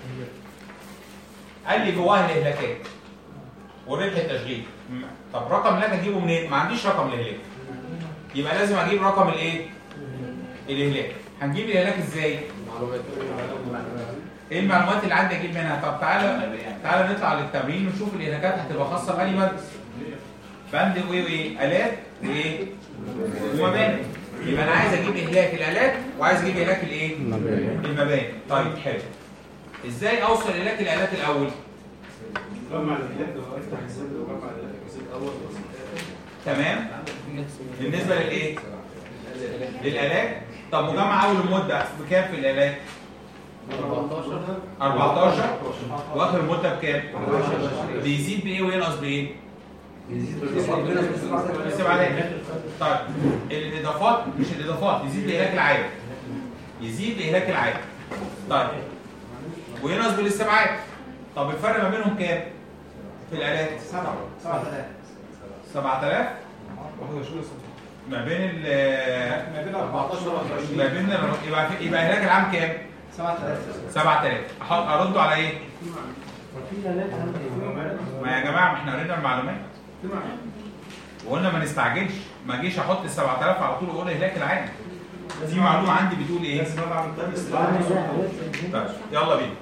Speaker 1: قال لي جواها الاهلاكات وربح التشغيل م- طب رقم اللي انا اجيبه منين؟ ما عنديش رقم الاهلاك يبقى لازم اجيب رقم الايه؟ الاهلاك هنجيب الاهلاك ازاي؟
Speaker 8: معلومات
Speaker 1: ايه المعلومات اللي عندي اجيب منها؟ طب تعالى تعالى نطلع للتمرين ونشوف الاهلاكات هتبقى خاصه بأي بند بند وايه وايه؟ الات وايه؟ ومباني يبقى انا عايز اجيب اهلاك الالات وعايز اجيب اهلاك الايه؟ المباني طيب حلو ازاي اوصل لاهلاك الالات الاول؟
Speaker 9: جمع الاهلاك لو افتح حساب لو جمع الاهلاك الجزء الاول
Speaker 1: تمام بالنسبه للايه للالات طب مجمع اول المده بكام في الالات
Speaker 8: 14
Speaker 1: 14 واخر المده بكام بيزيد بايه وينقص بايه بيزيد عليه طيب الاضافات مش الاضافات يزيد باهلاك العائد يزيد باهلاك العائد طيب وينقص بالاستبعاد طب الفرق ما بينهم كام في الالات 7 7000 ما بين ال
Speaker 4: ما بين 14 و 21
Speaker 1: ما بين ال- يبقى في- يبقى هناك العام كام
Speaker 4: 7000
Speaker 1: 7000 أح- ارده على ايه
Speaker 11: وفي آلات عندي
Speaker 1: ما يا جماعه ما احنا قرينا المعلومات وقلنا ما نستعجلش ما اجيش احط ال 7000 على طول واقول اهلاك العام في معلومه عندي بتقول ايه
Speaker 9: لازم ابقى عامل ده بس
Speaker 1: طيب يلا بينا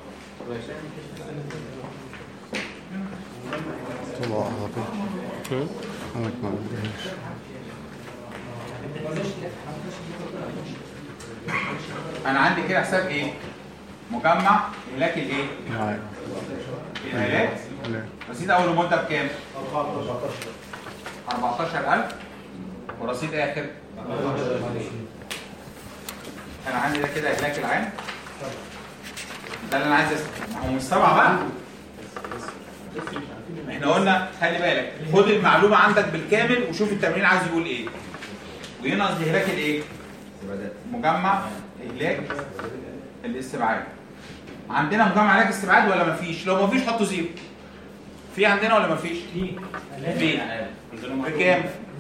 Speaker 2: طبعا عظيم أنا ما عنديش
Speaker 1: انا عندي كده حساب ايه مجمع اهلاك الايه
Speaker 2: معاك
Speaker 1: الاهلاك
Speaker 2: لا.
Speaker 1: رصيد اول مده بكام 14000 ورصيد اخر انا عندي ده كده اهلاك العام ده اللي انا عايز اسمع هو مش سبعه بقى احنا قلنا خلي بالك خد المعلومه عندك بالكامل وشوف التمرين عايز يقول ايه وينقص اهلاك الايه مجمع اهلاك الاستبعاد عندنا مجمع اهلاك استبعاد ولا مفيش لو مفيش حطوا زيرو في عندنا ولا مفيش فين بكام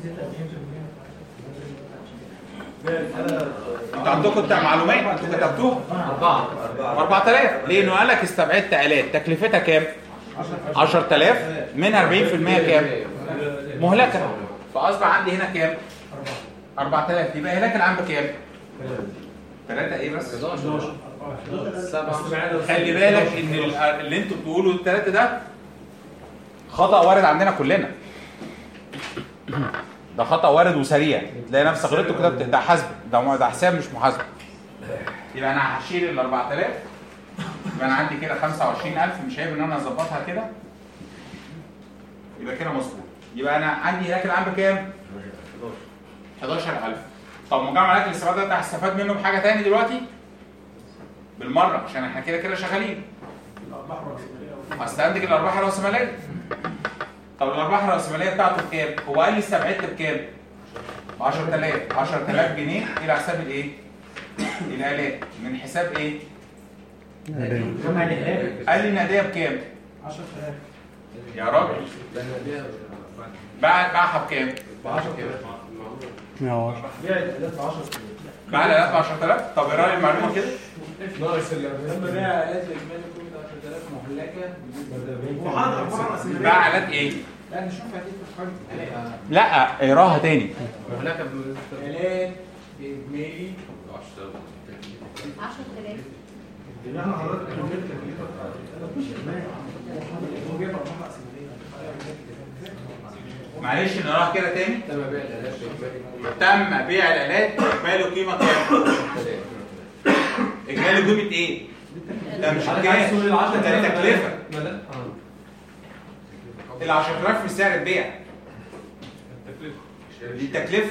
Speaker 1: انتوا عندكم بتاع معلومات انتوا كتبتوها 4 4000 ليه؟ لانه قال لك استبعدت الات تكلفتها كام؟ 10000 منها 40% كام؟ مهلكه فاصبح عندي هنا كام؟ 4000 يبقى هناك العام بكام؟ 3 ايه بس؟
Speaker 8: 11 7
Speaker 1: خلي بالك ان ال- اللي انتوا بتقولوا الثلاثه ده خطا وارد عندنا كلنا ده خطا وارد وسريع تلاقي نفسك غلطت كده ده حسب ده ده حساب مش محاسبه يبقى انا هشيل ال 4000 يبقى انا عندي كده 25000 مش عيب ان انا اظبطها كده يبقى كده مظبوط يبقى انا عندي هناك العام بكام 11000 طب مجمع الاكل الاستفاده ده انت هتستفاد منه بحاجه تاني دلوقتي بالمره عشان احنا كده كده شغالين هستنتج الارباح الراسماليه طب الارباح الراسماليه بتاعته بكام؟ هو قال لي استبعدت بكام؟ ب 10000 10000 جنيه الى حساب الايه؟ الالات من حساب ايه؟ قال لي النقديه بكام؟
Speaker 9: 10000
Speaker 1: يا راجل باع باعها بكام؟
Speaker 9: ب 10000 بيع الالات ب 10000
Speaker 1: باع الالات ب 10000 طب ايه راي المعلومه كده؟
Speaker 4: ناقص لما بيع آلات الإجمالي كل 10000 مهلكة
Speaker 9: وحاضر أربعة رأسمالية.
Speaker 1: باع الات ايه؟
Speaker 4: لا نشوف هتفرق خالص
Speaker 1: لا اقراها تاني
Speaker 4: مهلكة آلات بإجمالي
Speaker 7: 10000
Speaker 9: يعني حضرتك كملت تكلفة مش هو جايب أربعة رأسمالية
Speaker 1: معلش نقراها كده تاني
Speaker 5: تم بيع الالات باجمالي
Speaker 1: تم بيع الالات اجمالي قيمه كام؟ اجمالي قيمه ايه؟ ده مش الكاش ده التكلفه ال 10000 مش سعر البيع دي التكلفه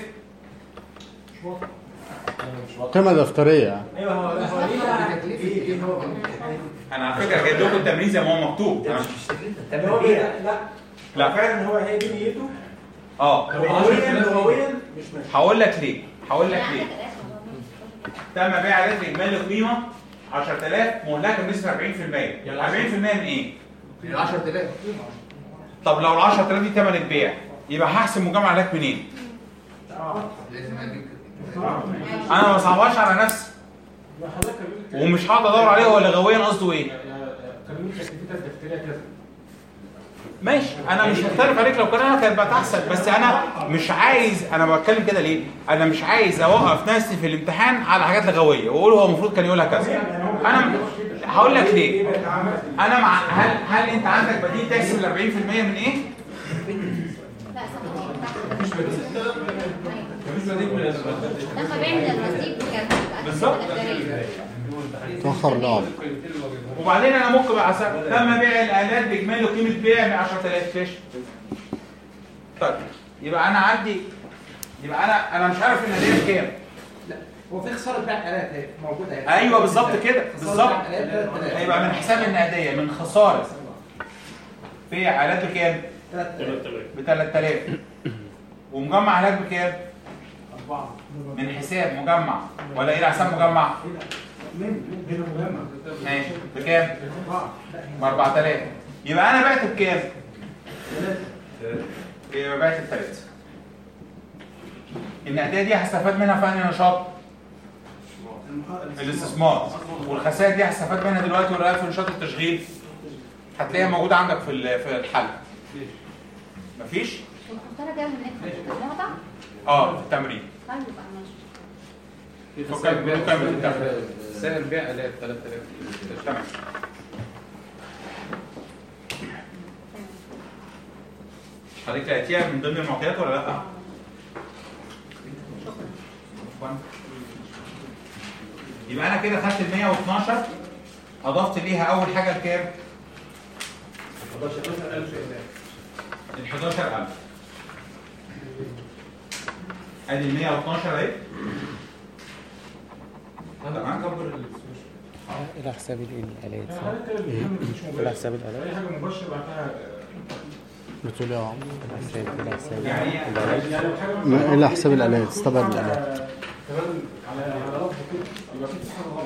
Speaker 2: قيمة دفترية يعني
Speaker 4: ايوه هو هو ليه
Speaker 5: تكلفه ايه هو
Speaker 1: انا على فكره جايب لكم التمرين زي ما هو مكتوب أنا
Speaker 4: ده هو بيع لا
Speaker 1: لا.
Speaker 4: لا فعلا هو هي دي نيته
Speaker 1: اه
Speaker 4: لغويا لغويا مش ماشي
Speaker 1: هقول لك ليه هقول لك
Speaker 7: يعني
Speaker 1: ليه
Speaker 7: عندك آلاف
Speaker 1: تم بيع الات اجمالي قيمه 10000 مهلكه بنسبه 40% 40% من ايه؟
Speaker 5: من 10000
Speaker 1: طب لو ال 10000 دي ثمن البيع يبقى هحسب مجمع الات منين؟
Speaker 5: لازم اديك
Speaker 1: انا ما صعبهاش على نفسي ومش هقعد ادور عليه هو لغويا قصده ايه؟
Speaker 6: قانون تكلفتها الدفتريه كذا
Speaker 1: ماشي انا مش مختلف عليك لو كان انا كانت بقت احسن بس انا مش عايز انا بتكلم كده ليه؟ انا مش عايز اوقف نفسي في الامتحان على حاجات لغويه واقول هو المفروض كان يقولها كذا انا م- هقول لك ليه؟ انا مع هل هل انت عندك بديل تحسب ال 40% من ايه؟
Speaker 7: لا صح مش بديل مش بديل من لما بيعمل الرصيد كان
Speaker 1: بالظبط.
Speaker 2: تأخر نقعد
Speaker 1: وبعدين انا ممكن بقى أسأل تم بيع الالات باجمالي قيمه بيع من 10000 فيش طيب يبقى انا عندي يبقى انا انا مش عارف النتيجه بكام
Speaker 4: لا هو في خساره بيع آلات اهي موجوده اهي
Speaker 1: ايوه بالظبط كده
Speaker 4: خسارة
Speaker 1: بالظبط
Speaker 4: بيع آلات 3000.
Speaker 1: هيبقى من حساب النقديه من خساره بيع الات بكام؟
Speaker 4: 3000
Speaker 1: ب 3000 ومجمع الات بكام؟
Speaker 4: أربعة
Speaker 1: من حساب مجمع ولا الى حساب مجمع؟
Speaker 9: من هنا مهمة
Speaker 1: ماشي بكام؟
Speaker 9: أربعة
Speaker 1: ب 4000 يبقى انا بعت بكام؟ يبقى بعت بثلاثه النقديه دي هستفاد منها في انهي نشاط؟ الاستثمار والخسائر دي هستفاد منها دلوقتي ولا في نشاط التشغيل؟ هتلاقيها موجوده عندك في ال- في الحل مفيش؟
Speaker 7: والخسارة جاية من المقطع
Speaker 1: اه في التمرين
Speaker 7: طيب يبقى ماشي
Speaker 1: فكك بنكمل التمرين
Speaker 5: سعر بيع الات 3000
Speaker 1: تمام حضرتك لقيتيها من ضمن المعطيات ولا لا؟ عفواً. يبقى انا كده خدت ال 112 اضفت ليها اول حاجه بكام؟
Speaker 9: 11000
Speaker 1: ال 11000 ادي ال 112 اهي تمام
Speaker 3: الى حساب الالات
Speaker 6: يعني
Speaker 3: صح؟
Speaker 6: حضرتك كده بتتكلم مش
Speaker 3: الى
Speaker 6: مباشر
Speaker 3: حساب الالات
Speaker 6: اي حاجه مباشره بعدها
Speaker 2: بتقول ايه يا عم؟
Speaker 3: الى حساب الى حساب
Speaker 1: يعني
Speaker 3: الالات
Speaker 6: يعني لو حاجه
Speaker 2: ما-
Speaker 6: مثلا
Speaker 2: إلى حساب الآلات، استبعد الآلات.
Speaker 6: كمان على على لفظ كده يبقى في حاجه غلط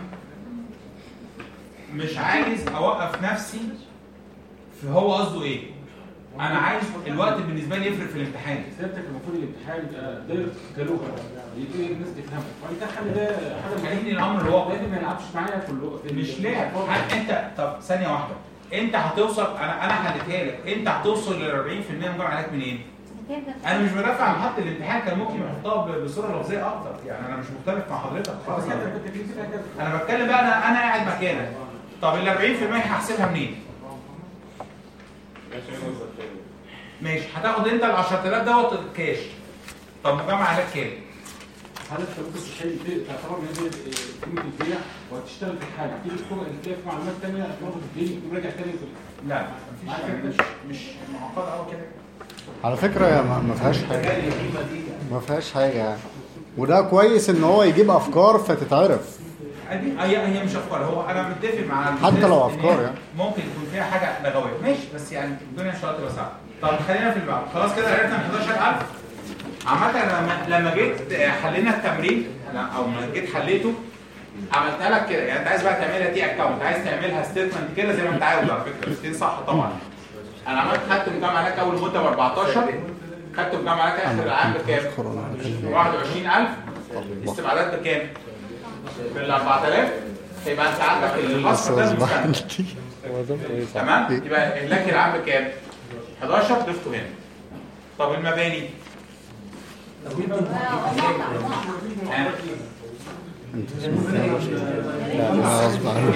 Speaker 1: مش عايز اوقف نفسي في هو قصده ايه انا عايز الوقت بالنسبه لي يفرق في الامتحان
Speaker 6: سيادتك المفروض الامتحان يبقى داير كلغه يبقى الناس تفهمه وانت حل ده حاجه
Speaker 1: خليني الامر الواقع
Speaker 6: لازم ما يلعبش معايا في اللغه في
Speaker 1: مش لعب هل انت طب ثانيه واحده انت هتوصل انا انا حلتها لك انت هتوصل لل 40% من جمع عليك منين؟ انا مش بدافع عن حط الامتحان كان ممكن يحطها ب- بصوره لفظيه اكتر يعني انا مش مختلف مع حضرتك خالص انا بتكلم بقى انا انا قاعد مكانك طب ال 40% هحسبها منين؟ ماشي هتاخد انت ال 10000 دوت كاش طب مجمع عليك كام؟
Speaker 6: هل الشروط الصحيه دي تعتبر ان هي قيمه البيع وهتشتغل في الحاجه تيجي تدخل تلاقي في معلومات ثانيه تاخد الدين وراجع تاني في
Speaker 1: لا مفيش مش مش معقد قوي كده
Speaker 15: على فكرة هي ما ما فيهاش حاجة ما فيهاش حاجة يعني وده كويس ان هو يجيب افكار فتتعرف
Speaker 1: دي هي هي مش افكار هو انا متفق مع
Speaker 15: حتى
Speaker 1: الناس
Speaker 15: لو
Speaker 1: إن هي
Speaker 15: أفكار يعني.
Speaker 1: ممكن يكون فيها حاجه لغويه ماشي بس يعني الدنيا ان شاء الله تبقى سهله طب خلينا في البعض خلاص كده عرفنا من 11000 عامة لما لما جيت حلينا التمرين أنا- او لما جيت حليته عملتها لك كده يعني انت عايز بقى تعملها دي اكونت عايز تعملها ستيتمنت كده زي ما انت عاوز على فكره الاثنين صح طبعا انا عملت خدت مجمع لك اول مده ب 14 خدت مجمع لك اخر العام بكام؟ 21000 استبعادات بكام؟ بال 4000 يبقى انت عندك الاصل ده المستند تمام يبقى اهلاك العام بكام 11 ضفته هنا طب المباني ها؟
Speaker 15: لا غصب عنك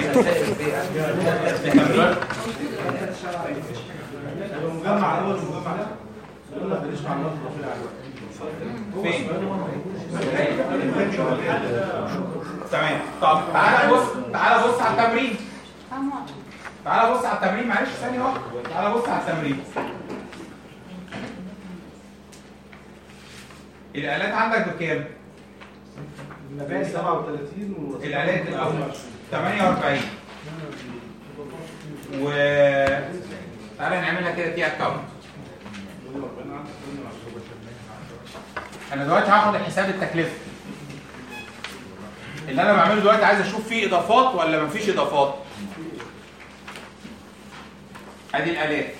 Speaker 9: المجمع الاول المجمع ده يقول لك بلاش معلومات اضافيه عليه
Speaker 1: تمام طب تعالى بص تعالى بص على التمرين تعالى بص على التمرين معلش ثانيه واحده تعالى بص على التمرين الالات عندك بكام
Speaker 9: المباني 37
Speaker 1: الالات الاول 48 و تعالى نعملها كده تي اكونت انا دلوقتي هاخد حساب التكلفه اللي انا بعمله دلوقتي عايز اشوف فيه اضافات ولا مفيش اضافات ادي الالات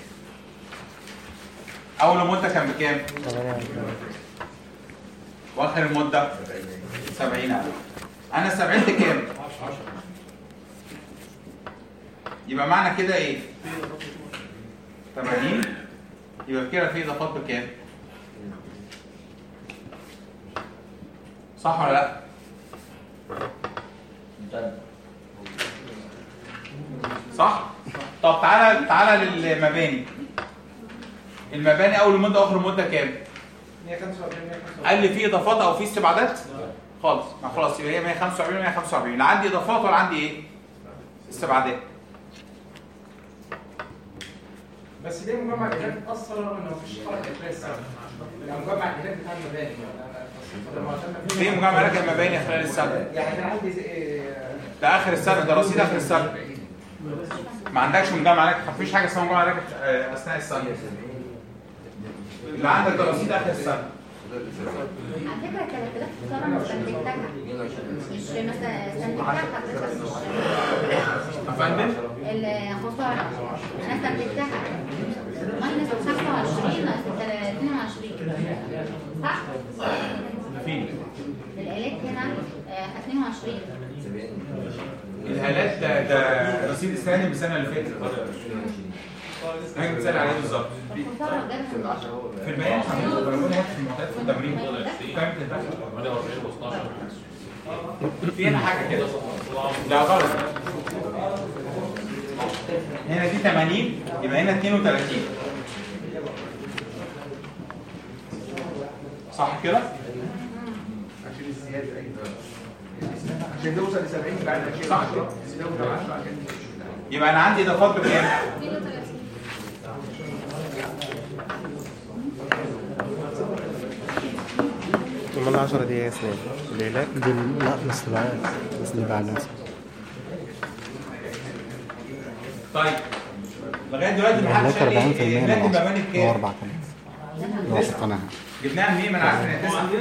Speaker 1: اول مده كان بكام واخر المده 70000 انا استبعدت كام يبقى معنى كده ايه 80 يبقى كده في اضافات بكام صح ولا لا صح طب تعالى تعالى للمباني المباني اول مده واخر مده كام
Speaker 4: 145
Speaker 1: قال لي في اضافات او في استبعادات خالص ما خلاص يبقى هي 145 145 لا عندي اضافات ولا عندي ايه استبعادات
Speaker 10: بس ليه مجمع الإيجاد اتأثر رغم إن مفيش حركة خلال السنة؟ يعني مجمع الإيجاد بتاع المباني
Speaker 1: في مجمع لك المباني خلال السنه
Speaker 10: يعني كان عندي زي
Speaker 1: ده اخر السنه ده رصيد اخر السنه ما عندكش مجمع لك مفيش حاجه اسمها مجمع لك آه، اثناء السنه اللي عندك ده رصيد اخر السنه
Speaker 7: على فكرة الثلاث آلاف انا استنتجتها مش مثلا استنتجتها حضرتك
Speaker 1: يا فندم
Speaker 7: الخسارة انا استنتجتها ماينس 25 ناقص 22 صح؟
Speaker 1: فين
Speaker 7: الآلات هنا آه، 22
Speaker 1: الهالات ده ده رصيد السنه من السنه اللي فاتت انا مثال عليه بالظبط
Speaker 7: الخسارة جت في
Speaker 1: في البيان بقول لك في المعطيات في التمرين كام كده
Speaker 8: 48 و12
Speaker 1: في هنا حاجه كده لا غلط هنا دي 80 يبقى هنا 32 صح كده؟
Speaker 5: عشان الزياده ايوه عشان توصل ل 70 بعد 20
Speaker 1: صح كده؟ يبقى انا عندي اضافات بكام؟
Speaker 3: امال 10 دي ايه يا اسلام؟ العلاج
Speaker 15: دي لا الاستبعاد الاستبعادات
Speaker 1: طيب لغايه دلوقتي ما حدش
Speaker 15: الهلاك
Speaker 1: قال
Speaker 15: 40%
Speaker 1: لي
Speaker 15: من
Speaker 1: هناك
Speaker 15: العصر
Speaker 1: المباني
Speaker 15: هو
Speaker 1: بكام؟
Speaker 15: 4000 اللي هو سكنها
Speaker 1: جبناها منين؟ ما انا عارف ان هي تسعه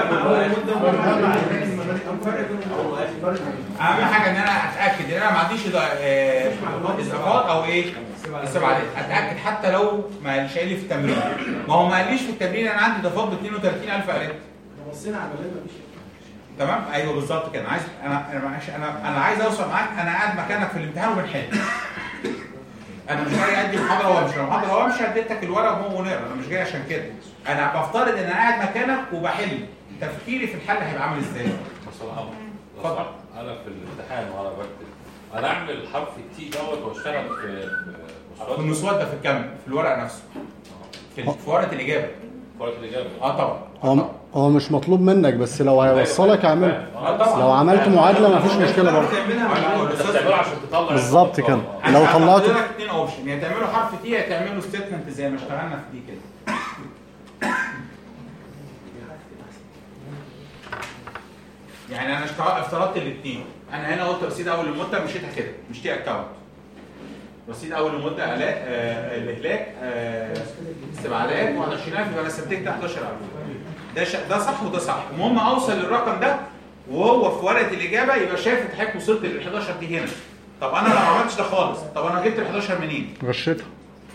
Speaker 1: اهم حاجه ان انا اتاكد ان انا ما عنديش إضا- آه، اضافات او ايه استبعادات اتاكد حتى لو ما قالش لي في التمرين ما هو ما قاليش في التمرين انا عندي اضافات ب 32000 قالت
Speaker 9: بصينا على المباني مفيش
Speaker 1: تمام ايوه بالظبط كده عايز انا انا معلش انا انا عايز اوصل معاك انا قاعد مكانك في الامتحان وبنحل انا مش جاي ادي محاضره وامشي لو محاضره وامشي اديتك الورق وهو ونقرا انا مش جاي عشان كده انا بفترض ان انا قاعد مكانك وبحل تفكيري في الحل هيبقى عامل ازاي
Speaker 8: اتفضل انا في الامتحان وانا بكتب انا اعمل حرف التي دوت واشتغل في
Speaker 1: في المسوده في الكم في الورق نفسه في في ورقه الاجابه
Speaker 8: ورقه الاجابه
Speaker 1: اه طبعا
Speaker 15: هو هو مش مطلوب منك بس لو هيوصلك اعمل
Speaker 1: آه طبعا.
Speaker 15: لو عملت معادله مفيش مشكله برضه
Speaker 8: انت بتعمله عشان تطلع
Speaker 15: بالظبط كده لو
Speaker 1: لو
Speaker 15: طلعت
Speaker 1: لك اثنين اوبشن يا تعملوا حرف تي يا تعملوا ستيتمنت زي ما اشتغلنا في دي كده يعني انا اشتغل افترضت الاثنين انا هنا قلت رصيد اول المده مشيتها كده مش تي اكونت رصيد اول المده الاء آه الاهلاك آه استبعادات 21000 يبقى انا استنتجت 11000 ده ش... ده صح وده صح المهم اوصل للرقم ده وهو في ورقه الاجابه يبقى شايف انت حضرتك وصلت لل 11 دي هنا طب انا لو ما عملتش ده خالص طب انا جبت ال 11 منين؟
Speaker 15: غشيتها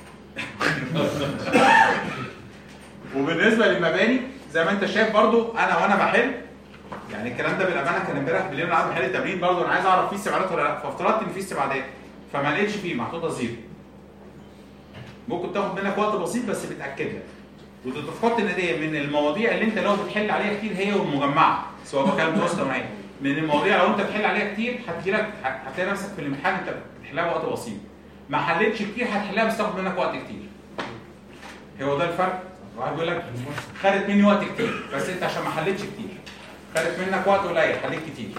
Speaker 1: وبالنسبه للمباني زي ما انت شايف برضو انا وانا بحل يعني الكلام ده بالامانه كان امبارح بالليل انا قاعد بحل التمرين برضو انا عايز اعرف فيه استبعادات ولا لا فافترضت ان فيه استبعادات فما لقيتش فيه محطوطه زيرو ممكن تاخد منك وقت بسيط بس بتاكد لك وتتفقد ان دي من المواضيع اللي انت لو بتحل عليها كتير هي والمجمعه سواء كانت متوسطه او عاليه من المواضيع لو انت بتحل عليها كتير هتجيلك هتلاقي نفسك في الامتحان انت بتحلها بوقت بسيط ما حلتش كتير هتحلها بس تاخد منك وقت كتير هو ده الفرق واحد بيقول لك خدت مني وقت كتير بس انت عشان ما حلتش كتير خدت منك وقت قليل حليت كتير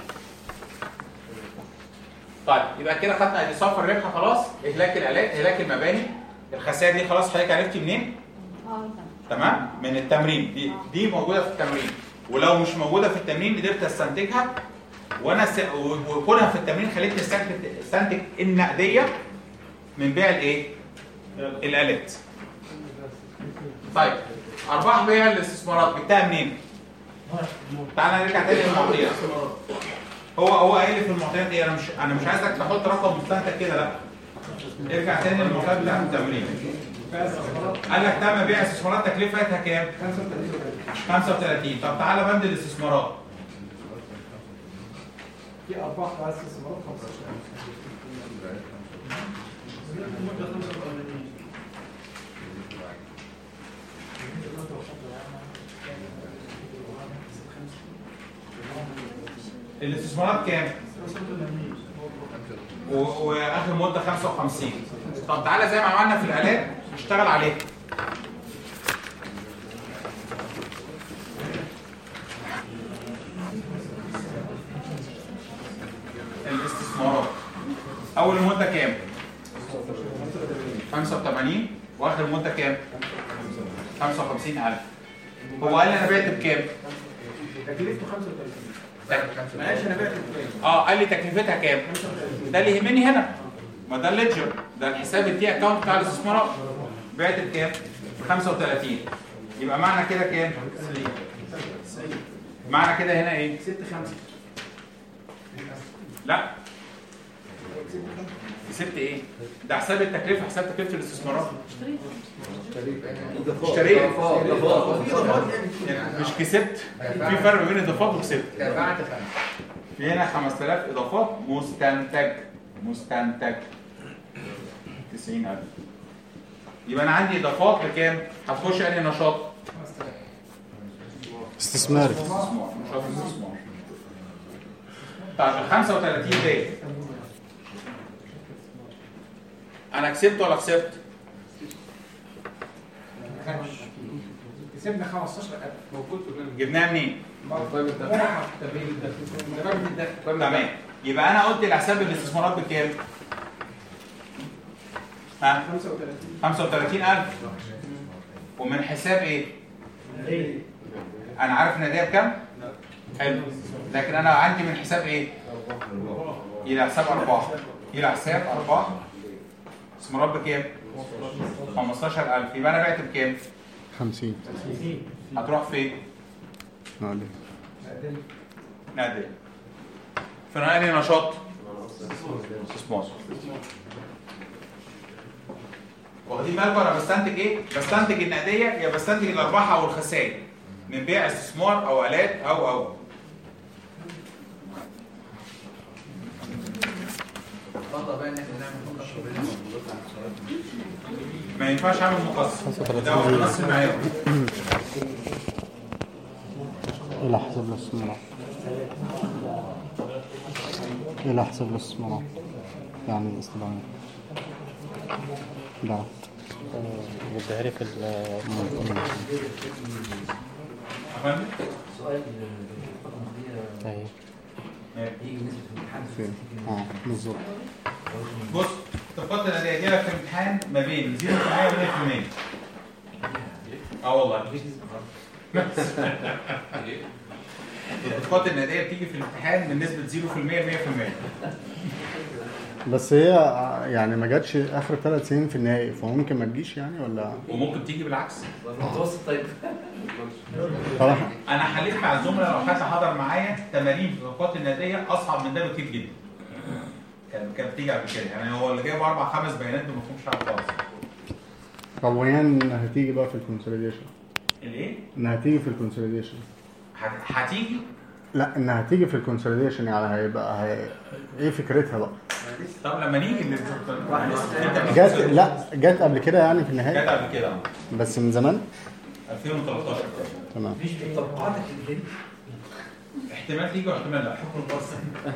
Speaker 1: طيب يبقى كده خدنا ادي صف الربح خلاص اهلاك الالات اهلاك المباني الخسائر دي خلاص حضرتك عرفتي منين
Speaker 7: اه
Speaker 1: تمام من التمرين دي دي موجوده في التمرين ولو مش موجوده في التمرين قدرت استنتجها وانا س... و- وكونها في التمرين خليتني استنتج استنتج النقديه من بيع الايه؟ الالات طيب ارباح بيع الاستثمارات جبتها منين؟ تعالى نرجع تاني للمعطيات هو هو قايل لي في المعطيات ايه انا مش انا مش عايزك تحط رقم مستنتج كده لا ارجع تاني للمعطيات بتاعت التمرين قال لك تم بيع استثمارات تكلفتها كام؟ 35 طب تعالى بند الاستثمارات
Speaker 4: في ارباح على استثمارات 15
Speaker 1: الاستثمارات كام؟ و- واخر مده 55 طب تعالى زي ما عملنا في الالات نشتغل عليه الاستثمارات اول المده كام 85 واخر المده كام 55000 هو قال لي انا بعت بكام
Speaker 4: تكلفته 35 معلش انا بعت بكام؟
Speaker 1: اه قال لي تكلفتها كام ده اللي يهمني هنا ما ده الليدجر ده الحساب الدي اكونت بتاع الاستثمارات بعت بكام 35 يبقى معنى كده كام معنى كده هنا ايه
Speaker 4: 6 5
Speaker 1: لا كسبت ايه ده حساب التكلفه حساب تكلفه الاستثمارات اشتريت يعني مش كسبت في فرق بين اضافات وكسبت في هنا 5000 اضافات مستنتج مستنتج 90000 يبقى انا عندي اضافات بكام؟ هتخش انهي نشاط؟
Speaker 15: استثماري
Speaker 1: استثمار نشاط استثمار طيب ال 35 دي انا كسبت ولا خسرت؟
Speaker 4: كسبنا 15000 موجود في الجنب
Speaker 1: جبناها منين؟
Speaker 4: تمام
Speaker 1: تمام يبقى انا قلت لحساب الاستثمارات بكام؟ ها
Speaker 4: 35
Speaker 1: 35000 ومن حساب ايه؟ انا عارف ان ده بكام؟ حلو لكن انا عندي من حساب ايه؟ الى حساب ارباح الى حساب ارباح استثمارات بكام؟ 15000 يبقى انا بعت بكام؟
Speaker 15: 50
Speaker 1: هتروح فين؟
Speaker 15: معلش
Speaker 1: نادي فانا انهي نشاط؟ استثمار واخدين بالكم انا بستنتج ايه؟ بستنتج النقديه يا بستنتج الارباح او الخسائر من بيع استثمار او الات او او
Speaker 5: خطأ بقى ان احنا نعمل مقارنة بين الموجودات والمسارات.
Speaker 1: ما ينفعش اعمل مقصر ده هو نص المعيار
Speaker 15: إلى حسب الاستثمارات إلى حسب الاستثمارات يعني استبعاد بعد
Speaker 3: مديها لي في ال
Speaker 1: أفندم؟
Speaker 10: سؤال الرقم دي
Speaker 3: اهي
Speaker 10: يجي نسبة الامتحان
Speaker 15: فين اه بالظبط
Speaker 1: بص التطبيقات الناديه هيجي لك في امتحان ما بين 0% و 100% اه والله التطبيقات الناديه بتيجي في الامتحان من نسبه 0% ل 100%
Speaker 15: بس هي يعني ما جاتش اخر ثلاث سنين في النهائي فممكن ما تجيش يعني ولا
Speaker 1: وممكن تيجي بالعكس
Speaker 10: متوسط طيب
Speaker 15: صراحه
Speaker 1: انا حليت مع الزملاء لو حد حضر معايا تمارين في التطبيقات الناديه اصعب من ده بكتير جدا كان كانت بتيجي قبل كده يعني هو اللي جايب اربع خمس بيانات ما مفهومش حاجه خالص
Speaker 15: طب وهي انها هتيجي بقى في الكونسوليديشن
Speaker 1: الايه؟
Speaker 15: انها هتيجي في الكونسوليديشن
Speaker 1: هت- هتيجي
Speaker 15: لا انها هتيجي في الكونسوليديشن يعني هيبقى هي... ايه فكرتها بقى
Speaker 1: طب لما نيجي لل-
Speaker 15: جت لا جت قبل كده يعني في النهائي
Speaker 1: جت قبل كده اه.
Speaker 15: بس من زمان
Speaker 1: 2013
Speaker 15: تمام
Speaker 10: مش توقعاتك اللي فين
Speaker 1: احتمال تيجي واحتمال لا حكم البص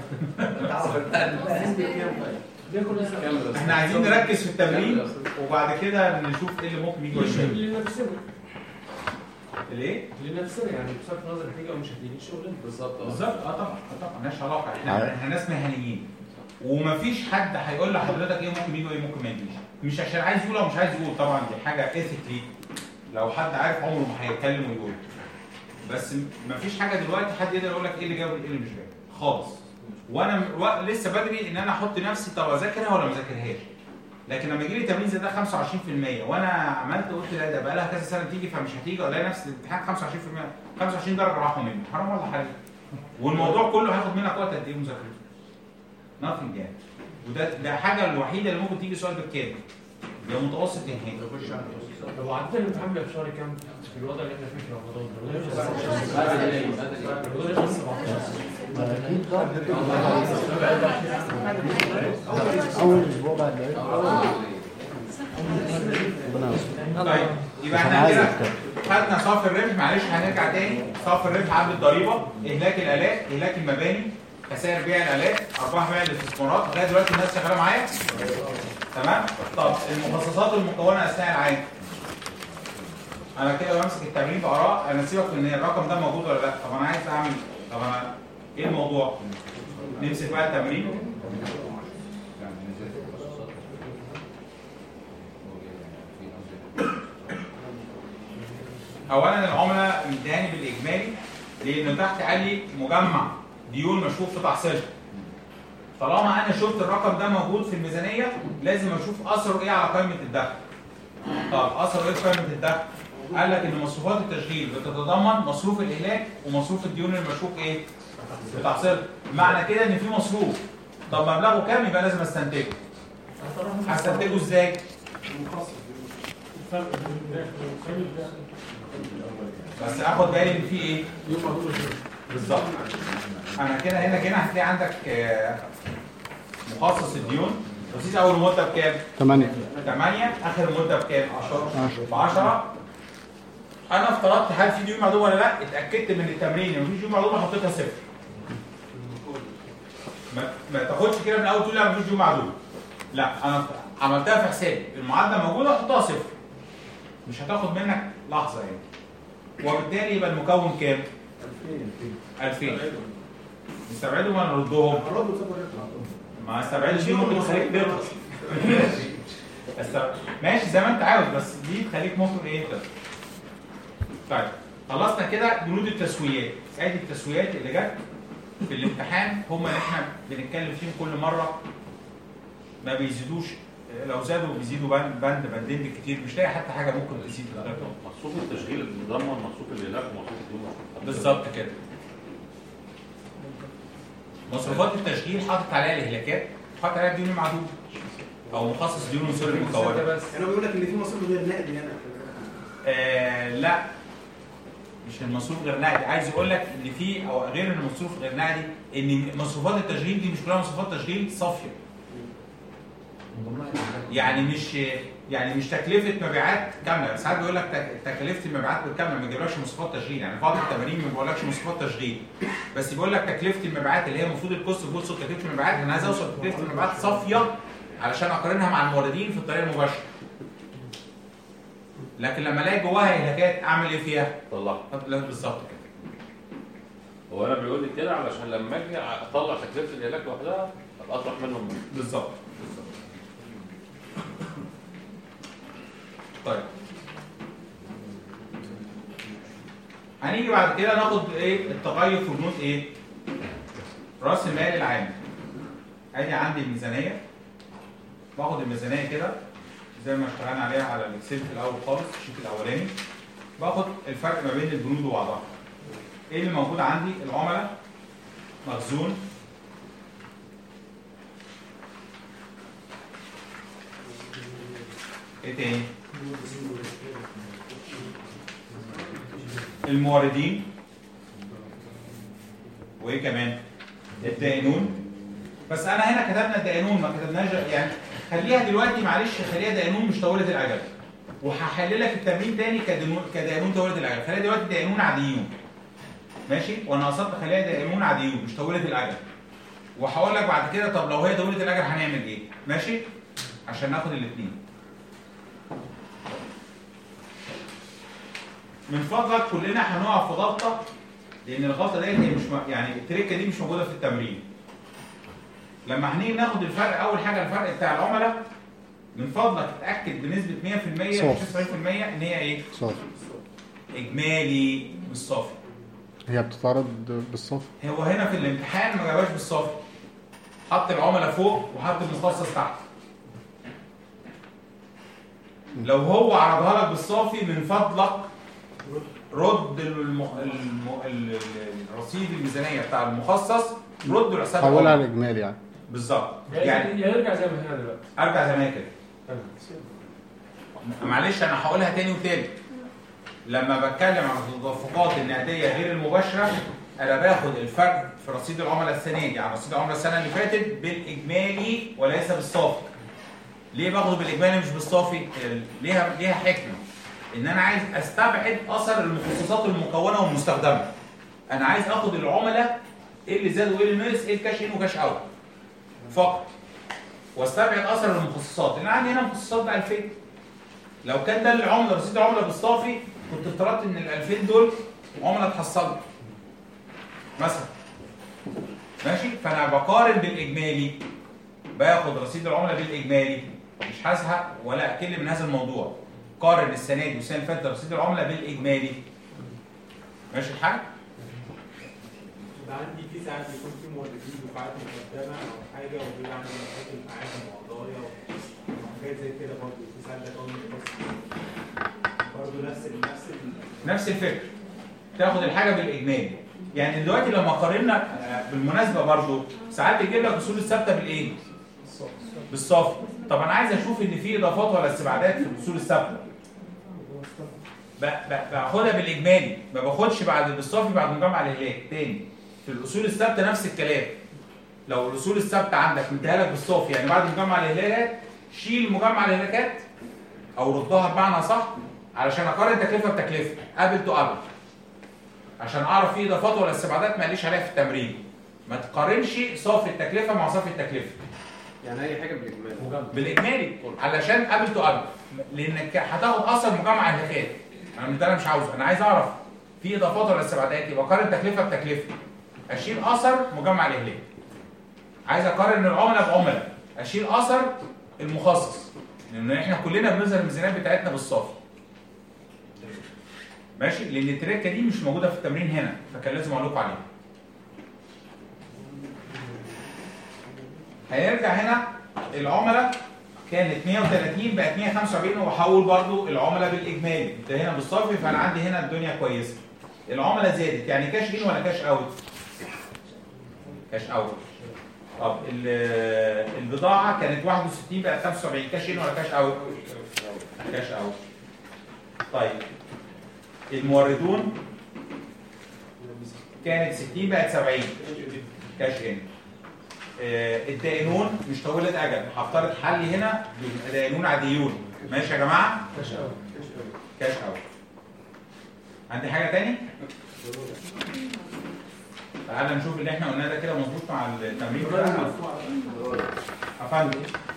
Speaker 1: احنا عايزين نركز في التمرين وبعد كده نشوف ايه اللي ممكن يجي ولا
Speaker 16: اللي نفسنا
Speaker 1: الايه؟
Speaker 16: اللي نفسنا يعني بصرف النظر هتيجي او مش هتيجي الشغل بالظبط
Speaker 1: بالظبط اه طبعا اه طبعا مالناش علاقه احنا
Speaker 15: عارف.
Speaker 1: احنا ناس مهنيين ومفيش حد هيقول لحضرتك ايه ممكن يجي وايه ممكن ما يجيش مش عشان عايز يقول او مش عايز يقول طبعا دي حاجه ايثيكلي لو حد عارف عمره ما هيتكلم ويقول بس مفيش حاجه دلوقتي حد يقدر يقول لك ايه اللي جاب وايه اللي مش جاب خالص وانا م- و- لسه بدري ان انا احط نفسي طب اذاكرها ولا ما اذاكرهاش لكن لما يجي لي تمرين زي ده 25% وانا عملت قلت لا ده بقى لها كذا سنه تيجي فمش هتيجي الاقي نفس الامتحان 25% 25 درجه راحوا مني حرام ولا حاجه والموضوع كله هياخد منك وقت قد ايه مذاكرته؟ nothing يعني وده ده حاجه الوحيده اللي ممكن تيجي سؤال بالكامل يا متوسط يا نهائي
Speaker 16: طب وعدت الامتحان بيبقى في شهر كام في الوضع اللي احنا فيه في رمضان رمضان يخلص 17
Speaker 15: اول اسبوع بعد العيد ربنا يستر
Speaker 1: طيب يبقى
Speaker 15: مش
Speaker 1: احنا
Speaker 15: عايز
Speaker 1: كده
Speaker 15: أتكلم.
Speaker 1: خدنا صافي الربح معلش هنرجع تاني صافي الربح قبل الضريبه اهلاك الالات اهلاك المباني خسائر بيع الالات ارباح بيع الاستثمارات لغايه دلوقتي الناس شغاله معايا تمام طب المخصصات المكونه اثناء العام انا كده بمسك التمرين باراء انا سيبك من الرقم ده موجود ولا لا طب انا عايز اعمل طب انا ايه الموضوع نمسك بقى التمرين اولا العملاء مداني بالاجمالي لانه تحت قال لي مجمع ديون مشروط في تحصيلها طالما انا شفت الرقم ده موجود في الميزانيه لازم اشوف اثره ايه على قائمه الدخل طب اثره ايه في قائمه الدخل قال لك ان مصروفات التشغيل بتتضمن مصروف الاهلاك ومصروف الديون المشروط ايه في تحصيلها معنى كده ان في مصروف طب مبلغه كام يبقى لازم استنتجه هستنتجه ازاي بس اخد بالي ان في ايه بالظبط انا كده هنا كده هتلاقي عندك آه، مخصص الديون رصيد اول مده بكام
Speaker 15: 8
Speaker 1: 8 اخر مده بكام 10
Speaker 15: 10.
Speaker 1: ب 10 انا افترضت هل في ديون معدومه ولا لا اتاكدت من التمرين ان مفيش ديون معدومه حطيتها صفر ما, ما تاخدش كده من الاول تقول لا مفيش ديون معدومه لا انا عملتها في حسابي المعادله موجوده احطها صفر مش هتاخد منك لحظه يعني وبالتالي يبقى المكون كام 2000 نستبعدهم ولا نردهم ما استبعدش دي ممكن تخليك تغلط است- ماشي زي ما انت عاوز بس دي تخليك ممكن ايه تغلط طيب خلصنا كده بنود التسويات ادي التسويات اللي جت في الامتحان هم اللي احنا بنتكلم فيهم كل مره ما بيزيدوش لو زادوا بيزيدوا بند بند بندين بالكتير مش لاقي حتى حاجه ممكن تزيد لغايه
Speaker 8: مصروف التشغيل المضمن مصروف الاهلاك ومصروف الديون
Speaker 1: بالظبط كده مصروفات التشغيل حاطط عليها الاهلاكات حاطط عليها الديون المعدومه او مخصص ديون وسر المكونه
Speaker 9: بس انا بيقول لك ان في مصروف غير نقدي هنا
Speaker 1: آه لا مش المصروف غير نقدي عايز يقول لك ان في او غير ان المصروف غير نقدي ان مصروفات التشغيل دي مش كلها مصروفات تشغيل صافيه يعني مش يعني مش تكلفه مبيعات كامله ساعات بيقول لك تك- تكلفه المبيعات بالكامله ما يجيبلكش مواصفات تشغيل يعني بعض التمارين ما بيقولكش مواصفات تشغيل بس بيقول لك تكلفه المبيعات اللي هي المفروض الكوست اوف جودز تكلفه المبيعات انا عايز اوصل تكلفه المبيعات صافيه علشان اقارنها مع الموردين في الطريقه المباشره لكن لما الاقي جواها اهلاكات اعمل ايه فيها؟
Speaker 8: طلعها
Speaker 1: بالظبط كده
Speaker 8: هو انا بيقول لي كده علشان لما اجي اطلع تكلفه الاهلاك لوحدها ابقى اطرح منهم
Speaker 1: بالظبط طيب هنيجي بعد كده ناخد ايه التغير في بنود ايه راس المال العام ادي عندي الميزانيه باخد الميزانيه كده زي ما اشتغلنا عليها على الاكسل في الاول خالص الشيت الاولاني باخد الفرق ما بين البنود وبعضها ايه اللي موجود عندي العملاء مخزون ايه تاني الموردين وايه كمان الدائنون بس انا هنا كتبنا الدائنون ما كتبناش يعني خليها دلوقتي معلش خليها دائنون مش طاوله العجل وهحللك التمرين تاني كدائنون كدائنون طاوله العجل خليها دلوقتي دائنون عاديون ماشي وانا قصدت خليها دائنون عاديون مش طاوله العجل وهقول لك بعد كده طب لو هي طاوله العجل هنعمل ايه ماشي عشان ناخد الاثنين من فضلك كلنا هنقع في غلطه لان الغلطه ديت هي مش م- يعني التركه دي مش موجوده في التمرين لما هنيجي ناخد الفرق اول حاجه الفرق بتاع العملاء من فضلك اتاكد بنسبه 100% مش
Speaker 15: صافي.
Speaker 1: 90% ان هي ايه
Speaker 15: صافي
Speaker 1: اجمالي مش صافي
Speaker 15: هي بتتعرض بالصافي
Speaker 1: هو هنا في الامتحان ما جابهاش بالصافي حط العملاء فوق وحط المخصص تحت لو هو عرضها لك بالصافي من فضلك رد الم... الم... ال- ال- الرصيد الميزانيه بتاع المخصص رد لحساب
Speaker 15: حولها
Speaker 1: العملاء.
Speaker 15: على الاجمالي يعني
Speaker 1: بالظبط
Speaker 16: يعني
Speaker 1: يعني
Speaker 16: يرجع زي ما هنا دلوقتي
Speaker 1: ارجع زي ما هي كده معلش انا هقولها تاني وتالت لما بتكلم عن التدفقات النقديه غير المباشره انا باخد الفرق في رصيد العملاء السنه دي عن رصيد العملاء السنه اللي فاتت بالاجمالي وليس بالصافي ليه باخده بالاجمالي مش بالصافي ال- ليها ليها حكمه ان انا عايز استبعد اثر المخصصات المكونه والمستخدمه انا عايز اخد العملاء ايه اللي زاد وايه اللي نقص ايه الكاش ان وكاش اوت فقط واستبعد اثر المخصصات لان عندي هنا مخصصات ب 2000 لو كان ده العمله رصيد العمله بالصافي كنت افترضت ان ال 2000 دول عمله اتحصلت مثلا ماشي فانا بقارن بالاجمالي باخد رصيد العمله بالاجمالي مش هزهق ولا اكل من هذا الموضوع قارن السنه دي والسنه اللي فاتت رصيد العمله بالاجمالي ماشي الحال
Speaker 4: يبقى عندي في ساعات بيكون في موردين دفعات مقدمه او حاجه وبيبقى عندي مشاكل معاهم وقضايا وحاجات زي كده برضه في ساعات ده قانون برضه نفس ال نفس ال
Speaker 1: نفس الفكره تاخد الحاجه بالاجمالي يعني دلوقتي لما قارنا آه، بالمناسبه برضو ساعات بيجيب لك اصول الثابته بالايه؟ بالصافي طب انا عايز اشوف ان في اضافات ولا استبعادات في الاصول الثابته ب- ب- باخدها بالاجمالي ما باخدش بعد بالصافي بعد مجمع الهلاك تاني في الاصول الثابته نفس الكلام لو الاصول الثابته عندك مديها لك بالصافي يعني بعد مجمع الهلاكات شيل مجمع الهلاكات او ردها بمعنى صح علشان اقارن تكلفه بتكلفه قابل تو قابل عشان اعرف في اضافات ولا استبعادات ما قاليش عليها في التمرين ما تقارنش صافي التكلفه مع صافي التكلفه
Speaker 17: يعني اي حاجه بالاجمال
Speaker 1: بالاجمالي علشان قابل تو قابل لانك هتاخد اثر مجمع الهلاكات انا مش ده انا مش عاوزه انا عايز اعرف في اضافات ولا استبعادات يبقى اقارن تكلفه بتكلفه اشيل اثر مجمع الاهلاك عايز اقارن العملاء بعملاء اشيل اثر المخصص لان احنا كلنا بنظهر الميزانيات بتاعتنا بالصافي ماشي لان التركه دي مش موجوده في التمرين هنا فكان لازم اقول لكم عليها هيرجع هنا العملاء كانت 130 بقت 145 وبحول برضو العملاء بالاجمالي انت هنا بالصافي فانا عندي هنا الدنيا كويسه العملاء زادت يعني كاش ان ولا كاش اوت كاش اوت طب ال- البضاعه كانت 61 بقت 75 كاش ان ولا كاش اوت كاش اوت طيب الموردون كانت 60 بقت 70 كاش ان آه، الدائنون مش طويلة أجل هفترض حلي هنا بيبقى دائنون عاديون ماشي يا جماعة؟
Speaker 9: كاش اوت
Speaker 1: كاش اوت عندي حاجة تاني؟ تعالى نشوف اللي احنا قلناه ده كده مظبوط مع التمرين بتاعنا افندم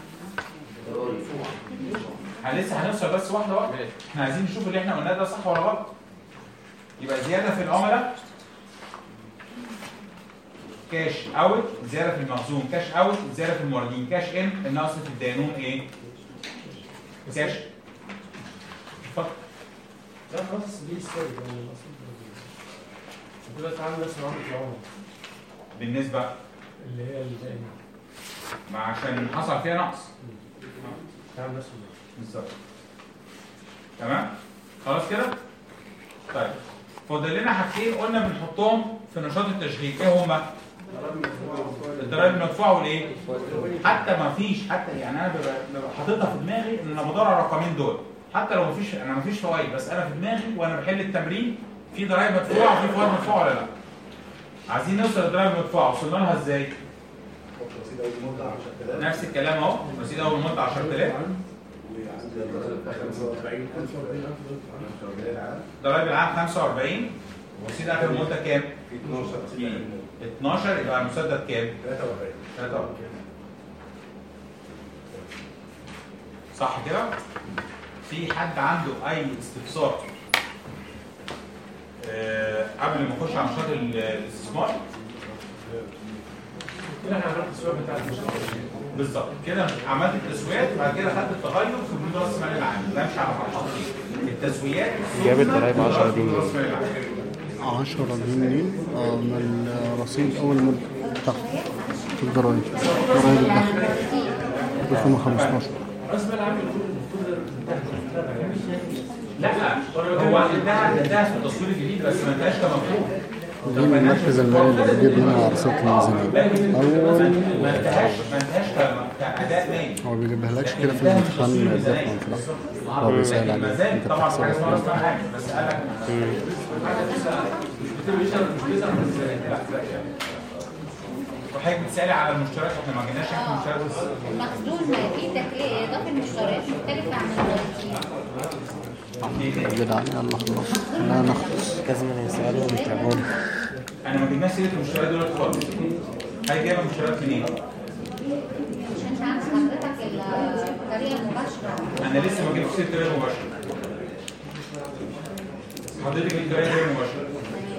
Speaker 1: احنا لسه هنوصل بس واحده واحده احنا عايزين نشوف اللي احنا قلناه ده صح ولا غلط يبقى زياده في العملاء كاش اوت زياده في المخزون كاش اوت زياده في الموردين كاش ان النقص في الدينون ايه كاش اتفضل
Speaker 16: لا خلاص دي ستوري يعني الاصل كده تعالى بس معاهم العمر
Speaker 1: بالنسبه
Speaker 16: اللي هي اللي
Speaker 1: ما عشان حصل فيها نقص
Speaker 16: تعالى بس
Speaker 1: بالظبط تمام خلاص كده طيب فاضل لنا حاجتين قلنا بنحطهم في نشاط التشغيل ايه هما الضرائب المدفوعه والايه حتى ما فيش حتى يعني انا ببقى ببقى حاططها في دماغي ان انا بدور على الرقمين دول حتى لو ما فيش انا ما فيش فوائد بس انا في دماغي وانا بحل التمرين في ضرائب مدفوعه وفي فوائد مدفوعه ولا لا عايزين نوصل للضرائب المدفوعه وصلنا لها ازاي
Speaker 12: رصيد اول مده 10000
Speaker 1: نفس الكلام اهو رصيد اول مده 10000 ضرائب العام 45 ورصيد اخر مده كام؟ 12 12 يبقى المسدد كام؟
Speaker 12: 43
Speaker 1: 43 صح كده؟ في حد عنده اي استفسار آه، قبل ما نخش على نشاط ال- الاستثمار
Speaker 16: كده احنا عملنا السؤال بتاع المشروع
Speaker 1: بالظبط كده عملت التسويات وبعد كده خدت التغير في بنود راس المال العام بمشي على مرحلتين التسويات
Speaker 3: جاب الضرايب 10
Speaker 1: بنود
Speaker 3: جنيه.
Speaker 1: راس المال العام
Speaker 15: 10 جنيه آه، من الرصيد أول مدة بتاعته الضرايب ضرايب الدخل 2015
Speaker 16: راس مال عام المفروض
Speaker 1: لا هو انتهى انتهى في التصوير الجديد بس ما انتهاش كمفهوم
Speaker 15: دي من المركز المالي اللي بيجيب لنا رصيد الميزانية أول
Speaker 1: ما انتهاش ما انتهاش كم- كاداء مالي
Speaker 15: هو بيجيبها لكش كده في الامتحان الدخل في الآخر هو بيسأل
Speaker 1: ما
Speaker 15: عليه
Speaker 1: زال
Speaker 15: أنت
Speaker 1: طبعا في حاجه اسمها راس
Speaker 15: بتحسبها
Speaker 1: مال عام بس قال لك وحضرتك بتسالي على المشتريات احنا ما جيناش احنا المشتريات بس
Speaker 7: المخزون فيه تكلفة إضافة المشتريات مختلفة عن الرواتب
Speaker 15: يا جدعان يلا خلاص لا نخلص
Speaker 3: لازم يسألوا ويتابعوني
Speaker 1: انا ما جبناش سيره المشتريات دلوقتي خالص هاي جايبه المشتريات منين؟
Speaker 7: مش انت عند حضرتك الطريقة المباشرة
Speaker 1: انا لسه ما جبتش سيره الطريقه المباشره حضرتك جبت الطريقه غير مباشره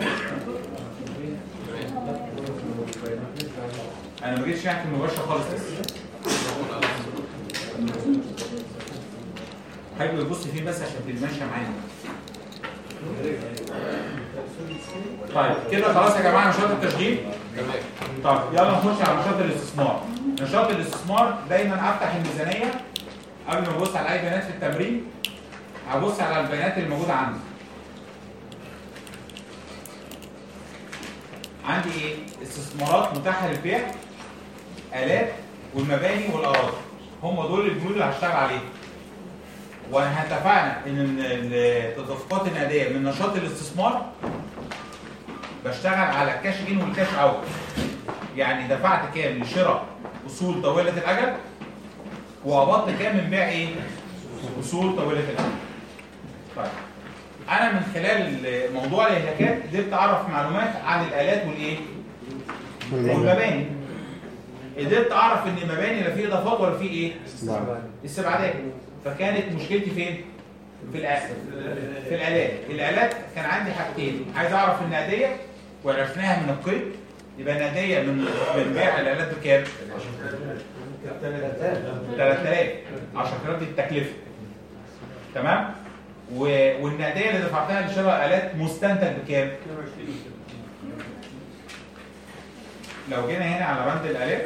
Speaker 1: انا ما جيتش يعني في المباشره خالص لسه حابب تبص فين بس عشان تبقى ماشيه معايا طيب كده خلاص يا جماعه نشاط التشغيل طيب يلا نخش على نشاط الاستثمار نشاط الاستثمار دايما افتح الميزانيه قبل ما ابص على اي بيانات في التمرين هبص على البيانات اللي موجوده عندي عندي ايه استثمارات متاحه للبيع الات والمباني والاراضي هم دول البنود اللي هشتغل عليهم واحنا اتفقنا ان ال- التدفقات النقديه من نشاط الاستثمار بشتغل على الكاش ان والكاش اوت يعني دفعت كام لشراء اصول طويله الاجل وقبضت كام من بيع ايه اصول طويله الاجل طيب انا من خلال ال- موضوع الاهلاكات قدرت اعرف معلومات عن الالات والايه والمباني قدرت اعرف ان المباني لا فيه اضافات ولا فيه ايه استبعادات فكانت مشكلتي فين في الآلات في الآلات الآلات كان عندي حاجتين عايز أعرف النقدية وعرفناها من القيد يبقى النقدية من من بيع الآلات بكام؟ 3000 10000 دي التكلفة تمام؟ و- والنقدية اللي دفعتها لشراء آلات مستنتج بكام؟ لو جينا هنا على بند الآلات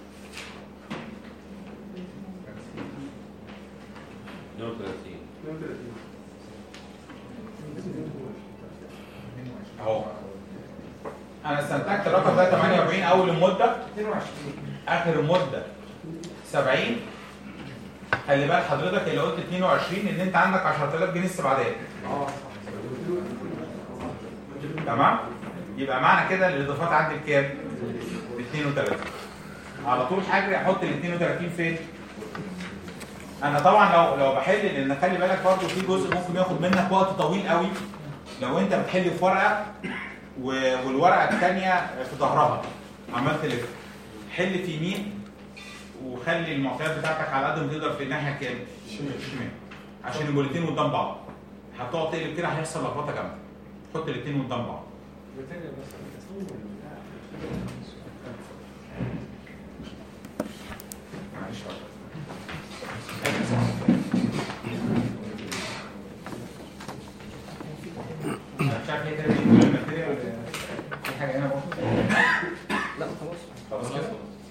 Speaker 8: 32
Speaker 1: اهو انا استنتجت الرقم ده 48 اول المده 22 اخر المده 70 خلي بال حضرتك اللي قلت 22 ان انت عندك 10000 جنيه استبعادات تمام يبقى معنى كده الاضافات عندي بكام ب 32 على طول حاجه احط ال 32 فين انا طبعا لو لو بحل لان خلي بالك برضو في جزء ممكن ياخد منك وقت طويل قوي لو انت بتحل في ورقه و- والورقه الثانيه في ظهرها عمال تلف حل في يمين وخلي المعطيات بتاعتك على قد ما تقدر في الناحيه كام؟ شمال عشان يبقوا الاثنين قدام بعض هتقعد تقلب كده هيحصل لخبطه جامده حط الاثنين قدام بعض معلش مش عارف ايه ده بيقول الماتيريال ولا في حاجه هنا برضه؟ لا خلاص خلاص كده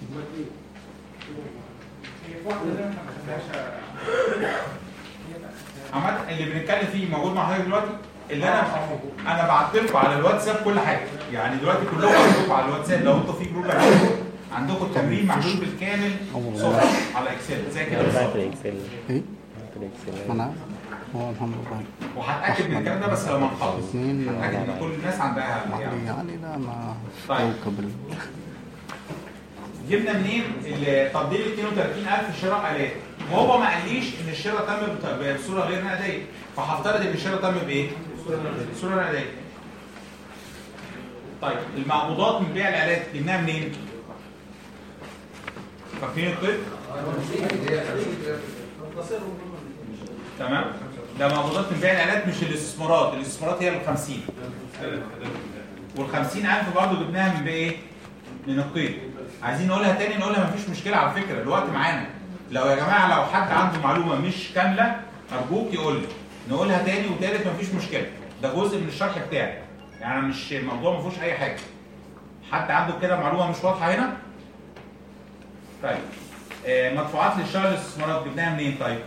Speaker 1: عامة اللي بنتكلم فيه موجود مع حضرتك دلوقتي اللي انا انا بعت لكم على الواتساب كل حاجه يعني دلوقتي كلكم عندكم على الواتساب لو انتوا في جروب عندكم عندكم التمرين محلول بالكامل صفر على اكسل زي كده
Speaker 3: بتاعت
Speaker 1: بالظبط
Speaker 3: الاكسل
Speaker 15: ايه؟
Speaker 3: بتاعت الاكسل
Speaker 15: ما انا عارف. هو محمد ابراهيم
Speaker 1: وهتاكد من الكلام ده بس لما نخلص
Speaker 15: اثنين
Speaker 1: هتاكد ان كل الناس عندها يعني
Speaker 15: علي علي ده ما
Speaker 1: طيب.
Speaker 15: كوكب ال-
Speaker 1: جبنا منين ال- تفضيل 32000 شراء الات وهو ما قاليش ان الشراء تم بت- بصوره غير نقديه فهفترض ان الشراء تم بايه؟ بصوره نقديه طيب المعروضات من بيع الالات جبناها منين؟ فاكرين القيد؟ تمام ده معروضات من بيع الالات مش الاستثمارات الاستثمارات هي ال 50 وال 50000 برضه جبناها من بايه؟ من القيد عايزين نقولها تاني نقولها مفيش مشكله على فكره الوقت معانا لو يا جماعه لو حد عنده معلومه مش كامله ارجوك يقول لي نقولها تاني وتالت مفيش مشكله ده جزء من الشرح بتاعي يعني مش الموضوع ما فيهوش اي حاجه حد عنده كده معلومه مش واضحه هنا طيب آه مدفوعات للشغل الاستثمارات جبناها منين طيب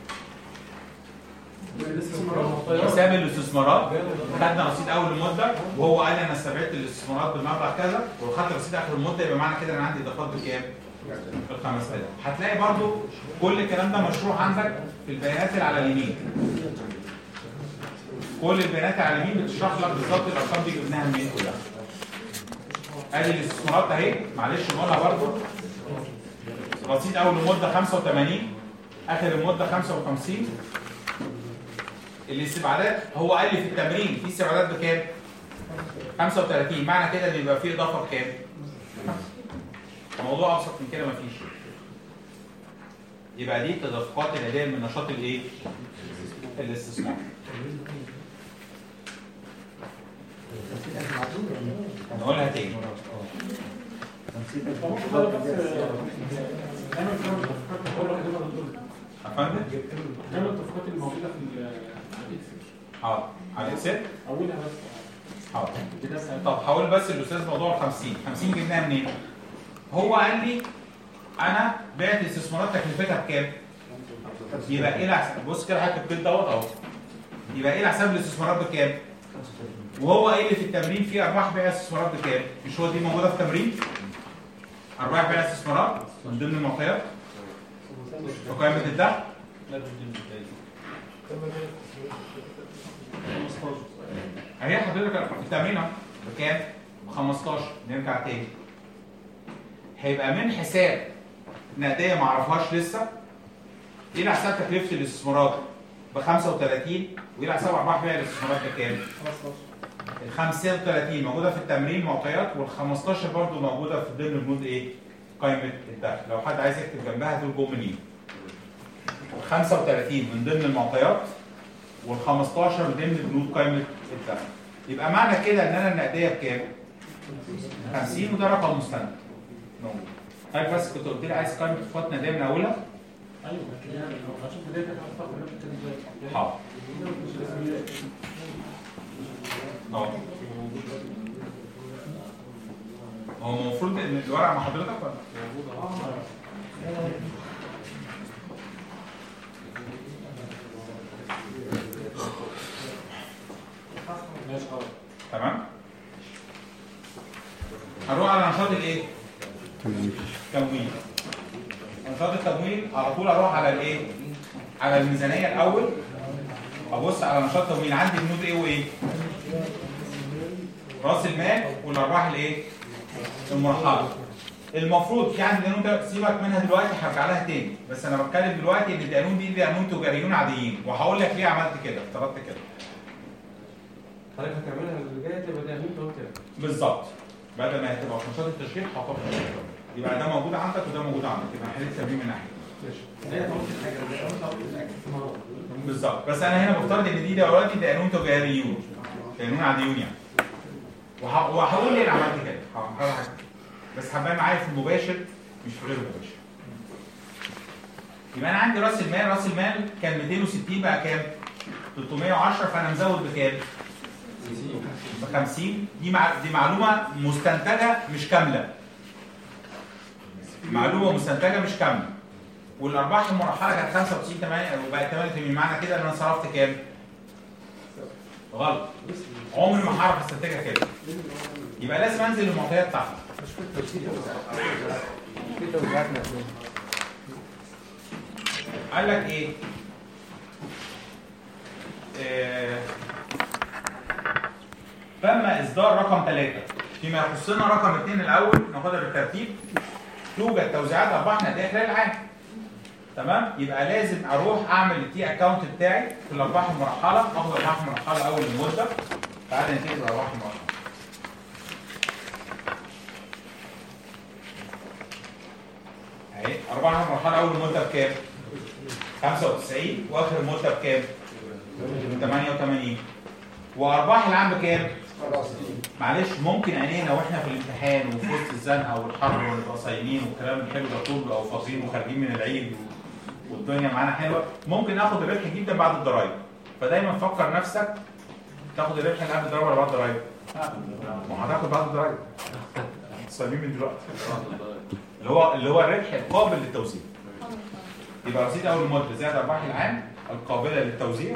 Speaker 1: حساب الاستثمارات خدنا رصيد اول المده وهو قال لي انا استبعدت الاستثمارات بالمبلغ كذا وخدت رصيد اخر المده يبقى معنى كده انا عندي اضافات بكام؟ ب 5000 هتلاقي برضو كل الكلام ده مشروع عندك في البيانات اللي على اليمين كل البيانات اللي على اليمين بتشرح لك بالظبط الارقام دي جبناها منين كلها ادي الاستثمارات اهي معلش نقولها برضو رصيد اول المده 85 اخر المده 55 الاستبعادات هو قال لي في التمرين في استبعادات بكام؟ 35 معنى كده ان يبقى في اضافه بكام؟ الموضوع ابسط من كده مفيش يبقى دي تدفقات الاداء من نشاط الايه؟ الاستثمار نقولها تاني افندم؟
Speaker 6: كام التفقات الموجوده في ال- على الاكسل
Speaker 1: حاضر على الاكسل
Speaker 6: اولها بس
Speaker 1: حاضر طب هقول بس الاستاذ موضوع ال 50 50 جبناها منين؟ هو قال لي انا بعت استثمارات تكلفتها بكام؟ يبقى ايه الحساب؟ بص كده حضرتك البيت دوت اهو يبقى ايه الحساب الاستثمارات بكام؟ وهو قايل لي في التمرين في ارباح بيع استثمارات بكام؟ مش هو دي موجوده في التمرين؟ ارباح بيع استثمارات من ضمن المعطيات في قائمه الدخل اهي حضرتك في التمرين اهو بكام؟ ب 15 نرجع تاني هيبقى من حساب نقديه ما اعرفهاش لسه الى حساب تكلفه الاستثمارات ب 35 والى حساب ارباح بيع الاستثمارات بكام؟ ال 35 موجوده في التمرين معطيات وال 15 برضه موجوده في ضمن بنود ايه؟ قائمه الدخل لو حد عايز يكتب جنبها دول جم منين؟ ال 35 من ضمن المعطيات وال 15 من ضمن بنود قائمه الدخل يبقى معنى كده ان انا النقديه بكام؟ 50 وده رقم مستند موجود حضرتك بس كنت قلت لي عايز قائمه اتفاقات نقديه من اولها؟
Speaker 6: ايوه يعني عشان بدايه الحلقه كان ازاي
Speaker 1: حاضر اه هو المفروض ان الورق مع حضرتك ولا؟
Speaker 6: ماشي خلاص
Speaker 1: تمام؟ هنروح على نشاط الايه؟ تمويل نشاط التمويل على طول اروح على الايه؟ على الميزانيه الاول ابص على نشاط التمويل عندي بنود ايه وايه؟ راس المال والارباح الايه؟ المرحله المفروض في عندي دقانون سيبك منها دلوقتي هرجع لها تاني بس انا بتكلم دلوقتي ان الدقانون دي دقانون تجاريون عاديين وهقول لك ليه عملت كده افترضت كده
Speaker 16: حضرتك هتعملها اللي جايه تبقى ده مين كده
Speaker 1: بالظبط بدل ما هتبقى في نشاط التشغيل هحطها في نشاط التشغيل. يبقى ده موجود عندك وده موجود عندك يبقى حليت تمرين من ناحيه بالظبط بس انا هنا بفترض ان دي دلوقتي دقانون تجاريون دقانون عاديون يعني وه- وهقول ليه انا عملت كده هقول حاجة. بس هبقى معايا في المباشر مش في غير المباشر يبقى انا عندي راس المال راس المال كان 260 بقى كام 310 فانا مزود بكام ب 50 دي مع... دي معلومه مستنتجه مش كامله معلومه مستنتجه مش كامله والارباح المرحله كانت 95 8 وبقت 88 معنى كده ان انا صرفت كام؟ غلط عمري ما هعرف استنتجها كده يبقى لازم انزل المعطيات بتاعتي قال لك ايه؟ آه، تم اصدار رقم ثلاثة فيما يخصنا رقم اثنين الاول ناخدها بالترتيب توجد توزيعات ارباح نقديه خلال العام تمام يبقى لازم اروح اعمل التي اكونت بتاعي في الارباح المرحله اخد ارباح المرحله اول المده تعالى ننتهي الارباح المرحله اهي ارباح المرحله اول مده بكام 95 واخر المده بكام 88 وارباح العام بكام معلش ممكن عينينا واحنا في الامتحان وفي وسط الزنقه والحر ونبقى صايمين والكلام الحلو ده كله او فاضيين وخارجين من العيد والدنيا معانا حلوه ممكن ناخد الربح جدا بعد الضرايب فدايما فكر نفسك تاخد الربح اللي قبل الضرايب ولا بعد الضرايب؟ ما هتاخد بعد الضرايب صايمين من دلوقتي اللي هو اللي هو الربح القابل للتوزيع يبقى رصيد اول مده زائد ارباح العام القابله للتوزيع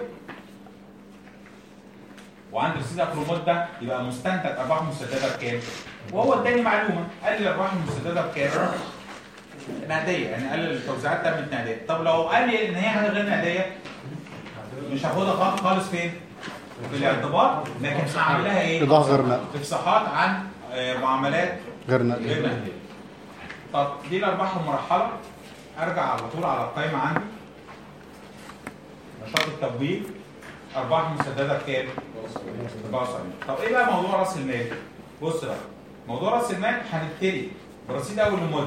Speaker 1: وعند رصيد اخر المده يبقى مستنتج ارباح مستجده بكام؟ وهو اداني معلومه قال لي الارباح المستجده بكام؟ نقديه يعني قال لي التوزيعات تمت نقديه طب لو قال لي ان هي حاجه غير نقديه مش هاخدها خالص- خالص فين؟ في الاعتبار لكن هعمل لها ايه؟
Speaker 15: إيضاح غير نقدي.
Speaker 1: افصاحات عن آه، معاملات
Speaker 15: غير نقدي.
Speaker 1: غير نقديه طب دي الارباح المرحله ارجع على طول على القائمه عندي نشاط التبويب ارباح مسدده بكام؟ 74 طب ايه بقى موضوع راس المال؟ بص بقى موضوع راس المال هنبتدي برصيد اول المده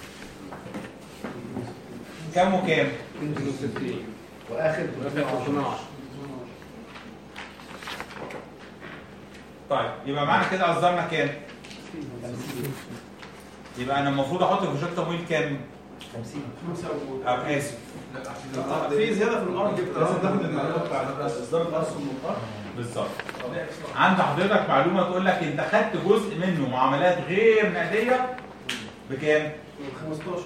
Speaker 1: كام وكام؟
Speaker 5: 260 واخر
Speaker 16: 310
Speaker 1: طيب يبقى معنى كده اصدرنا كام؟ يبقى انا المفروض احط في شوط تمويل كام؟
Speaker 5: 50
Speaker 1: ابقى اسف
Speaker 9: في زياده في الارض لازم تاخد المعلومه بتاعت اصدار الاسهم من الارض
Speaker 1: بالظبط عند حضرتك معلومه تقول لك انت خدت جزء منه معاملات غير نقديه بكام؟
Speaker 9: 15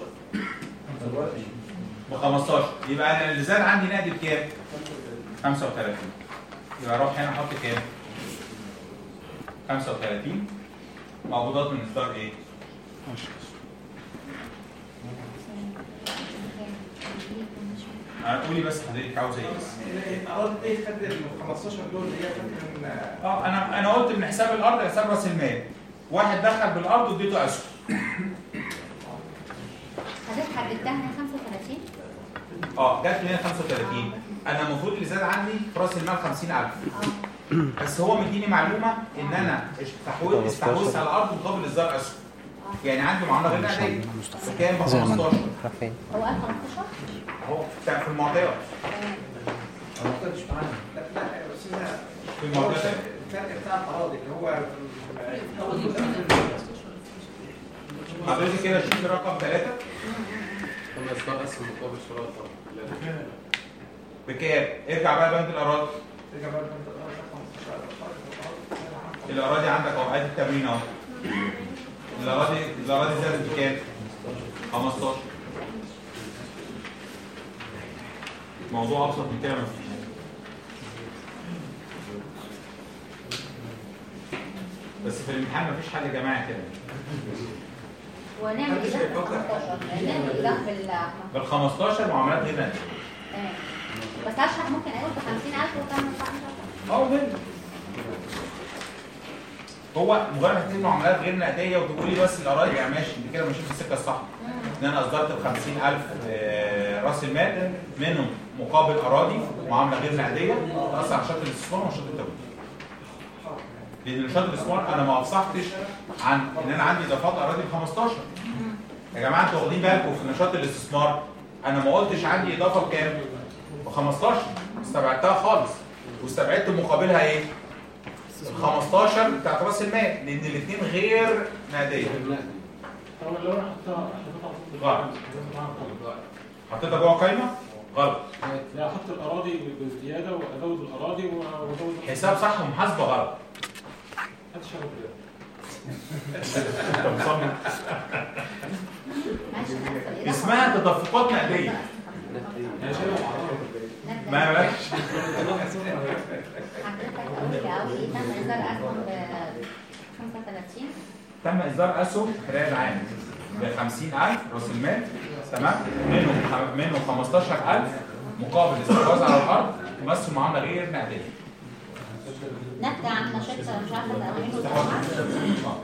Speaker 1: ب 15 يبقى انا اللي زاد عندي نقدي بكام؟ 35 يبقى اروح هنا احط كام؟ 35 مقبوضات من اصدار ايه؟ انا قولي بس حضرتك عاوز ايه بس
Speaker 13: الارض دي خد ال 15 دول اللي هي كان
Speaker 1: اه انا انا قلت من حساب الارض لحساب راس المال واحد دخل بالارض واديته اسهم
Speaker 7: حضرتك حددتها هنا 35
Speaker 1: اه جت من هنا 35 انا المفروض اللي زاد عندي في راس المال 50000 بس هو مديني معلومه ان انا استحوذت استحوذت على الارض مقابل اصدار اسهم يعني عندي معامله غير نقديه كام ب 15
Speaker 3: فين؟
Speaker 7: هو قال 15
Speaker 1: اهو بتاع في المعطيات
Speaker 5: ما كنتش معانا
Speaker 13: لا لا بس هنا
Speaker 1: في المعطيات
Speaker 13: الفرق بتاع الاراضي اللي هو
Speaker 1: حضرتك كده شوف رقم ثلاثة
Speaker 16: ثم اصدار اسهم مقابل شراء طبعا
Speaker 1: بكام؟ ارجع بقى بند الاراضي
Speaker 13: ترجع بقى لبنك الارض 15
Speaker 1: الاراضي عندك اهو ادي التمرين اهو الاراضي الاراضي زادت بكام؟ 15 موضوع ابسط من كده مفيش بس في الامتحان مفيش حل جماعي كده
Speaker 7: ونعمل ايه ده 15 نعمل ايه ده بال
Speaker 1: بال 15 معاملات غير نقديه
Speaker 7: تمام بس اشرح ممكن اقول ب 50000 وكم
Speaker 1: اه منه هو مجرد هتكتب معاملات غير نقديه وتقولي بس الاراضي يعني ماشي انت كده ماشيين في السكه الصح ان انا اصدرت ب 50000 آه، راس المال منهم مقابل اراضي معامله غير نقديه تاثر على نشاط الاستثمار ونشاط التمويل لان نشاط الاستثمار انا ما افصحتش عن ان انا عندي اضافات اراضي ب 15 يا جماعه انتوا واخدين بالكم في نشاط الاستثمار انا ما قلتش عندي اضافه بكام؟ ب 15 استبعدتها خالص واستبعدت مقابلها ايه؟ 15 بتاعت راس المال لان الاثنين غير نقديه
Speaker 6: طب لو انا حطيتها
Speaker 1: غلط حطيتها جوه قايمه غلط
Speaker 6: لا احط الاراضي بزياده وازود الاراضي وازود
Speaker 1: حساب صح ومحاسبه غلط
Speaker 6: محدش ياخد باله
Speaker 1: انت مصمم اسمها تدفقات نقديه ما مالكش
Speaker 7: حضرتك قلت قوي تم اصدار اسهم ب 35
Speaker 1: تم اصدار اسهم خلال العام ب 50000 راس المال تمام منهم منهم 15000 مقابل استحواذ على الارض تمثل معامله غير نقديه
Speaker 7: ناتجه عن نشاط مش عارفه التأمين
Speaker 1: استحواذ
Speaker 7: والتوقعات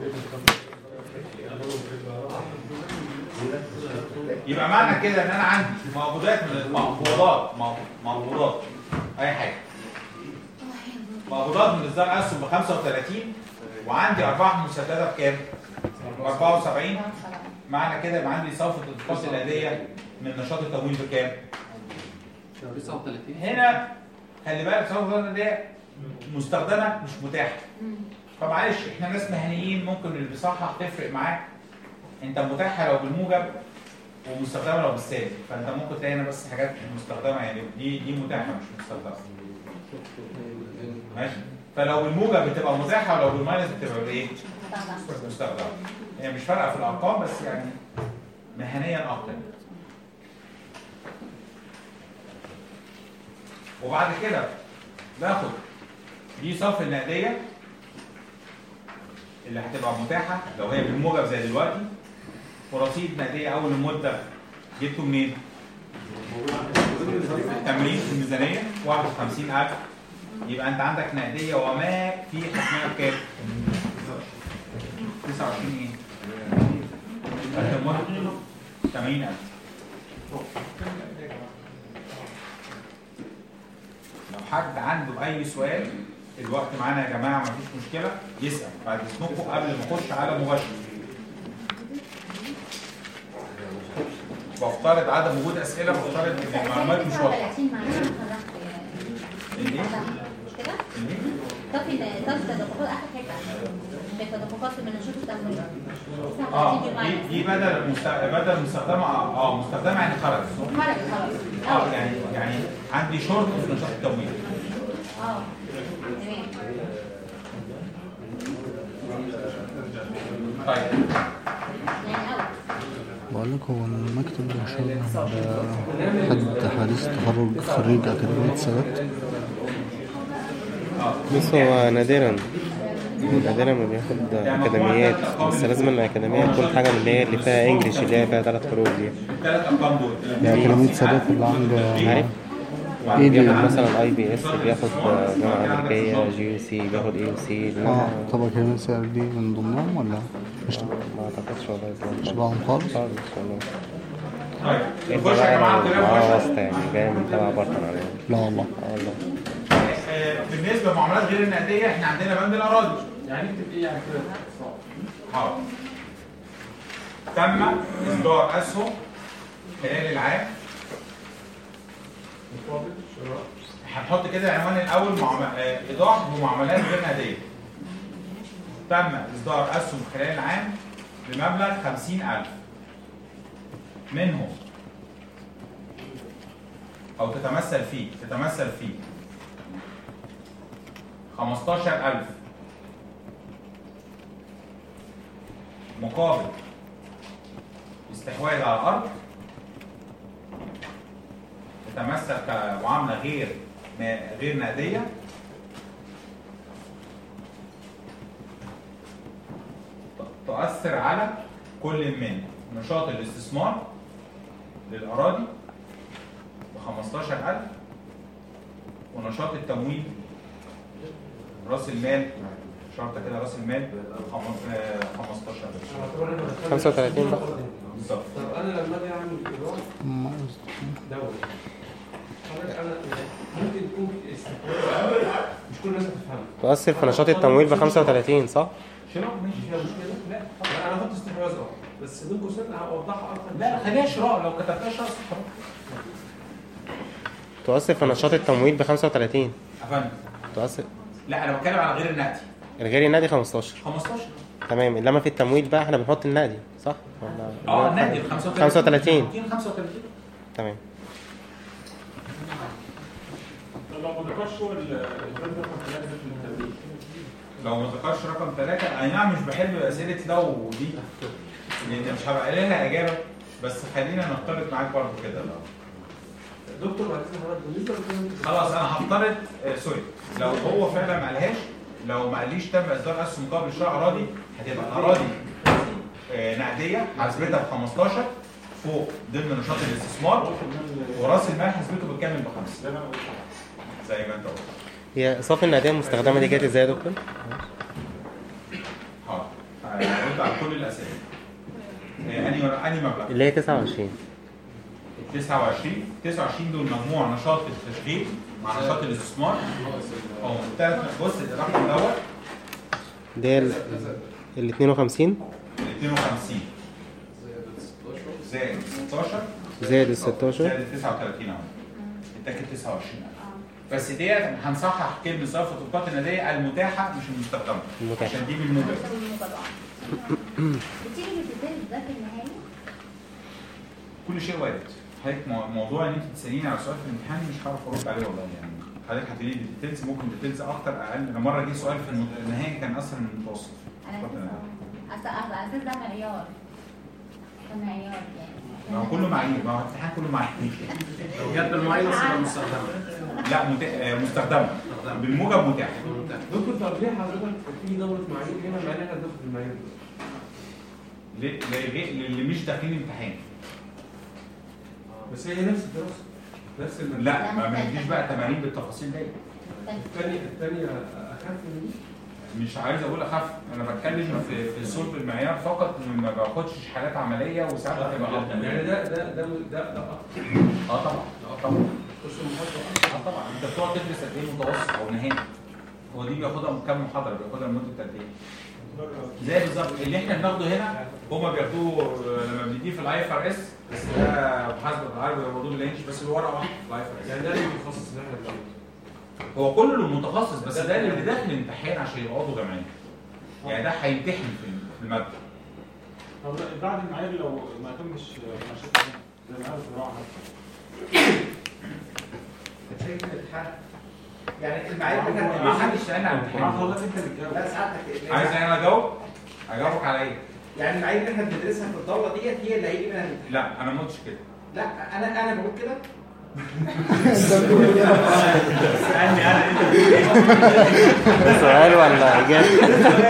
Speaker 1: يبقى معنى كده ان انا عندي مقبوضات من المقبوضات مقبوضات اي حاجه مقبوضات من اصدار اسهم ب 35 وعندي ارباح مسدده بكام؟ ب 74 معنى كده يبقى عندي صافه الانفاق الاديه من نشاط التمويل بكام؟
Speaker 17: 39
Speaker 1: هنا خلي بالك صافه الانفاق الاديه مستخدمه مش متاحه فمعلش احنا ناس مهنيين ممكن اللي بيصحح تفرق معاه انت متاحه لو بالموجب ومستخدمه لو بالسالب فانت ممكن تلاقي هنا بس حاجات مستخدمه يعني دي دي متاحه مش مستخدمه ماشي فلو بالموجب بتبقى متاحه ولو بالماينس بتبقى بايه؟ مستخدمه هي مش فارقه في الارقام بس يعني مهنيا اكتر وبعد كده باخد دي صف النقديه اللي هتبقى متاحه لو هي بالموجب زي دلوقتي ورصيد نقديه اول المده جبته منين؟ تمرين في الميزانيه 51000 يبقى انت عندك نقديه وما في حجمها بكام؟ 29 ايه؟ اخر مده 80000 لو حد عنده اي سؤال الوقت معانا يا جماعه مفيش مشكله يسال بعد اذنكم قبل ما اخش على مباشر بفترض عدم وجود اسئله بفترض ان المعلومات مش واضحه
Speaker 7: 30 معانا
Speaker 1: الايه؟
Speaker 7: مش كده؟ طفي طفي تدفقات اخر حته التدفقات من نشاط التمويل
Speaker 1: اه دي دي بدل مست... بدل مستخدمه اه مستخدمه يعني خرج
Speaker 7: خرج خلاص
Speaker 1: اه يعني يعني عندي شورت في نشاط التمويل
Speaker 7: اه تمام
Speaker 1: طيب
Speaker 7: يعني اوت
Speaker 2: بقول لك هو المكتب ده شغال حد حديث تخرج خريج أكاديمية سادات
Speaker 3: بص هو نادرا نادرا ما بياخد اكاديميات بس لازم الاكاديميه تكون حاجه من اللي هي اللي فيها انجلش اللي هي فيها ثلاث حروف دي
Speaker 1: الثلاث ارقام دول
Speaker 2: ده أكاديمية سادات اللي عند
Speaker 3: عارف
Speaker 2: ايه دي
Speaker 3: بياخد مثلا اي بي اس بياخد جامعه امريكيه جي يو سي بياخد اي يو سي
Speaker 2: اه طب أكاديمية سادات دي من ضمنهم ولا مش
Speaker 3: ما اعتقدش والله
Speaker 2: شبههم خالص؟
Speaker 3: خالص والله
Speaker 1: طيب
Speaker 3: انت
Speaker 1: نخش يا جماعه
Speaker 3: بقى
Speaker 1: كلنا
Speaker 3: معاه
Speaker 1: مباشر.
Speaker 3: واسطه يعني جاي من تبع برطن على
Speaker 2: لا والله
Speaker 3: اه والله
Speaker 1: آه، بالنسبه للمعاملات غير النقديه احنا عندنا بند الاراضي
Speaker 6: يعني اكتب ايه يعني كده صعب
Speaker 1: حاضر تم اصدار اسهم خلال العام هنحط كده العنوان الاول معام... آه، ايضاح بمعاملات غير نقديه تم اصدار اسهم خلال العام بمبلغ 50000 منهم او تتمثل فيه تتمثل فيه 15000 مقابل استحواذ على الارض تتمثل كمعامله غير غير نقديه تؤثر على كل من نشاط الاستثمار للاراضي ب 15000 ونشاط التمويل راس المال شرطه كده راس المال خمس- آه، 15 قرش
Speaker 3: 35 بقى
Speaker 1: بالظبط
Speaker 16: طب انا لما اجي اعمل ايراد دوري حضرتك انا ممكن يكون في استثمار مش كل الناس هتفهمه
Speaker 3: تؤثر في نشاط التمويل ب 35 صح؟
Speaker 16: شراء ماشي فيها مشكله لا لا انا هحط استحواذ اه بس بين قوسين هوضحها اكتر
Speaker 1: لا خليها شراء لو كتبتها شراء صح
Speaker 3: تؤثر في نشاط التمويل ب 35
Speaker 1: افندم
Speaker 3: تؤثر
Speaker 1: لا انا بتكلم على غير النقدي
Speaker 3: الغير النادي 15
Speaker 1: 15
Speaker 3: تمام انما في التمويل بقى احنا بنحط النادي صح؟ ولا
Speaker 1: اه النقدي ب 35
Speaker 3: 35
Speaker 1: 35
Speaker 3: تمام
Speaker 6: طب لو ما ذكرش هو ال- البراند رقم ثلاثة في التدريب
Speaker 1: لو ما ذكرش رقم ثلاثة أي نعم مش بحب أسئلة لو دي لأن مش هبقى لها إجابة بس خلينا نفترض معاك برضه كده لو
Speaker 16: دكتور بعد كده حضرتك بالنسبه للقانون
Speaker 1: خلاص أنا هفترض آه سوري لو هو فعلا ما قالهاش لو ما قاليش تم إصدار أسهم مقابل شراء أراضي هتبقى الأراضي آه نقدية حسبتها ب 15 فوق ضمن نشاط الاستثمار وراس المال حسبته بالكامل بخمسة زي ما أنت قلت
Speaker 3: هي صافي النقديه المستخدمه دي جت ازاي يا دكتور؟
Speaker 1: حاضر هرد على كل الأسئلة آه، أنهي أنهي مبلغ؟
Speaker 3: اللي هي 29
Speaker 1: 29 29 دول مجموع نشاط التشغيل مع نشاط الاستثمار او ثلاث بص الرقم دوت
Speaker 3: دي ال ال 52
Speaker 1: ال 52 زائد 16
Speaker 3: زائد ال 16
Speaker 1: زائد ال 39 اهو اتاكد 29 بس ديت هنصحح كلمه صرف الطبقات الناديه المتاحه مش المستخدمه
Speaker 3: المتاحة.
Speaker 1: عشان دي بالموجب
Speaker 7: بتيجي بالديتيلز ده في النهايه
Speaker 1: كل شيء وارد حضرتك مو- موضوع ان انت تساليني على سؤال في الامتحان مش هعرف ارد عليه والله يعني حضرتك هتقولي لي ديتيلز ممكن ديتيلز اكتر اقل انا مره جه سؤال في المت- النهائي كان اسهل من المتوسط
Speaker 7: انا اصل اصل على اساس ده معيار ده معيار يعني
Speaker 1: ما هو كله معايير ما هو الامتحان كله معايير
Speaker 11: لو جت بالماينس يبقى مستخدمه
Speaker 1: لا مت... آه، مستخدمه بالموجب متاح
Speaker 16: دكتور طب ليه حضرتك في دوره معايير هنا مع ان احنا بناخد المعايير دي؟
Speaker 1: ليه- لغي- للي مش داخلين امتحان
Speaker 16: بس هي نفس الدراسه نفس المنهج
Speaker 1: لا ما بنديش بقى تمارين بالتفاصيل دي
Speaker 16: الثانيه الثانيه اخف من دي
Speaker 1: مش عايز اقول اخف انا بتكلم في في صلب المعيار فقط إن ما باخدش حالات عمليه وساعات بتبقى افضل
Speaker 16: يعني ده ده ده ده ده اكتر
Speaker 1: اه طبعا اه طبعا اه طبعا انت بتقعد تدرس قد ايه متوسط او نهائي هو دي بياخدها كام محاضره بياخدها لمده قد ايه زي بالظبط اللي احنا بناخده هنا هما بياخدوه لما بنديه في الاي اف ار اس بس ده محاسبه العربي وموضوع الانجلش بس ورقه واحده في الاي اف ار اس
Speaker 16: يعني ده اللي متخصص ان احنا بنعمله
Speaker 1: هو كله المتخصص بس ده اللي داخل الامتحان عشان يبقى عضو جمعيه يعني ده هيمتحن في في الماده
Speaker 6: طب بعد المعايير لو ما تمش مشاكل زي ما قالت الراحه
Speaker 10: يعني المعايير اللي كانت
Speaker 1: ما حدش سالني عن الامتحان
Speaker 6: خلاص انت اللي تجاوب
Speaker 10: لا ساعتك
Speaker 1: عايز انا اجاوب؟ اجاوبك على ايه؟
Speaker 10: يعني المعايير اللي احنا بندرسها في الدوره ديت هي اللي هيجي منها الامتحان
Speaker 1: لا انا ما قلتش كده
Speaker 10: لا انا انا بقول كده
Speaker 1: اسالني انا
Speaker 3: سؤال ولا اجابه؟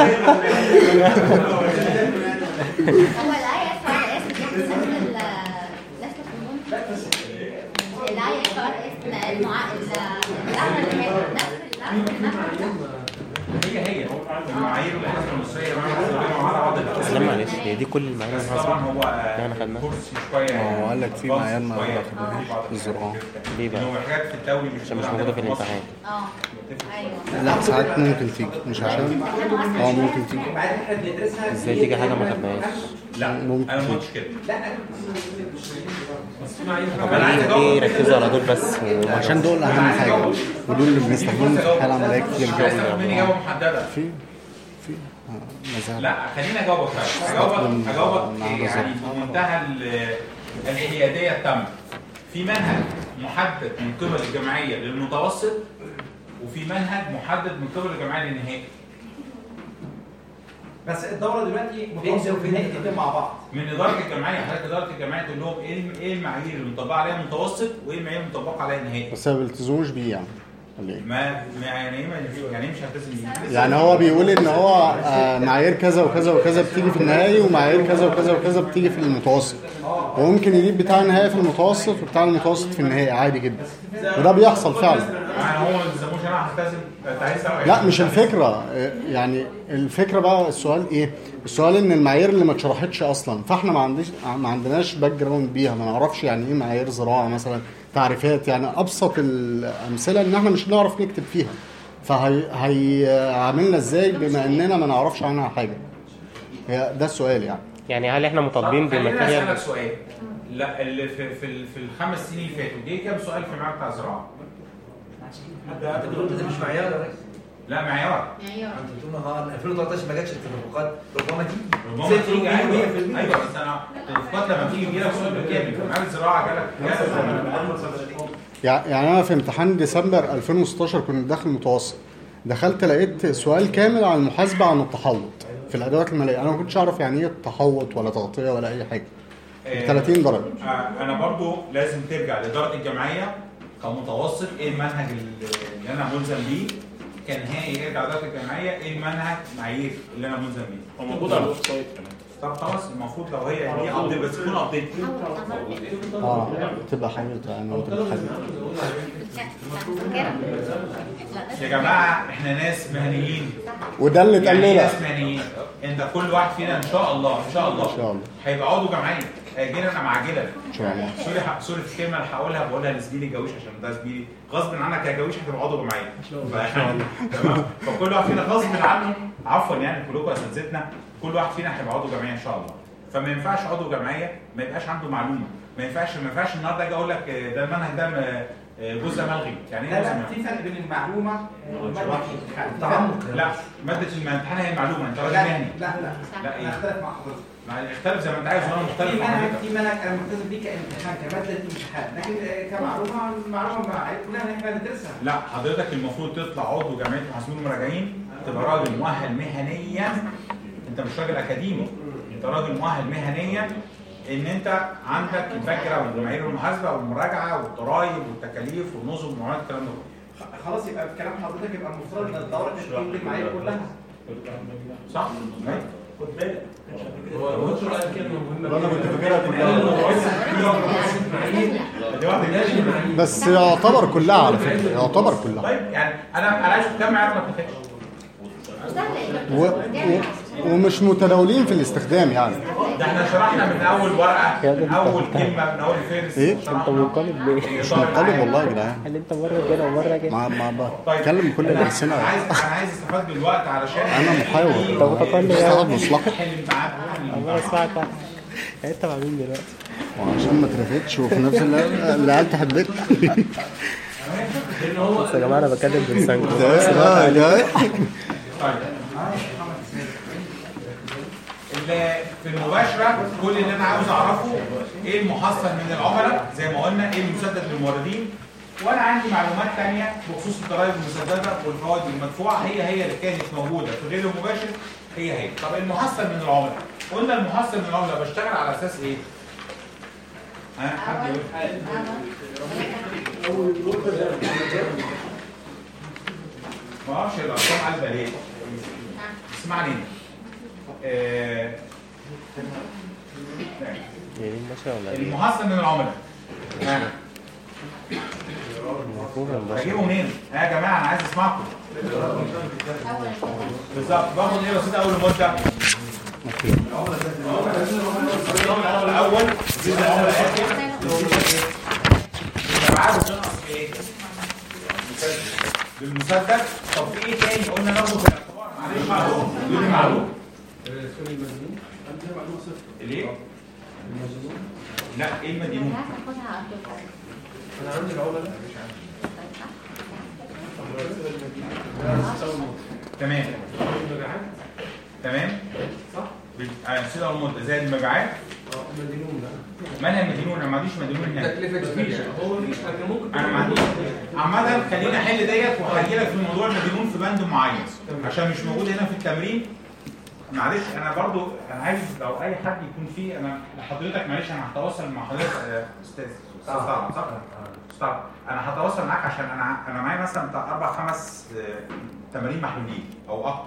Speaker 7: هو الاي اس ار اس نفس ال نفس القانون الاي اس ار اس المع اللعنه اللي هي نفس نفس
Speaker 1: هي هي المعايير والحسبه المصريه مع بعض
Speaker 3: لا معلش هي دي كل المعايير
Speaker 1: بس
Speaker 3: المحاسبه
Speaker 1: طبعا هو
Speaker 3: اللي احنا خدناها
Speaker 1: كورس شويه
Speaker 15: ما هو قال لك في
Speaker 1: باص
Speaker 15: معيار ما
Speaker 1: شوية
Speaker 15: دخلناش
Speaker 1: في
Speaker 15: الزراعة
Speaker 3: ليه بقى؟
Speaker 1: إنه حاجات في الدوري مش
Speaker 3: عشان مش موجوده في الامتحان
Speaker 7: اه ايوه
Speaker 15: لا ساعات ممكن تيجي مش عشان اه ممكن تيجي
Speaker 10: المعايير اللي احنا بندرسها
Speaker 3: ازاي تيجي حاجه ما خدناهاش
Speaker 1: لا
Speaker 15: ممكن
Speaker 1: انا ما
Speaker 15: تيجي
Speaker 1: قلتش كده
Speaker 10: لا
Speaker 3: طب ليه ليه ركزوا على دول بس
Speaker 15: عشان دول اهم حاجه ودول اللي بنستخدمهم في الحاله العمليه كتير
Speaker 1: مش عايز تاخد مني اجابه
Speaker 15: جدا
Speaker 1: محدده
Speaker 15: في في آه، مزاج
Speaker 1: لا خليني اجاوبك فعلا. اجاوبك اجاوبك
Speaker 15: مع
Speaker 1: يعني
Speaker 15: بالظبط.
Speaker 1: بمنتهى ال- الحياديه التامه في منهج محدد من قبل الجمعيه للمتوسط وفي منهج محدد من قبل الجمعيه للنهائي
Speaker 10: بس الدوره دلوقتي بينزلوا في النهائي الاثنين مع بعض
Speaker 1: من اداره الجمعيه حضرتك اداره الجمعيه تقول لهم ايه الم- ايه المعايير اللي مطبقه عليها المتوسط وايه المعايير اللي مطبقه عليها النهائي
Speaker 15: بس ما بيلتزموش بيه يعني ولا ايه؟
Speaker 1: ما ما يعني ايه ما يعني ايه مش هلتزم بيه
Speaker 15: يعني هو بيقول ان هو آه، معايير كذا وكذا وكذا بتيجي في النهائي ومعايير كذا وكذا وكذا بتيجي في المتوسط وممكن يجيب بتاع النهائي في المتوسط وبتاع المتوسط في النهائي عادي جدا وده بيحصل فعلا
Speaker 1: يعني هو ما التزموش انا هلتزم انت عايز تعمل
Speaker 15: لا مش الفكرة يعني الفكرة بقى السؤال ايه السؤال ان المعايير اللي ما اتشرحتش اصلا فاحنا ما عنديش ما عندناش باك جراوند بيها ما نعرفش يعني ايه معايير زراعة مثلا تعريفات يعني ابسط الامثلة ان احنا مش هنعرف نكتب فيها فهيعاملنا ازاي بما اننا ما نعرفش عنها حاجة هي ده السؤال يعني
Speaker 3: يعني هل احنا مطالبين
Speaker 1: خليني اسالك
Speaker 3: بماتيريال
Speaker 1: سؤال لا اللي في في, ال- في الخمس سنين اللي فاتوا جه كام سؤال في المعهد بتاع الزراعه؟
Speaker 10: ده ده مش معيار يا ريس
Speaker 1: لا معيار
Speaker 7: معيار
Speaker 10: انت بتقول اه 2013 ما جاتش التدفقات ربما دي
Speaker 1: ربما تيجي ايوه ايوه بس انا التدفقات لما بتيجي بيجي لك سؤال بالكامل في معهد الزراعه جالك
Speaker 15: يع- يعني انا في امتحان ديسمبر 2016 كنت داخل متوسط دخلت لقيت سؤال كامل عن المحاسبه عن التحوط في الادوات الماليه انا ما كنتش اعرف يعني ايه تحوط ولا تغطيه ولا اي حاجه
Speaker 1: آه،
Speaker 15: 30 درجه
Speaker 1: آه، انا برضو لازم ترجع لاداره الجمعيه كمتوسط ايه المنهج اللي انا ملزم بيه كنهائي يرجع لاداره الجمعيه ايه المنهج معايير اللي انا ملزم بيه
Speaker 8: هو موجود على الويب سايت كمان
Speaker 1: طب خلاص المفروض لو هي دي ابديت بس تكون ابديت
Speaker 15: اه تبقى حاجه يعني وتبقى حاجه
Speaker 1: يا جماعه احنا ناس مهنيين
Speaker 15: وده اللي اتقال
Speaker 1: يعني ايه
Speaker 15: لنا
Speaker 1: ناس مهنيين انت كل واحد فينا ان شاء الله ان شاء الله
Speaker 15: ان شاء الله
Speaker 1: هيبقى عضو جمعيه هيجينا انا معجله
Speaker 15: ان شاء الله
Speaker 1: سوري ح- سوري في الكلمه اللي هقولها بقولها لزميلي الجويش عشان ده زميلي غصب عنك يا جويش هتبقى عضو جمعيه فيعني تمام فكل واحد فينا غصب عنه عفوا يعني كلكم اساتذتنا كل واحد فينا هيبقى عضو جمعيه ان شاء الله فما ينفعش عضو جمعيه ما يبقاش عنده معلومه ما ينفعش ما ينفعش النهارده اجي اقول لك آه، ده المنهج ده م- آه، جزء ملغي يعني ايه
Speaker 13: لا
Speaker 1: جزء
Speaker 13: لا
Speaker 1: ملغي؟
Speaker 13: في فرق بين المعلومه وماده الامتحان
Speaker 10: تعمق
Speaker 1: لا ماده الامتحان هي المعلومه انت راجل
Speaker 13: لا
Speaker 1: مهني
Speaker 13: لا لا
Speaker 1: لا
Speaker 13: انا
Speaker 1: ايه
Speaker 13: اختلف مع حضرتك
Speaker 1: ما اختلف زي ما انت عايز وانا مختلف
Speaker 13: في
Speaker 1: مع
Speaker 13: منهج
Speaker 1: حضرتك
Speaker 13: في منهج انا ملتزم بيه كامتحان كماده امتحان لكن كمعلومه المعلومه مع كلنا احنا ندرسها
Speaker 1: لا حضرتك المفروض تطلع عضو جمعيه المحاسبين والمراجعين تبقى راجل مؤهل مهنيا انت مش راجل اكاديمي انت راجل مؤهل مهنيا ان انت عندك الباك جراوند معايير المحاسبه والمراجعه والضرايب والتكاليف والنظم والمعاملات الكلام ده كله.
Speaker 13: خلاص يبقى في كلام حضرتك يبقى المفترض ان الدوره تكون المعايير كلها
Speaker 1: صح؟
Speaker 13: خد بالك
Speaker 11: هو الدكتور قال كلمه مهمه
Speaker 15: انا كنت
Speaker 11: فاكرها
Speaker 15: بس يعتبر كلها على فكره يعتبر كلها
Speaker 1: طيب يعني انا انا عايز كام معايير ما اتفقش
Speaker 15: و... و... ومش متداولين في الاستخدام يعني
Speaker 1: ده احنا شرحنا من اول ورقه من اول كلمه من اول فارس
Speaker 15: ايه
Speaker 3: انت منقلب ليه؟
Speaker 15: مش منقلب والله يا جدعان
Speaker 3: هل انت مره كده ومره كده؟
Speaker 15: ما ما بتكلم كل
Speaker 1: انا
Speaker 15: الالسنه
Speaker 1: أنا عايز انا عايز استفاد بالوقت علشان
Speaker 15: انا محاور
Speaker 3: طب متقلب
Speaker 15: بشتغل مصلحه
Speaker 1: حل معاك
Speaker 3: عمال اسمعك واحد. يعني انت مع مين دلوقتي؟
Speaker 15: وعشان ما ترفتش وفي نفس الوقت العيال تحبك
Speaker 3: بص يا جماعه انا بتكلم بلسانكم
Speaker 15: ده ده
Speaker 1: طيب اللي في المباشرة كل اللي أنا عاوز أعرفه إيه المحصل من العملاء زي ما قلنا إيه المسدد للموردين وأنا عندي معلومات تانية بخصوص الضرائب المسددة والفوائد المدفوعة هي هي اللي كانت موجودة في غير المباشر هي هي طب المحصل من العملاء قلنا المحصل من العملاء بشتغل على أساس إيه؟ ها حد يقول ما اعرفش الارقام قلبه ليه اسمعني آه،
Speaker 3: يعني ماشي ولا ايه؟
Speaker 1: المحصل من العملاء ها
Speaker 3: المفروض البشر.
Speaker 1: بجيبه منين؟ ها يا جماعه انا عايز اسمعكم بالظبط باخد ايه رصيد اول مده؟ العملاء الاول زيد العملاء الاخر مبيعات بتنقص ايه؟ المسدد. بالمسدد طب في ايه تاني قلنا ناخده في الاعتبار معلش معلوم يقول لي معلوم ليه؟ لا ايه المدينون؟
Speaker 11: انا عندي العملاء
Speaker 1: تمام تمام
Speaker 11: صح؟
Speaker 1: السيدة المدة زائد المبيعات
Speaker 11: اه مدينون بقى
Speaker 1: مالها المدينون انا ما عنديش مدينون هنا
Speaker 11: مفيش هو مفيش لكن ممكن
Speaker 1: انا ما عنديش عامة خلينا احل ديت وهجي لك في موضوع المدينون في بند معين عشان مش موجود هنا في التمرين معلش انا برضو انا عايز لو اي حد يكون فيه انا حضرتك معلش انا هتواصل مع حضرتك آه، استاذ استاذ طارق صح؟ استاذ طارق. انا هتواصل معاك عشان انا انا معايا مثلا بتاع اربع خمس آه، تمارين محلولين او اكتر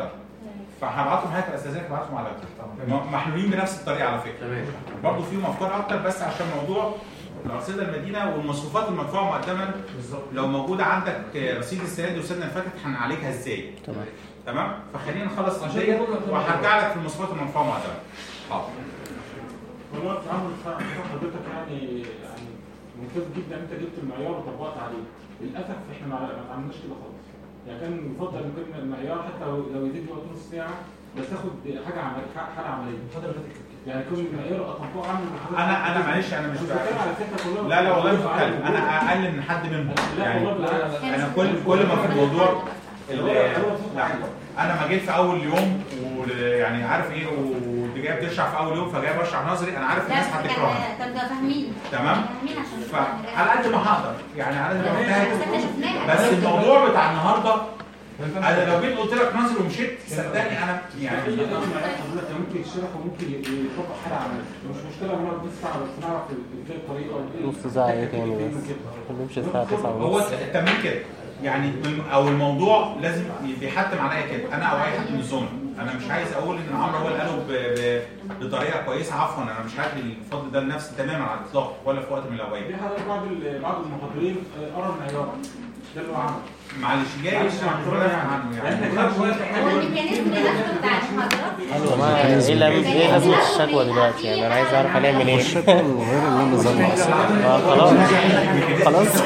Speaker 1: فهبعتهم حضرتك استاذنك ابعتهم على م- محلولين بنفس الطريقه على فكره
Speaker 16: تمام
Speaker 1: برضه فيهم افكار اكتر بس عشان موضوع الارصده المدينه والمصروفات المدفوعه مقدما لو موجوده عندك رصيد السنه دي والسنه اللي فاتت هنعالجها ازاي
Speaker 2: تمام
Speaker 1: تمام فخلينا نخلص
Speaker 16: عشان
Speaker 1: الجزئيه
Speaker 16: كده كده
Speaker 1: وهرجع لك في المصروفات المدفوعه مقدما حاضر
Speaker 6: والله التعامل بتاع بتاع حضرتك يعني يعني ممتاز جدا انت جبت المعيار وطبقت عليه للاسف احنا ما ما عملناش كده خالص يعني كان يفضل ان كنا المعيار حتى لو لو يزيد وقت نص ساعه بس تاخد حاجه عمل حاجه عمليه يعني يكون المعيار اطبقه عامل
Speaker 1: انا انا معلش انا مش
Speaker 6: بتكلم على فكره كلها
Speaker 1: لا لا والله مش بتكلم انا اقل من حد منهم
Speaker 6: لا
Speaker 1: يعني
Speaker 6: والله بالعكس.
Speaker 1: انا كل كل ما في الموضوع ال- لا انا ما جيت في اول يوم ويعني عارف ايه وانت جاي بتشرح في اول يوم فجاي بشرح نظري انا عارف الناس هتكرهني
Speaker 7: طب ده فاهمين
Speaker 1: تمام
Speaker 7: فاهمين عشان
Speaker 1: فعلى قد ما هقدر يعني على قد ما
Speaker 7: بس
Speaker 1: اجتهد
Speaker 7: احنا شفناها
Speaker 1: بس الموضوع بتاع النهارده انا لو جيت قلت لك نظري ومشيت صدقني انا يعني
Speaker 6: حضرتك ممكن يشرح وممكن يطبق حاجه عمليه مش مشكله نقعد بس ساعه بس نعرف ازاي الطريقه وإيه
Speaker 3: نص ساعة ايه تاني بس بنمشي الساعة 9
Speaker 1: هو
Speaker 3: ونص
Speaker 1: التمرين كده يعني الم- او الموضوع لازم بيحتم عليا كده انا او اي حد من الزملاء انا مش عايز اقول ان عمرو هو اللي قاله ب- ب- بطريقه كويسه عفوا انا مش هدي الفضل ده لنفسي تماما على الاطلاق ولا في وقت من الاوقات
Speaker 6: دي حضرتك بعض ال- بعض المحاضرين آه، قرا المعيار ده اللي هو عمله
Speaker 1: معلش جاي
Speaker 6: معلش،
Speaker 1: يسمع
Speaker 6: معلش،
Speaker 1: كلنا
Speaker 6: يعني
Speaker 1: عنه
Speaker 6: احنا
Speaker 1: يعني
Speaker 6: خدنا وقت احنا
Speaker 7: هو الميكانيزم نفسه بتاع المحاضرات
Speaker 3: ايوه ما ايه لازم ايه لازمة الشكوى دلوقتي يعني انا عايز اعرف هنعمل ايه
Speaker 2: الشكل غير اللي انا ظلمه اصلا
Speaker 3: آه، خلاص خلاص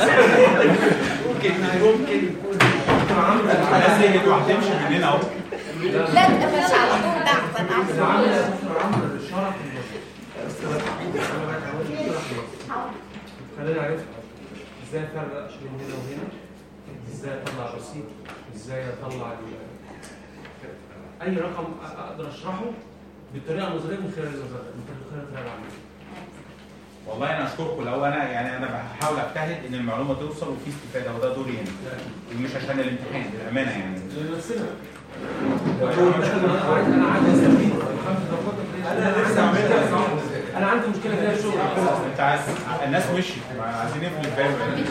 Speaker 1: الناس دي هتمشي مننا اهو
Speaker 7: لا تقفلش على طول ده احسن
Speaker 16: خلينا نعرف ازاي افرق بين هنا وهنا ازاي اطلع رصيد ازاي اطلع ال- اي رقم أ- اقدر اشرحه بالطريقه النظريه من خلال النظريه من خلال الطريقه العمليه
Speaker 1: والله انا اشكركم لو انا يعني انا بحاول اجتهد ان المعلومه توصل وفي استفاده وده دوري هنا ومش عشان الامتحان بالامانه يعني
Speaker 16: لنفسنا انا عايز انا عايز استفيد انا لسه عملتها صح انا عندي مشكله كده في الشغل
Speaker 1: انت عايز الناس مشيت عايزين نقفل الباب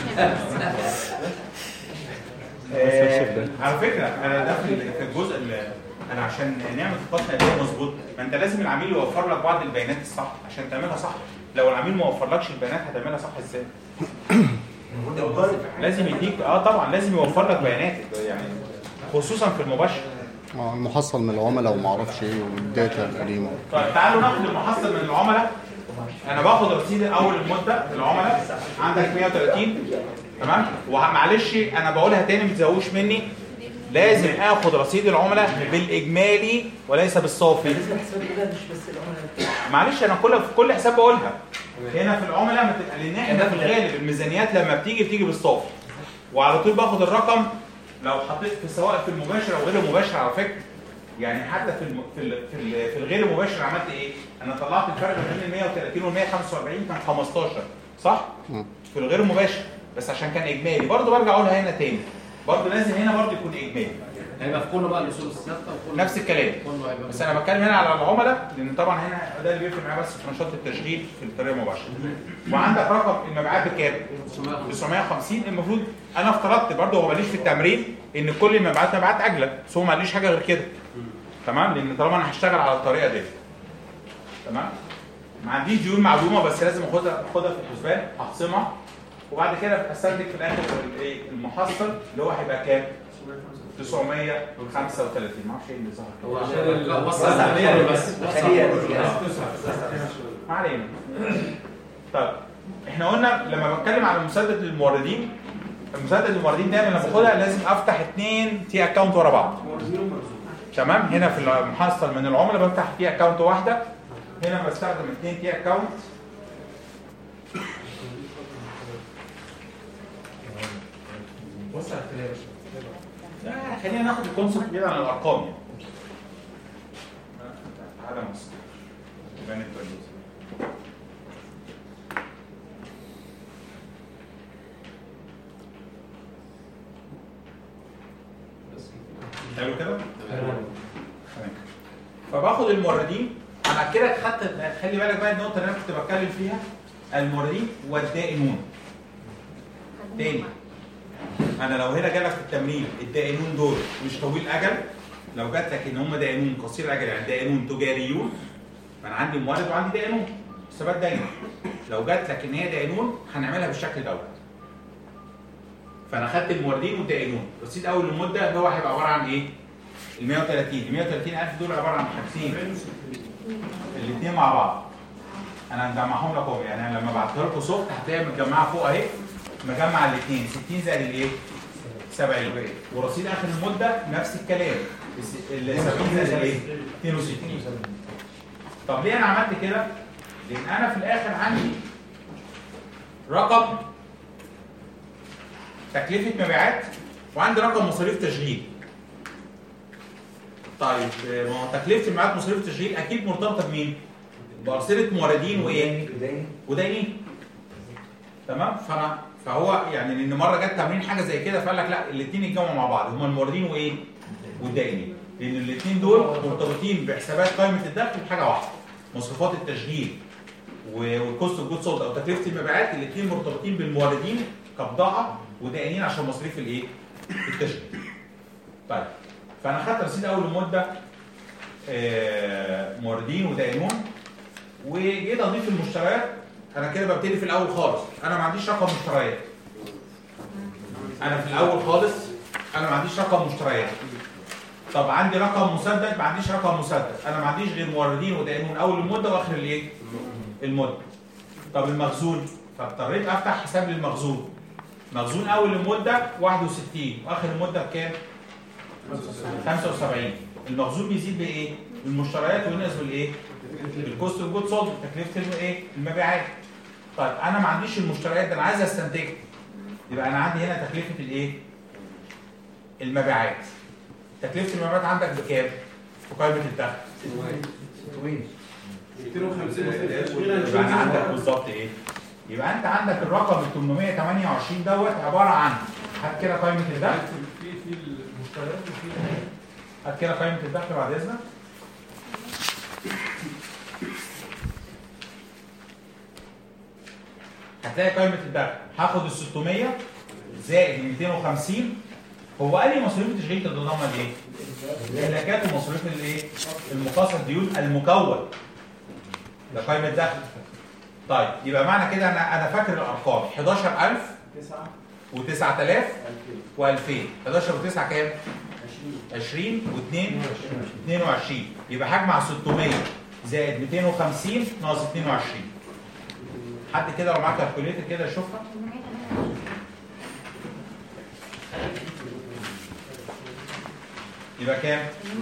Speaker 1: آه، على فكره انا ده في في الجزء اللي انا عشان نعمل خطه نقديه مظبوط ما انت لازم العميل يوفر لك بعض البيانات الصح عشان تعملها صح لو العميل ما وفرلكش البيانات هتعملها صح ازاي؟ لازم يديك اه طبعا لازم يوفر لك بيانات يعني خصوصا في المباشر
Speaker 2: اه المحصل من العملاء وما اعرفش ايه والداتا القديمه
Speaker 1: طيب تعالوا ناخد المحصل من العملاء انا باخد رصيد اول المده العملاء عندك 130 تمام ومعلش انا بقولها تاني ما تزوقوش مني لازم اخد رصيد العملاء بالاجمالي وليس بالصافي
Speaker 10: الحسابات كلها مش بس العملاء
Speaker 1: معلش انا كل في كل حساب بقولها هنا في العملاء ما تبقى لان احنا في الغالب الميزانيات لما بتيجي بتيجي بالصافي وعلى طول باخد الرقم لو حطيت في سواء في المباشر او غير المباشر على فكره يعني حتى في الم... في ال... في, ال... في الغير المباشر عملت ايه؟ انا طلعت الفرق ما بين ال 130 وال 145 كان 15 صح؟ في الغير المباشر بس عشان كان اجمالي برضه برجع اقولها هنا تاني برضه لازم هنا برضه يكون اجمالي
Speaker 17: هيبقى في كله بقى الاصول الثابته وكله
Speaker 1: نفس الكلام
Speaker 17: كله هيبقى
Speaker 1: بس انا بتكلم هنا على العملاء لان طبعا هنا ده اللي بيفرق معايا بس في نشاط التشغيل في الطريقه المباشره وعندك رقم المبيعات بكام 950 المفروض انا افترضت برضه هو ماليش في التمرين ان كل المبيعات مبيعات اجله بس هو ماليش حاجه غير كده تمام لان طالما انا هشتغل على الطريقه دي تمام ما عنديش ديون معلومه بس لازم اخدها اخدها في الحسبان احصمها وبعد كده استنتج في الاخر الايه المحصل اللي هو هيبقى كام 935 ما اعرفش ايه اللي ظهر
Speaker 17: هو عشان لا وصل عليها بس
Speaker 1: ما علينا طيب احنا قلنا لما بتكلم على مسدد للموردين المسدد للموردين دايما لما باخدها لازم افتح اثنين تي اكونت ورا بعض تمام هنا في المحصل من العملاء بفتح تي اكونت واحده هنا بستخدم اثنين تي اكونت
Speaker 16: وسع الكلام
Speaker 1: لا خلينا ناخد الكونسيبت بعيد عن الارقام يعني تعالى مصر يبقى نبدا الجزء. حلو كده؟ تمام فباخد الموردين انا كده خدت خلي بالك بقى النقطه اللي انا كنت بتكلم فيها الموردين والدائنون تاني انا لو هنا جالك في التمرين الدائنون دول مش طويل اجل لو جات لك ان هم دائنون قصير الاجل يعني دائنون تجاريون ما انا عندي مورد وعندي دائنون حسابات داينه لو جات لك ان هي دائنون هنعملها بالشكل دوت فانا خدت الموردين والدائنون رصيد اول المده اللي هو هيبقى عباره عن ايه؟ ال 130 ال 130000 دول عباره عن حاجتين الاثنين مع بعض انا مجمعهم لك اهو يعني أنا لما بعتها لكم سوفت هتلاقيها متجمعه فوق اهي مجمع الاثنين 60 زائد الايه؟ 70 ورصيد اخر المده نفس الكلام الس- ال 70 زائد الايه؟ 62 طب ليه انا عملت كده؟ لان انا في الاخر عندي رقم تكلفه مبيعات وعندي رقم مصاريف تشغيل طيب آه، ما هو تكلفه المبيعات ومصاريف التشغيل اكيد مرتبطه بمين؟ بارصده موردين وايه؟ وداينين تمام فانا فهو يعني لان مره جت تمرين حاجه زي كده فقال لك لا الاثنين يتجمعوا مع بعض هما الموردين وايه؟ والداينين لان الاثنين دول مرتبطين بحسابات قائمه الدخل بحاجه واحده مصروفات التشغيل والكوست اوف جود سولد او تكلفه المبيعات الاثنين مرتبطين بالموردين كبضاعه ودائنين عشان مصاريف الايه؟ التشغيل. طيب فانا خدت رصيد اول المده آه، موردين ودائنون وجيت اضيف المشتريات انا كده ببتدي في الاول خالص انا ما عنديش رقم مشتريات انا في الاول خالص انا ما عنديش رقم مشتريات طب عندي رقم مسدد ما عنديش رقم مسدد انا ما عنديش غير موردين ودائنون اول المده واخر الايه المده طب المخزون فاضطريت افتح حساب للمخزون مخزون اول المده 61 واخر المده بكام 75 المخزون بيزيد بايه بالمشتريات وينقص بالايه بالكوست اوف جود سولد تكلفه الم- ايه المبيعات طيب انا ما عنديش المشتريات ده انا عايز استنتجها يبقى انا عندي هنا تكلفه الايه المبيعات تكلفه المبيعات عندك بكام في قائمه الدخل
Speaker 9: 250
Speaker 1: يبقى انا عندك بالظبط ايه يبقى انت عندك الرقم ال 828 دوت عباره عن هات كده قائمه الدخل
Speaker 9: في في المشتريات وفي
Speaker 1: هات كده قائمه الدخل بعد اذنك هتلاقي قائمه الدخل هاخد ال 600 زائد ال 250 هو قال لي مصاريف التشغيل تتضمن ايه؟ الاهلاكات ومصاريف الايه؟ المقاصه الديون المكون ده قائمه دخل طيب يبقى معنى كده انا انا فاكر الارقام 11000 و9000 و2000 11 و9 كام؟ 20 و2 22 يبقى هجمع 600 زائد 250 ناقص 22 حد كده لو معاه كالكوليتر كده يشوفها يبقى كام؟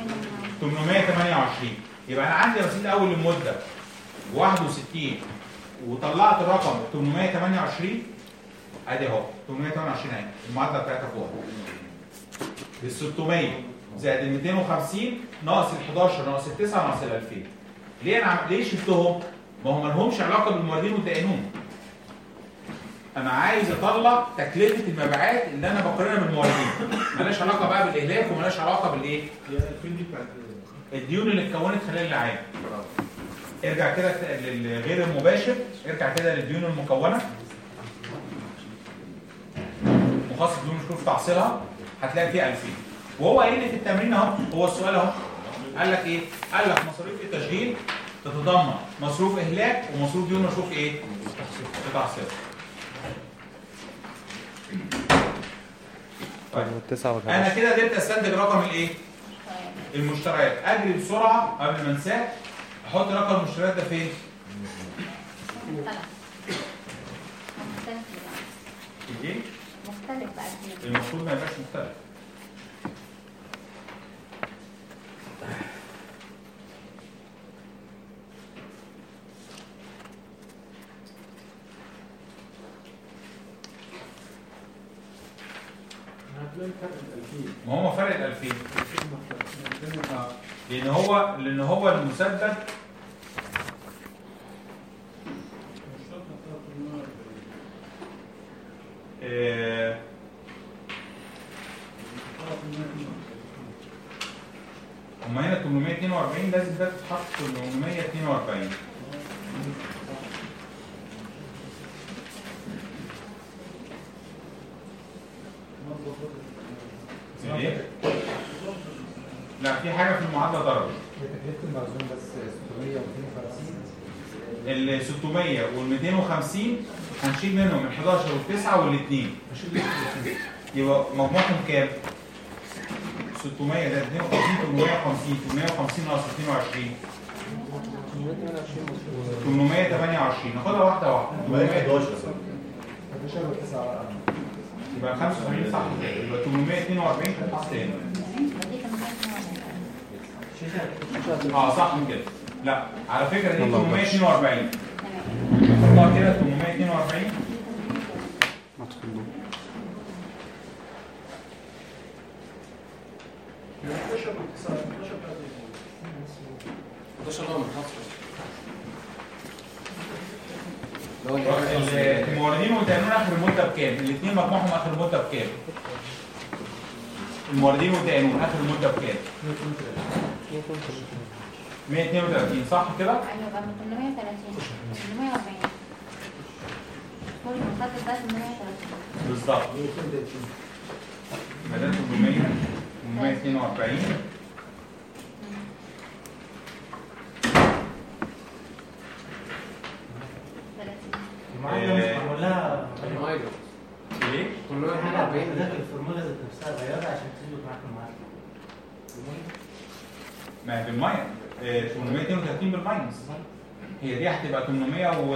Speaker 1: 828 يبقى انا عندي رصيد اول المده 61 وطلعت الرقم 828 ادي اهو 828 اهي المعادله بتاعتها فوق ال 600 زائد ال 250 ناقص ال 11 ناقص ال 9 ناقص ال 2000 ليه انا عم- ليه شلتهم؟ ما هم ما لهمش علاقه بالموردين والدائنون انا عايز اطلع تكلفه المبيعات اللي انا بقارنها بالموردين مالهاش علاقه بقى بالاهلاك ومالهاش علاقه بالايه؟ الديون اللي اتكونت خلال العام ارجع كده للغير المباشر ارجع كده للديون المكونه مخصص ديون مشكور في تحصيلها هتلاقي فيه 2000 وهو قايل لي في التمرين اهو هو السؤال اهو قال لك ايه؟ قال لك مصاريف التشغيل تتضمن مصروف اهلاك ومصروف ديون مشروف ايه؟ في تحصيلها
Speaker 3: طيب والتسعة
Speaker 1: انا
Speaker 3: والحداشر
Speaker 1: كده قدرت استنتج رقم الايه؟ المشتريات اجري بسرعه قبل ما انساه احط رقم المشتريات ده فين؟
Speaker 7: مختلف مختلف بقى.
Speaker 1: ايه؟
Speaker 7: مختلف بقى كتير.
Speaker 1: المفروض ما يبقاش مختلف
Speaker 9: هتلاقي فرق ال 2000
Speaker 1: ما هو فرق ال 2000 لان هو لان هو المسدد آه، هما هنا 842 لازم ده تتحط 842 ايه؟ لا في حاجه في المعادله ضربت
Speaker 13: تكلفه المخزون بس 600 و250
Speaker 1: ال 600 وال 250 هنشيل منهم ال 11 وال 9 وال 2 يبقى مجموعهم كام؟ 600 ده 52 850 850 ناقص 22 828 ناخدها واحده واحده
Speaker 12: 811
Speaker 13: 11 و9
Speaker 1: يبقى 85 صح يبقى 842 تتحط تاني اه صح من كده لا على فكره دي
Speaker 15: الله أكبر.
Speaker 1: 842 نحطها كده 842
Speaker 15: ادخل
Speaker 9: 11 و9 11
Speaker 17: 11 هو المحصل
Speaker 1: الموردين والتأمين اخر المده بكام؟ الاثنين مجموعهم اخر المده بكام؟ الموردين والتأمين اخر المده بكام؟ 132 صح كده؟
Speaker 7: ايوه بقى من 830 840 كل المخطط ده 830
Speaker 1: بالظبط ما ده 800 842
Speaker 11: المعادله مش معمول لها
Speaker 1: ايه؟
Speaker 11: حاجه داخل الفورمولا ذات نفسها غيرها عشان تظبط معاك المعادله
Speaker 1: ما هي بالماينس آه، 832 بالماينس هي دي هتبقى 800 و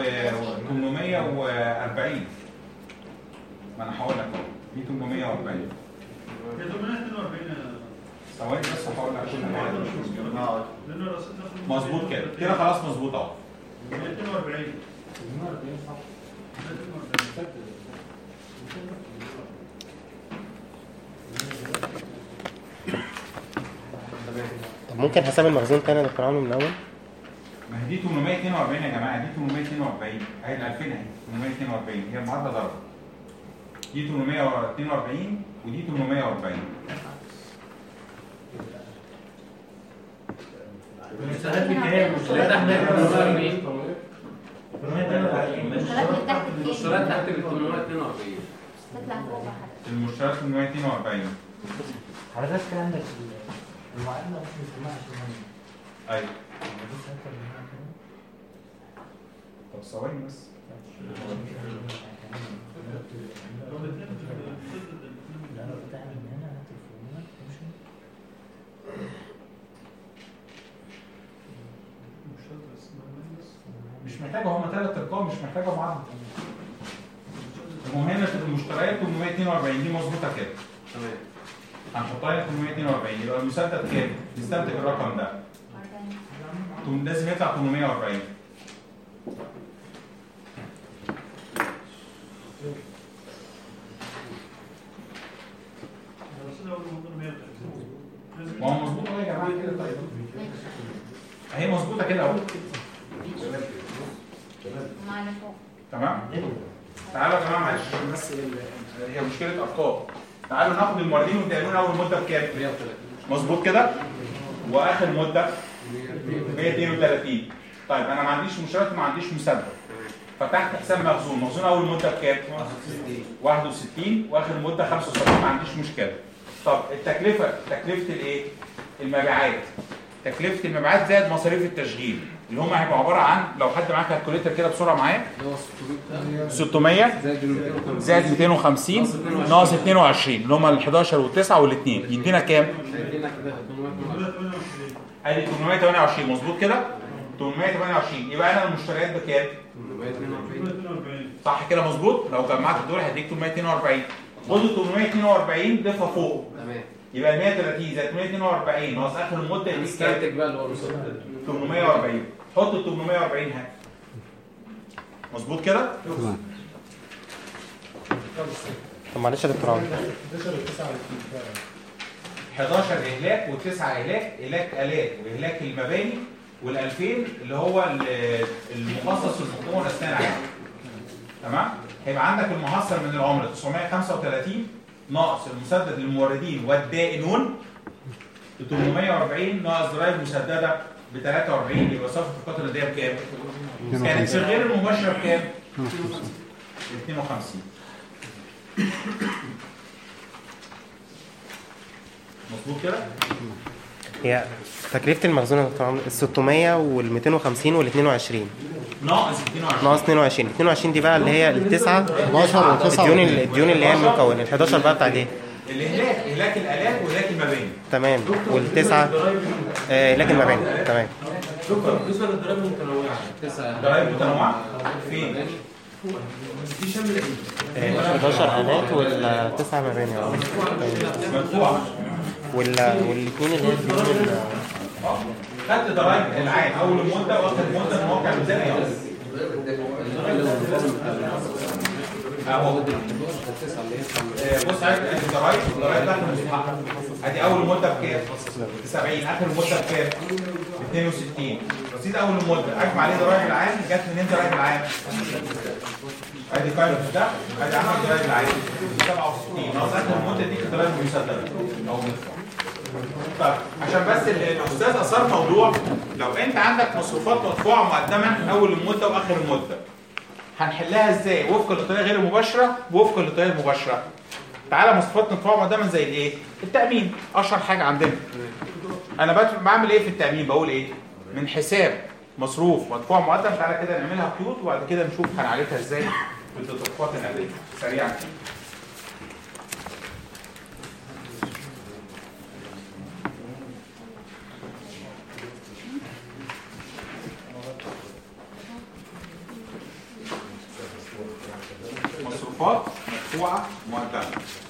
Speaker 1: 840 ما انا هقول لك أهو. دي 840
Speaker 9: هي 842
Speaker 1: ثواني بس هقول لك كل حاجه
Speaker 9: لان الرصيد نفسه
Speaker 1: مظبوط كده كده خلاص مظبوط اهو
Speaker 9: 240
Speaker 16: 240 صح
Speaker 3: طب ممكن حساب المخزون تاني يا دكتور عمرو من الاول
Speaker 1: ما هي دي 842 يا جماعه دي 842 اهي ال 2000 اهي 842 هي المعادله ضرب دي 842 ودي 840
Speaker 11: المستهلك بكام؟ المستهلك تحت 840
Speaker 7: المشتريات تحت الكام؟
Speaker 17: المشتريات تحت ال 842
Speaker 7: تطلع فوق واحد
Speaker 1: المشتريات 842
Speaker 11: حضرتك كان عندك المعادله مش مسمعها عشان
Speaker 1: ايوه طب ثواني بس
Speaker 11: لو فتحنا من هنا هات الفورمولا تمشي
Speaker 1: مش محتاجه هم ثلاث ارقام مش محتاجه معادله المهم هنا تبقى المشتريات 842 دي مظبوطه كده
Speaker 17: تمام
Speaker 1: هنحطها هنا 842 يبقى المسدد كام؟ نستنتج الرقم ده تم- لازم يطلع 840
Speaker 9: الرصيد اول موضوع 130
Speaker 1: ما هو مظبوط اهو يا جماعه كده طيب اهي مظبوطه كده اهو
Speaker 7: مع اللي فوق
Speaker 1: تمام تعالوا يا جماعه معلش عشان بس ال- هي مشكله ارقام تعالوا ناخد الموردين والتأمين اول مده بكام؟
Speaker 17: 130
Speaker 1: مظبوط كده واخر مده 132 طيب انا ما عنديش مشتريات وما عنديش مسدد فتحت حساب مخزون مخزون اول مده بكام 61 واخر مده 75 ما عنديش مشكله طب التكلفه تكلفه الايه المبيعات تكلفه المبيعات زائد مصاريف التشغيل اللي هم هيبقوا عباره عن لو حد معاه كالكوليتر كده بسرعه معايا
Speaker 17: اللي هو 600
Speaker 1: 600
Speaker 17: زائد 250
Speaker 1: زائد 250 ناقص 22 اللي هم ال 11 وال9 وال2 يدينا كام؟
Speaker 17: هيدينا كده 828
Speaker 1: ادي 828 مظبوط كده 828 يبقى انا المشتريات بكام
Speaker 17: 842
Speaker 1: صح كده مظبوط لو جمعت دول هيديك 842 خد 842 ضيفها فوق
Speaker 17: تمام
Speaker 1: يبقى 130 زائد 842 ناقص اخر المده يديك كام
Speaker 17: هنستنتج بقى اللي هو المسدد
Speaker 1: 840 حط ال 840 هنا مظبوط كده
Speaker 15: تمام
Speaker 3: طب معلش يا دكتور عمرو
Speaker 13: 11 و9
Speaker 1: 11 اهلاك و9 اهلاك اهلاك الات واهلاك المباني وال2000 اللي هو ال- المخصص للحكومه والاثناء العام تمام هيبقى عندك المحصل من العمله 935 ناقص المسدد للموردين والدائنون ب 840 ناقص ضرائب مسدده ب 43 يبقى صافي الفتره النقديه بكام؟ كانت في غير المباشره بكام؟ 52 مظبوط كده؟
Speaker 3: هي تكلفة المخزون طبعا ال 600 وال 250 وال 22
Speaker 1: ناقص 22
Speaker 3: ناقص 22 22 دي بقى اللي هي التسعة
Speaker 15: 11 و9
Speaker 3: الديون ال- الديون اللي هي المكون ال 11 بقى بتاعت ايه؟
Speaker 1: الاهلاك اهلاك الالات واهلاك المباني
Speaker 3: تمام والتسعة آه لكن المباني تمام
Speaker 16: دكتور بالنسبه للضرائب المتنوعه تسعه
Speaker 1: ضرائب متنوعه فين؟
Speaker 16: دي شامله ايه؟
Speaker 3: ال 11 آلات والتسعة مباني اه
Speaker 1: مدفوعه
Speaker 3: وال والاثنين اللي هي الديون ال-
Speaker 1: خدت ضرائب العام اول المده واخد مده من موقع الميزانيه اهو آه، بص عارف ادي ضرايب الضرايب بتاعت المستحق ادي اول مده بكام؟ ب 70 اخر مده بكام؟ ب 62 رصيد اول المده اجمع عليه ضرايب العام جت منين ضرايب العام؟ ادي قائمه ده ادي عمل ضرايب العام 67 ناقص اخر المده دي ضرايب مسدده او مدفوعه طيب عشان بس ال- الاستاذ اثار موضوع لو انت عندك مصروفات مدفوعه مقدمه اول المده واخر المده هنحلها ازاي وفقا للطريقه غير المباشره وفقا للطريقه المباشره تعالى مصروفات مدفوعه مقدما زي الايه التامين اشهر حاجه عندنا انا بت- بعمل ايه في التامين بقول ايه من حساب مصروف مدفوع مقدم تعالى كده نعملها قيود وبعد كده نشوف هنعالجها ازاي في التطبيقات النقديه سريعا كده. مصروفات مدفوعة مقدمة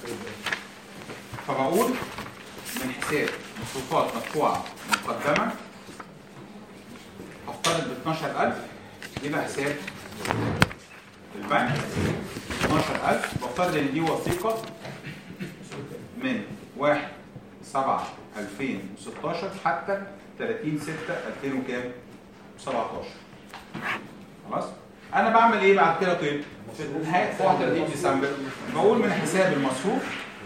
Speaker 1: فبقول من حساب مصروفات مدفوعة مقدمة هفترض ب 12000 يبقى حساب البنك 12000 بفترض ان دي وثيقة من 1 7 2016 حتى 30 6 2000 وكام؟ 17 خلاص؟ انا بعمل ايه بعد كده طيب؟ في نهايه 31 ديسمبر بقول من حساب المصروف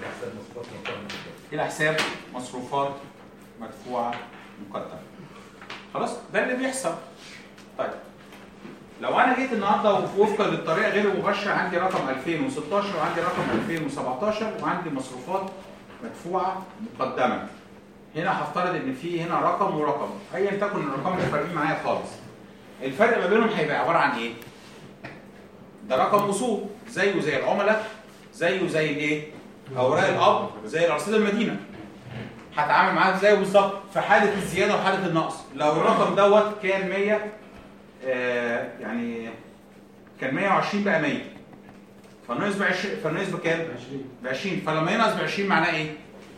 Speaker 1: الى حساب مصروفات مدفوعه مقدمه خلاص ده اللي بيحصل طيب لو انا جيت النهارده وفقا للطريقه غير المباشره عندي رقم 2016 وعندي رقم 2017 وعندي مصروفات مدفوعه مقدمه هنا هفترض ان في هنا رقم ورقم ايا تكن الرقم مش فارقين معايا خالص الفرق ما بينهم هيبقى عباره عن ايه؟ ده رقم اصول زيه زي العملاء زيه زي الايه؟ اوراق الاب زي الارصده المدينه هتعامل معاه ازاي بالظبط في حاله الزياده وحاله النقص لو الرقم دوت كان 100 آه يعني كان 120 بقى 100 فالناقص ب 20 فالناقص بكام؟ ب 20 فلما ينقص ب 20 معناه ايه؟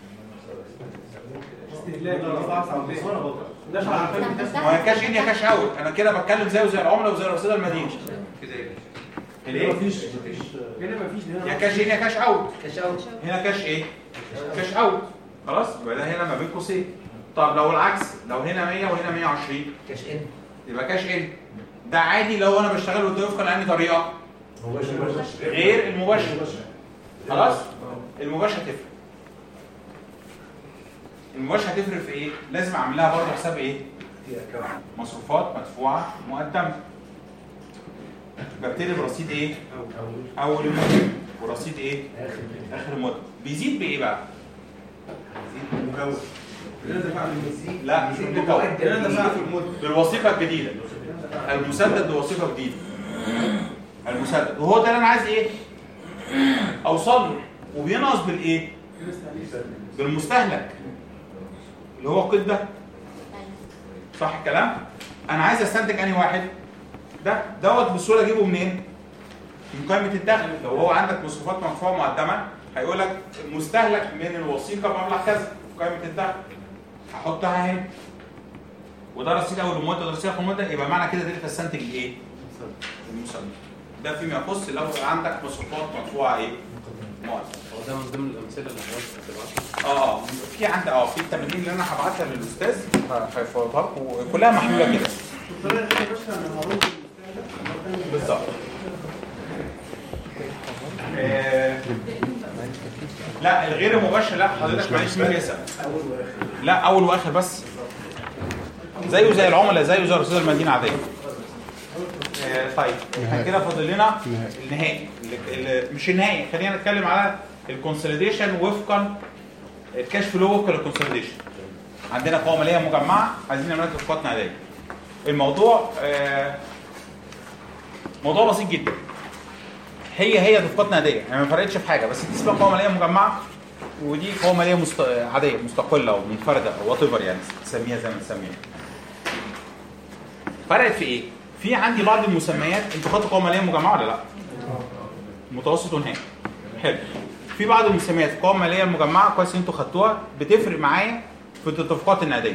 Speaker 1: ما هي كاش ان يا كاش اوت انا كده بتكلم زيه زي العمله وزي الرصيد المدينه ليه؟
Speaker 16: مفيش هنا مفيش
Speaker 1: يا كاش ان يا كاش اوت
Speaker 10: كاش اوت
Speaker 1: هنا كاش ايه؟ كاش اوت خلاص يبقى ده هنا ما بين قوسين طب لو العكس لو هنا 100 وهنا 120
Speaker 10: كاش ان
Speaker 1: يبقى كاش ان ده عادي لو انا بشتغل وفقا لاني طريقه غير المباشر خلاص المباشر هتفرق المباشر هتفرق في ايه لازم اعمل لها برضه حساب ايه مصروفات مدفوعه مقدمه ببتدي برصيد ايه اول المده ورصيد ايه اخر المده بيزيد بايه بقى لا مش بالمكون بالوثيقه الجديده المسدد بوثيقه جديده المسدد وهو ده اللي انا عايز ايه اوصل له وبينقص بالايه بالمستهلك اللي هو القيد ده صح الكلام انا عايز استنتج انهي واحد ده دوت بسهوله اجيبه منين من قائمه الدخل لو هو عندك مصروفات مدفوعه مقدمه هيقول لك مستهلك من الوثيقه مبلغ كذا في قائمه الدخل هحطها هنا وده رصيد اول المده ده رصيد اخر المده يبقى معنى كده قدرت استنتج الايه؟ المسدد ده فيما يخص لو عندك مصروفات مدفوعه ايه؟ مقدمه
Speaker 8: هو ده من ضمن الامثله اللي حضرتك هتبعتها
Speaker 1: اه في عندي اه في التمارين اللي انا هبعتها للاستاذ ه- هيفوضها لكم وكلها محلوله كده بالظبط آه، لا الغير مباشر لا حضرتك معلش مين يسال لا اول واخر بس زيه زي العملاء زيه زي رصيد المدينه عاديه آه، طيب احنا كده فاضل لنا النهائي ال- ال- مش النهائي خلينا نتكلم على الكونسوليديشن وفقا الكاش فلو وفقا للكونسوليديشن عندنا قوه ماليه مجمعه عايزين نعمل لها تدفقات نقديه الموضوع آه، موضوع بسيط جدا هي هي تدفقات نقديه يعني ما فرقتش في حاجه بس دي اسمها قوه ماليه مجمعه ودي قوه ماليه مست... عاديه مستقله او منفرده او وات ايفر يعني تسميها زي ما تسميها فرقت في ايه؟ في عندي بعض المسميات انتوا خدتوا قوه ماليه مجمعه ولا لا؟ متوسط ونهائي حلو في بعض المسميات القوه الماليه المجمعه كويس ان انتوا خدتوها بتفرق معايا في التدفقات النقديه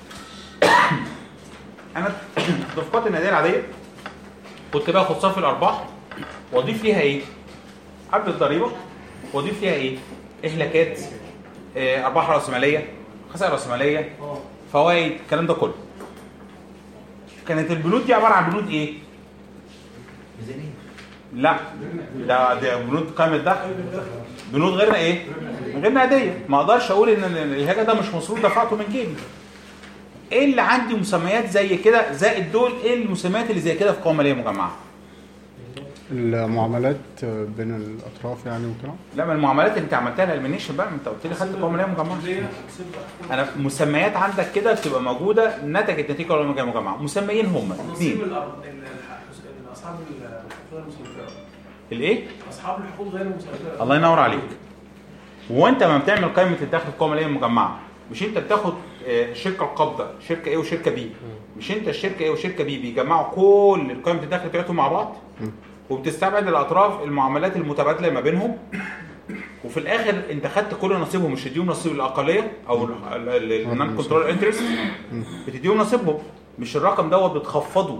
Speaker 1: انا التدفقات النقديه العاديه كنت باخد صافي الارباح واضيف ليها ايه؟ قبل الضريبه واضيف ليها ايه؟ اهلاكات آه، ارباح راسماليه خسائر راسماليه فوائد الكلام ده كله كانت البنود دي عباره عن بنود ايه؟
Speaker 10: ميزانيه
Speaker 1: لا ده ده بنود قائمه دخل بنود غير ايه؟ غير نقديه ما اقدرش اقول ان الهجا ده مش مصروف دفعته من جيبي ايه اللي عندي مسميات زي كده زائد دول ايه المسميات اللي زي كده في قوائم ماليه مجمعه
Speaker 15: المعاملات بين الاطراف يعني وكده
Speaker 1: لا ما المعاملات اللي انت عملتها الالمنيشن بقى ما انت قلت لي خدت قوائم ماليه مجمعه انا مسميات عندك كده بتبقى موجوده نتجت نتيجه قوائم ماليه مجمعه مسميين هم
Speaker 9: نصيب
Speaker 1: اثنين
Speaker 9: الأر- ال- الح- اصحاب الحقوق غير المسيطره
Speaker 1: الايه؟
Speaker 9: اصحاب الحقوق غير المسيطره
Speaker 1: الله ينور عليك وانت ما بتعمل قائمه الدخل القومي الماليه المجمعه مش انت بتاخد آه، شركه القبضه شركه ايه وشركه بي مش انت الشركه ايه وشركه بي بيجمعوا كل قائمه الدخل بتاعتهم مع بعض وبتستبعد الاطراف المعاملات المتبادله ما بينهم وفي الاخر انت خدت كل نصيبهم مش تديهم نصيب الاقليه او النون كنترول انترست بتديهم نصيبهم مش الرقم دوت بتخفضه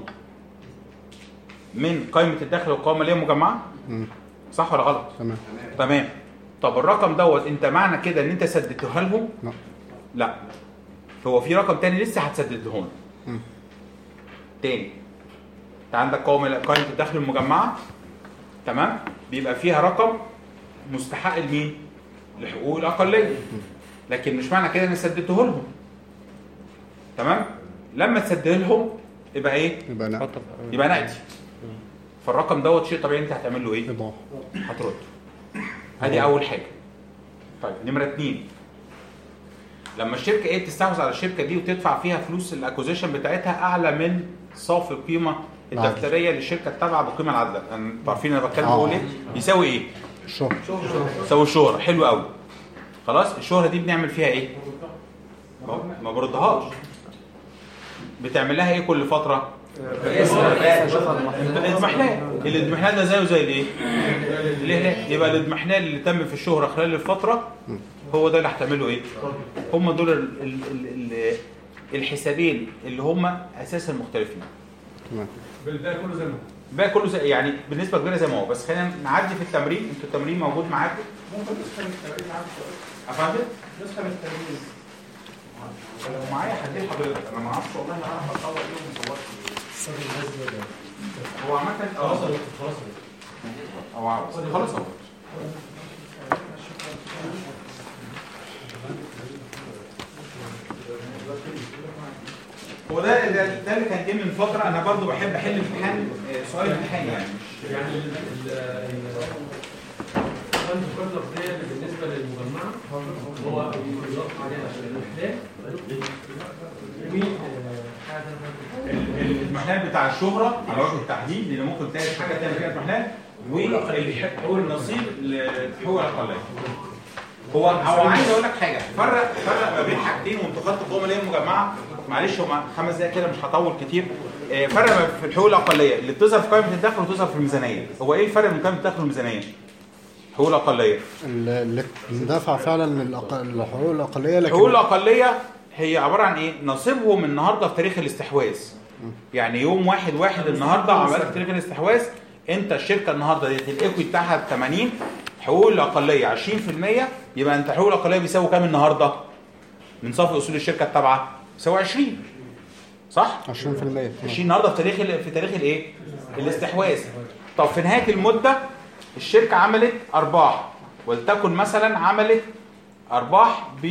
Speaker 1: من قائمه الدخل والقوائم الماليه المجمعه صح ولا غلط؟
Speaker 15: تمام
Speaker 1: تمام طب الرقم دوت انت معنى كده ان انت سددته لهم؟
Speaker 15: لا
Speaker 1: لا هو في رقم تاني لسه هتسدده لهم
Speaker 15: مم.
Speaker 1: تاني انت عندك قائمه قائمه الدخل المجمعه تمام بيبقى فيها رقم مستحق لمين؟ لحقوق الاقليه لكن مش معنى كده ان سددته لهم تمام لما تسدده لهم يبقى ايه؟
Speaker 15: يبقى نقد
Speaker 1: يبقى نقدي فالرقم دوت شيء طبيعي انت هتعمل له ايه؟
Speaker 15: ايضاح
Speaker 1: هترد ادي اول حاجه طيب نمره اتنين لما الشركه ايه بتستحوذ على الشركه دي وتدفع فيها فلوس الاكوزيشن بتاعتها اعلى من صافي القيمه الدفتريه للشركه التابعه بالقيمه العادله انتوا عارفين انا بتكلم
Speaker 15: آه.
Speaker 1: بقول ايه يساوي ايه
Speaker 15: الشهر
Speaker 1: يساوي الشهره حلو قوي خلاص الشهره دي بنعمل فيها ايه ما- ما بردهاش بتعمل لها ايه كل فتره الاضمحلال الاضمحلال ده زيه زي الايه الاهلال يبقى الاضمحلال اللي تم في الشهره خلال الفتره هو ده اللي هتعمله ايه هم دول ال ال ال ال الحسابين اللي هم اساسا مختلفين
Speaker 15: تمام
Speaker 16: الباقي كله زي ما هو
Speaker 1: الباقي كله زي يعني بالنسبه كبيره زي ما هو بس خلينا نعدي في التمرين انتوا التمرين موجود معاكم
Speaker 4: ممكن نسخة من التمارين عندي سؤال.
Speaker 1: افندم
Speaker 4: نسخة من التمارين
Speaker 1: لو معايا هديه حضرتك انا ما اعرفش والله انا هعرف اصور ايه وما هو عامه خلاص
Speaker 16: خلاص
Speaker 1: هو عاوز خلاص اهو هو ده ده, ده اللي كان جه من فتره انا برضو بحب احل امتحان آه، سؤال امتحان يعني مش
Speaker 16: يعني ال ال الفند كورنر ده بالنسبه للمجمعه هو بيضاف عليه عشان الاحلال ومين حاجه
Speaker 1: الاضمحلال بتاع الشهره على وجه التحديد لان ممكن تلاقي حاجه تانية فيها اضمحلال وحقوق النصيب لحقوق الاقليه هو هو عايز اقول لك حاجه فرق فرق ما بين حاجتين وانتوا خدتوا قوه ماليه مجمعه معلش هم خمس دقايق كده مش هطول كتير آه، فرق ما في الحقوق الاقليه اللي بتظهر في قائمه الدخل وتظهر في الميزانيه هو ايه الفرق بين قائمه الدخل والميزانيه؟ الحقوق الاقليه
Speaker 15: اللي دفع فعلا للأق- للحقوق الاقليه لكن
Speaker 1: الحقوق الاقليه هي عباره عن ايه؟ نصيبهم النهارده في تاريخ الاستحواذ. يعني يوم واحد واحد النهارده عملت في تاريخ الاستحواذ انت الشركه النهارده ديت الايكويتي بتاعها ب 80 حقوق الاقليه 20% يبقى انت حقوق الاقليه بيساوي كام النهارده؟ من صافي اصول الشركه التابعه بيساوي 20 صح؟
Speaker 15: 20%
Speaker 1: 20 النهارده في تاريخ ال- في تاريخ الايه؟ الاستحواذ. طب في نهايه المده الشركه عملت ارباح ولتكن مثلا عملت ارباح ب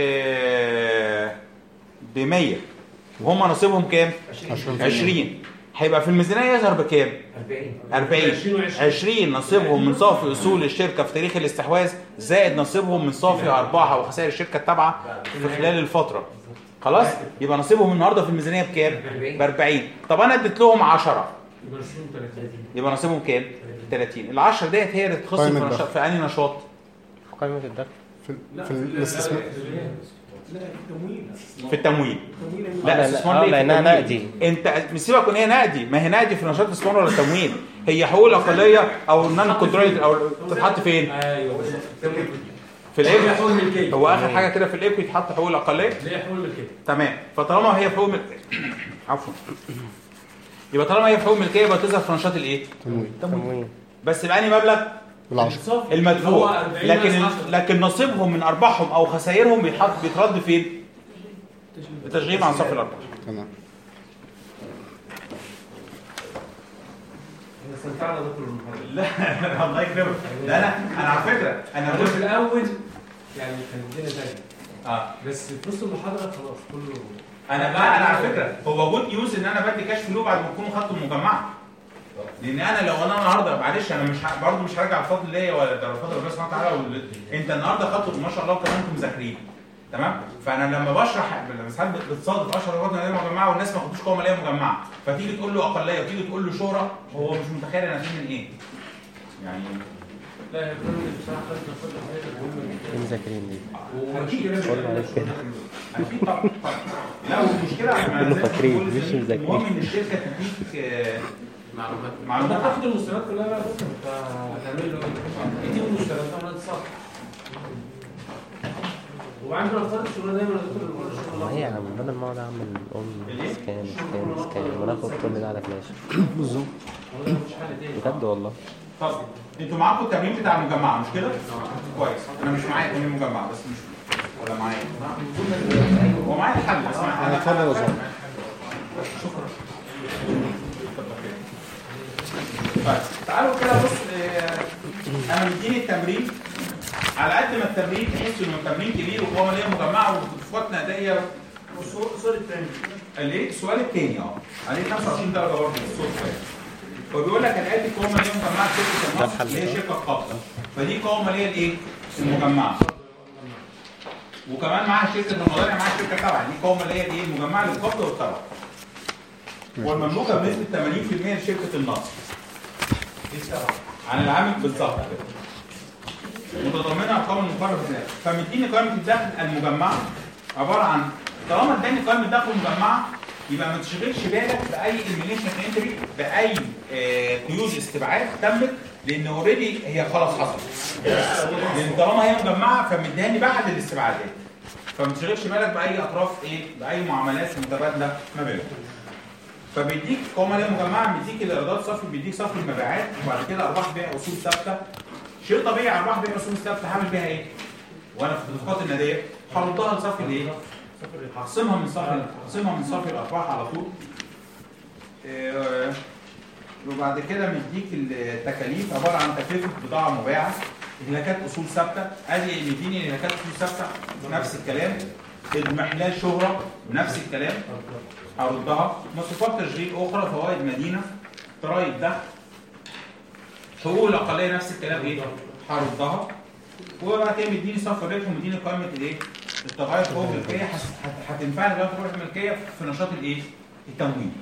Speaker 1: ب 100 وهم نصيبهم كام؟
Speaker 15: 20%.
Speaker 1: 20 هيبقى في الميزانيه يظهر بكام؟ 40 20 نصيبهم من صافي اصول الشركه في تاريخ الاستحواذ زائد نصيبهم من صافي ارباح او خسائر الشركه التابعه في خلال الفتره خلاص يبقى نصيبهم النهارده في الميزانيه بكام ب 40 طب انا اديت لهم 10
Speaker 16: يبقى نصيبهم 30
Speaker 1: يبقى نصيبهم كام 30 ال 10 ديت هي اللي تخصم في
Speaker 15: قائمة
Speaker 1: نشاط
Speaker 15: الدخل.
Speaker 1: في انهي نشاط
Speaker 3: قائمة الدخل
Speaker 15: في, في الاستثمار
Speaker 16: لا التمويل
Speaker 1: في التمويل
Speaker 16: التمويل
Speaker 1: لا
Speaker 3: لا،
Speaker 1: استثمار
Speaker 3: لا،
Speaker 1: ليه في
Speaker 3: لأنها
Speaker 1: التمويل؟
Speaker 3: نقدي.
Speaker 1: انت مش سيبك ان هي نقدي ما هي نقدي في نشاط الاستثمار ولا التمويل هي حقوق الاقليه او النون كنترول او تتحط فين
Speaker 16: ايوه التمويل
Speaker 1: في
Speaker 16: اللي هي
Speaker 1: الايكويتي
Speaker 16: حقوق الملكيه
Speaker 1: هو اخر حاجه كده في الايكويتي تحط حقوق الاقليه
Speaker 16: اللي هي حقوق الملكيه
Speaker 1: تمام فطالما هي في حقوق مل... عفوا يبقى طالما هي في حقوق ملكيه يبقى تظهر في نشاط الايه
Speaker 15: تمويل
Speaker 3: تمويل
Speaker 1: بس بأنهي مبلغ
Speaker 15: بالعشرة
Speaker 1: المدفوع
Speaker 16: اللي هو 40
Speaker 1: لكن
Speaker 16: ناقص 10.
Speaker 1: لكن نصيبهم من ارباحهم او خسائرهم بيتحط بيترد فين التشغيل عن صافي الارباح
Speaker 15: تمام
Speaker 16: استمتعنا دكتور المحاضره
Speaker 1: لا الله يكرمك لا انا انا على فكره انا
Speaker 16: انا في الاول يعني كان الدنيا زي
Speaker 1: اه
Speaker 16: بس في نص المحاضره خلاص كله
Speaker 1: انا بقى انا على فكره هو جود نيوز ان انا بدي كاش فلو بعد ما تكونوا خدتوا المجمعه لان انا لو انا النهارده معلش انا مش ه- برضه مش هرجع الفضل ليا ولا ده الفضل ربنا سبحانه وتعالى وال- انت النهارده خدتوا ما شاء الله كمان انتم مذاكرين تمام فانا لما بشرح لما ساعات بتصادف اشهر لغات ماليه مجمعه والناس ما خدوش قوه ماليه مجمعه فتيجي تقول له اقليه وتيجي تقول له شهره هو مش متخيل انا دي من ايه يعني
Speaker 16: لا يا فندم بصراحه خدت كل حاجه مهمه
Speaker 3: مذاكرين دي
Speaker 16: ومشكله
Speaker 3: قول عليك كده
Speaker 1: اكيد طبعا طبعا. لا والمشكله
Speaker 3: كله
Speaker 1: زي ما
Speaker 3: فاكرين،
Speaker 1: بقول
Speaker 3: مش
Speaker 1: المهم
Speaker 3: مذاكرين.
Speaker 1: ان الشركه تديك آه،
Speaker 16: معلومات
Speaker 1: معلومات
Speaker 16: انت هتاخد المستندات كلها بقى بس انت هتعمل له ايه؟ اديله المستندات وانا اتصرف وعندنا نفترض الشغل دايما يا دكتور كل الشغل
Speaker 3: ما هي يا عم بدل ما اقعد اعمل ام سكان سكان سكان وناخد كل ده على فلاش
Speaker 15: بالظبط
Speaker 16: والله مفيش حل تاني
Speaker 3: بجد والله
Speaker 1: طب انتوا معاكم التمرين بتاع المجمعه مش كده؟ كويس انا مش معايا تمرين المجمعه بس مش ولا معايا هو معايا الحل بس معايا
Speaker 15: انا اتفضل يا زهر
Speaker 1: شكرا طيب تعالوا كده بص آه، انا مديني التمرين على قد ما التمرين تحس انه التمرين كبير وهو ليه مجمعه وفوات نقديه
Speaker 16: والسؤال الثاني
Speaker 1: الايه السؤال الثاني اه عليه 25 درجه برضه في الصوت شويه هو بيقول لك انا ادي قوه ماليه مجمعه شركه النصر اللي هي شركه قابضه فدي قوه ماليه الايه؟ المجمعه وكمان معاها شركه رمضان معاها شركه تبع دي قوه ماليه الايه؟ المجمعه للقبض والتبع والمملوكه بنسبه 80% لشركه النصر دي التبع عن العامل بالظبط كده متضمنه ارقام المقرر في ذلك فمديني قائمه الدخل المجمعه عباره عن طالما اداني قائمه دخل مجمعه يبقى ما تشغلش بالك باي اليمينيشن انتري باي آه، قيود استبعاد تمت لان اوريدي هي خلاص حصلت لان طالما هي مجمعه فمداني بعد الاستبعادات فما تشغلش بالك باي اطراف ايه باي معاملات متبادله ما بينهم فبيديك قوه ماليه مجمعه بيديك الايرادات صافي بيديك صافي المبيعات وبعد كده ارباح بيع اصول ثابته شيء طبيعي ارباح بيع اصول ثابته هعمل بيها ايه؟ وانا في التدفقات الناديه هردها لصافي الايه؟ هقسمها من صافي هقسمها من صافي الارباح على طول آه، وبعد كده مديك التكاليف عباره عن تكلفه بضاعه مباعه اهلاكات اصول ثابته ادي مديني اهلاكات اصول ثابته نفس الكلام اضمحلال شهره نفس الكلام هردها مصروفات تشغيل اخرى فوائد مدينه ضرائب دخل حقوق الاقليه نفس الكلام ايه هردها وبعد كده مديني صف الربح ومديني قائمه الايه التغير حقوق الملكيه هت- هت- هتنفعني بقى حقوق الملكيه في نشاط الايه التمويل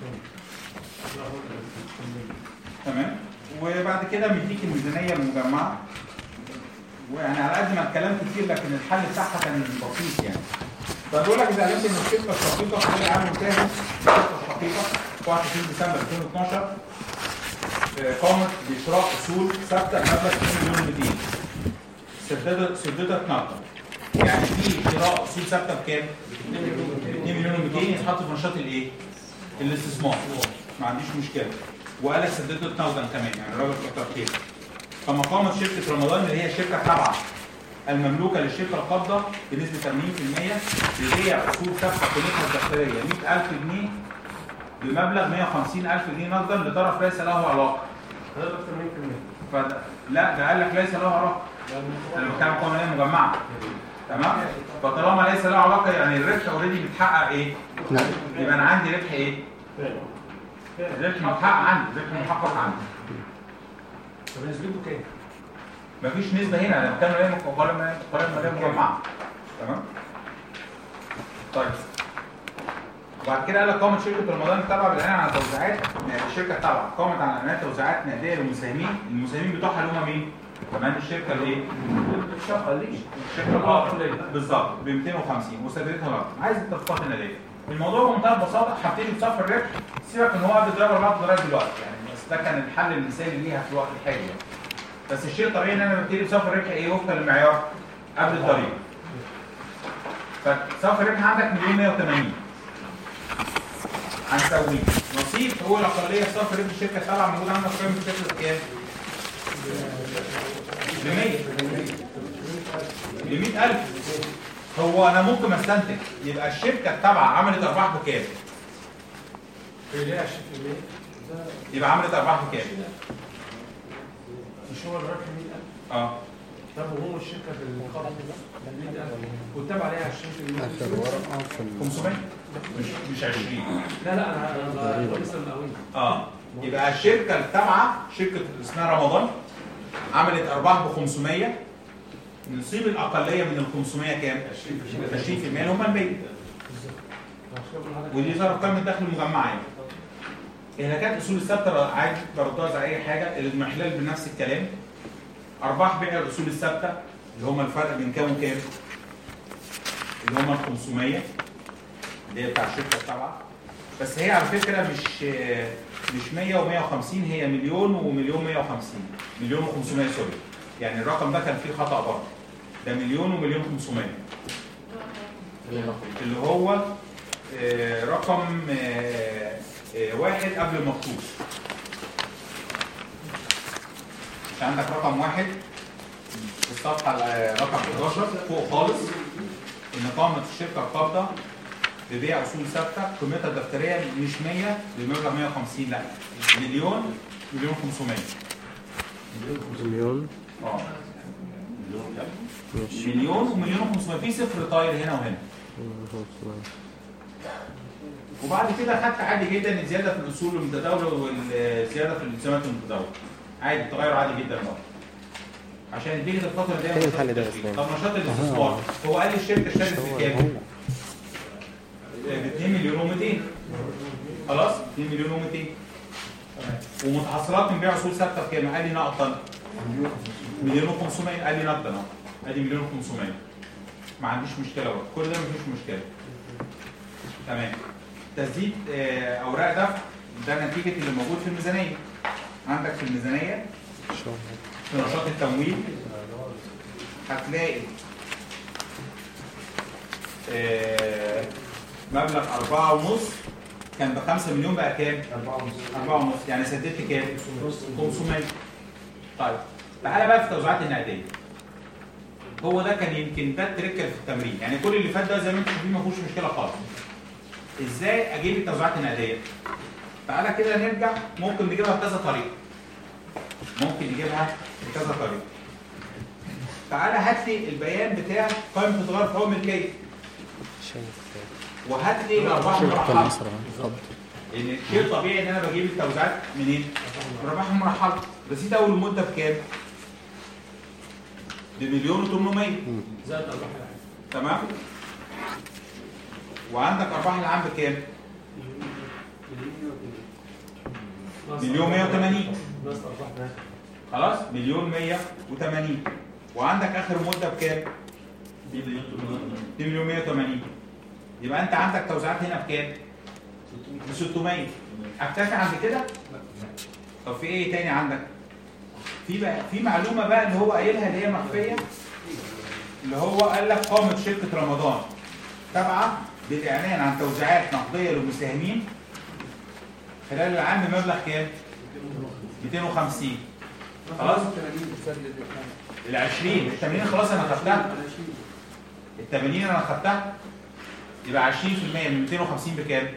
Speaker 1: تمام وبعد كده مديك الميزانيه المجمعه ويعني على قد ما الكلام كتير لكن الحل بتاعها كان بسيط يعني فبقول لك اذا علمت ان الشركه الشقيقه في العام الانتهى الشركه الشقيقه 21 ديسمبر 2012 آه، قامت بشراء اصول ثابته بمبلغ 2 مليون 200 سددت سددت نقدا يعني في شراء اصول ثابته بكام؟ 2 مليون و200 يتحط في نشاط الايه؟ الاستثمار ما عنديش مشكله وقال لك سددت نقدا كمان يعني الراجل كتر خير فما قامت شركه رمضان اللي هي شركه تابعه المملوكه للشركه القابضه بنسبه 80% ببيع اصول ثابته قيمتها الداخليه 100000 جنيه بمبلغ 150000 جنيه نقدا لطرف ليس له علاقه
Speaker 16: هذا اكتر من 100%
Speaker 1: فده لا ده قال لك ليس له علاقه انا بتكلم قوه ماليه مجمعه تمام فطالما ليس له علاقه يعني الربح اوريدي بيتحقق ايه؟
Speaker 15: نعم.
Speaker 1: يبقى انا عندي ربح ايه؟ الربح متحقق عندي الربح محقق عندي
Speaker 16: طب نسبته كام؟
Speaker 1: مفيش نسبه هنا انا بتكلم عليها قوائم قوائم ماليه مجمعه تمام؟ طيب وبعد كده قال لك قامت شركه رمضان التابعه بالاعلان عن توزيعات الشركه التابعه قامت على اعلانات توزيعات نقديه للمساهمين المساهمين بتوعها اللي هم مين؟ كمان الشركه الايه؟ الشركه اه بالظبط ب 250 وسددتها الارقام عايز التفاصيل النقديه الموضوع بمنتهى البساطه هبتدي بصف الربح سيبك ان هو قبل الضريبه بعد الضرايب دلوقتي يعني بس ده كان الحل المثالي ليها في الوقت الحالي يعني. بس الشيء الطبيعي ان انا ببتدي بصف الربح ايه وفقا للمعيار قبل الضريبه فصف الربح عندك مليون 180 هنسويه نصيب حقوق الاقليه في صف ربح الشركه التابعه موجود عندك قيمه الشركه بكام؟ ب 100 ب 100000 هو انا ممكن استنتج يبقى الشركه التابعه عملت ارباح بكام؟
Speaker 16: ليه 20%
Speaker 1: يبقى عملت ارباح بكام؟
Speaker 16: مش هو الربح 100000
Speaker 1: اه
Speaker 16: طب وهو الشركه في القبض 100000 والتابع عليها 20%
Speaker 15: اخر ورقه في ال-
Speaker 1: 500 مش مش 20
Speaker 16: لا لا انا انا لسه مقاويل
Speaker 1: اه يبقى الشركه التابعه شركه اسمها رمضان عملت ارباح ب 500 نصيب الاقليه من ال 500 كام؟ 20% اللي هم ال 100 ودي ظهر قائمه الدخل المجمعه يعني. هنا كانت اصول الثابته عادي بردها زي اي حاجه الاضمحلال بنفس الكلام ارباح بيع الاصول الثابته اللي هم الفرق بين كام وكام؟ اللي هم ال 500 اللي هي بتاع الشركه التابعه بس هي على فكره مش مش 100 و150 هي مليون ومليون 150 مليون و500 سوري يعني الرقم ده كان فيه خطا برضه ده مليون ومليون 500 اللي هو آه، رقم آه، آه، واحد قبل المخطوط مش عندك رقم واحد في الصفحه آه، رقم 11 فوق خالص ان قامت الشركه القابضه ببيع اصول ثابته قيمتها الدفتريه مش 100 بمبلغ 150 لا مليون مليون 500
Speaker 3: مليون
Speaker 1: اه
Speaker 3: ماشي
Speaker 1: مليون ومليون و500 في صفر طاير هنا وهنا وبعد كده خدت عادي جدا الزياده في الاصول المتداوله والزياده في الالتزامات المتداوله عادي التغير عادي جدا برضه عشان يديك الفتره دي
Speaker 3: فين الحل ده يا اسلام؟
Speaker 1: طب نشاط الاستثمار هو قال لي الشركه اشترت بكام؟ ب 2 مليون و200 خلاص 2 مليون و200 ومتحصلات من بيع اصول ثابته بكام؟ قال لي نقطا مليون و500 قال لي نقطا اهو ادي مليون و500 ما عنديش مشكله برضه كل ده مفيش مشكله تمام تسديد آه، اوراق دفع ده نتيجه اللي موجود في الميزانيه عندك في الميزانيه في نشاط التمويل هتلاقي آه، مبلغ أربعة ونص كان ب 5 مليون بقى كام؟ 4 ونص 4 ونص يعني سددت كام؟ 500 طيب تعالى بقى في التوزيعات النقديه هو ده كان يمكن ده التريك اللي في التمرين يعني كل اللي فات ده زي ما انتم شايفين ما فيهوش مشكله خالص ازاي اجيب التوزيعات النقديه تعالى كده نرجع ممكن نجيبها بكذا طريقه ممكن نجيبها بكذا طريقه تعالى هات لي البيان بتاع قائمه التغير في حقوق الملكيه وهات لي الارباح
Speaker 15: شركه
Speaker 1: المرحله
Speaker 15: مصر اتفضل
Speaker 1: ان شيء طبيعي ان انا بجيب التوزيعات منين؟ من الارباح المرحله رصيد اول المده بكام؟ بمليون و800
Speaker 16: زائد ارباح العام
Speaker 1: تمام؟ وعندك ارباح العام بكام؟ مليون 180
Speaker 16: ناقص ارباح العام
Speaker 1: خلاص مليون 180 وعندك اخر مده بكام؟ 2 مليون 180 يبقى انت عندك توزيعات هنا بكام؟ ب 600 اكتفي عند كده؟ طب في ايه تاني عندك؟ في بقى في معلومه بقى اللي هو قايلها اللي هي مخفيه اللي هو قال لك قامت شركه رمضان تابعه بالاعلان عن توزيعات نقديه للمساهمين خلال العام بمبلغ كام؟ 250 خلاص؟ ال 20 ال 80 خلاص انا خدتها ال 80 انا خدتها يبقى 20% من 250 بكام؟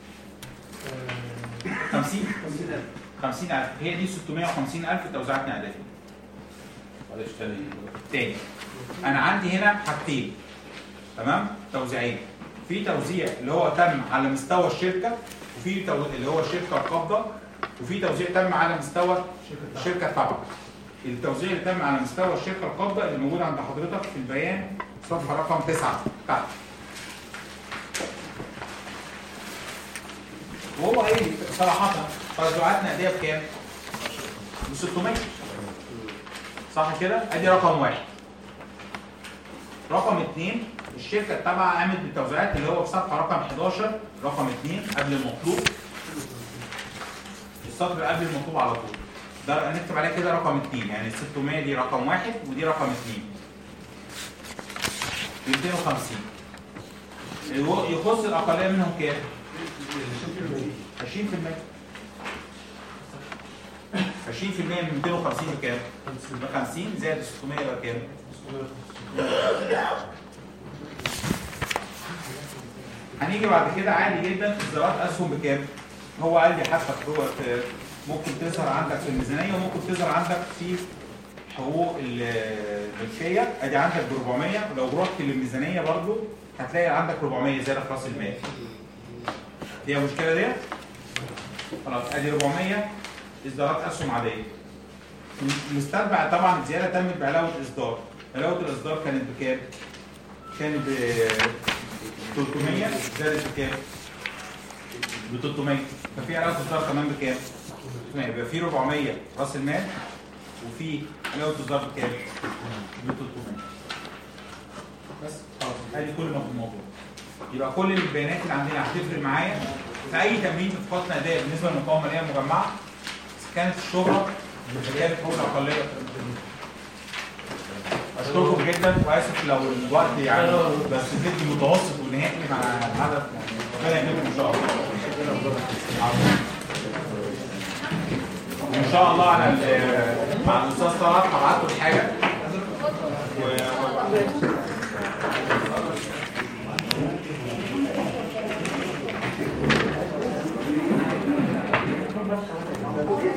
Speaker 1: 50 50000 هي دي 650000 توزيعات نقديه
Speaker 8: معلش تاني
Speaker 1: تاني انا عندي هنا حاجتين تمام توزيعين في توزيع اللي هو تم على مستوى الشركه وفي تو... اللي هو الشركه القابضه وفي توزيع تم على مستوى الشركه التابعه التوزيع اللي تم على مستوى الشركه القابضه اللي موجود عند حضرتك في البيان صفحه رقم 9 تحت وهو قايل لي صراحه توزعات نقديه بكام؟ ب 600 صح كده؟ ادي رقم واحد رقم اثنين الشركه التابعه قامت بالتوزيعات اللي هو في صفحه رقم 11 رقم اثنين قبل المطلوب السطر قبل المطلوب على طول ده نكتب عليه كده رقم اثنين يعني ال 600 دي رقم واحد ودي رقم اثنين 250 الو- يخص الاقليه منهم كام؟ 20% 20% من 250 بكام؟ ب 50 زائد 600 يبقى كام؟ هنيجي بعد كده عادي جدا اصدارات اسهم بكام؟ هو قال لي حتى دوت آه، ممكن تظهر عندك في الميزانيه وممكن تظهر عندك في حقوق ال- الملكيه ادي عندك ب 400 ولو رحت للميزانيه برضو هتلاقي عندك 400 زياده في راس المال. فيها مشكله ديت؟ خلاص ادي 400 اصدارات اسهم عاديه. مستتبع طبعا الزياده تمت بعلاوه اصدار. علاوه الاصدار كانت بكام؟ كانت ب 300 زادت بكام؟ ب 300 ففي علاوه اصدار كمان بكام؟ 300 يبقى في 400 راس المال وفي علاوه اصدار بكام؟ ب 300 بس خلاص ادي كل ما في الموضوع يبقى كل البيانات اللي عندنا هتفرق معايا في اي تمرين في فقط نقديه بالنسبه للمقاومه الماليه المجمعه إذا كانت الشهره كانت حقوق الاقليه اشكركم جدا واسف لو الوقت يعني بس فيديو متوسط ونهائي مع الهدف ربنا يكرمكم ان شاء الله ان شاء الله على ال- مع الاستاذ طلعت هبعت له الحاجه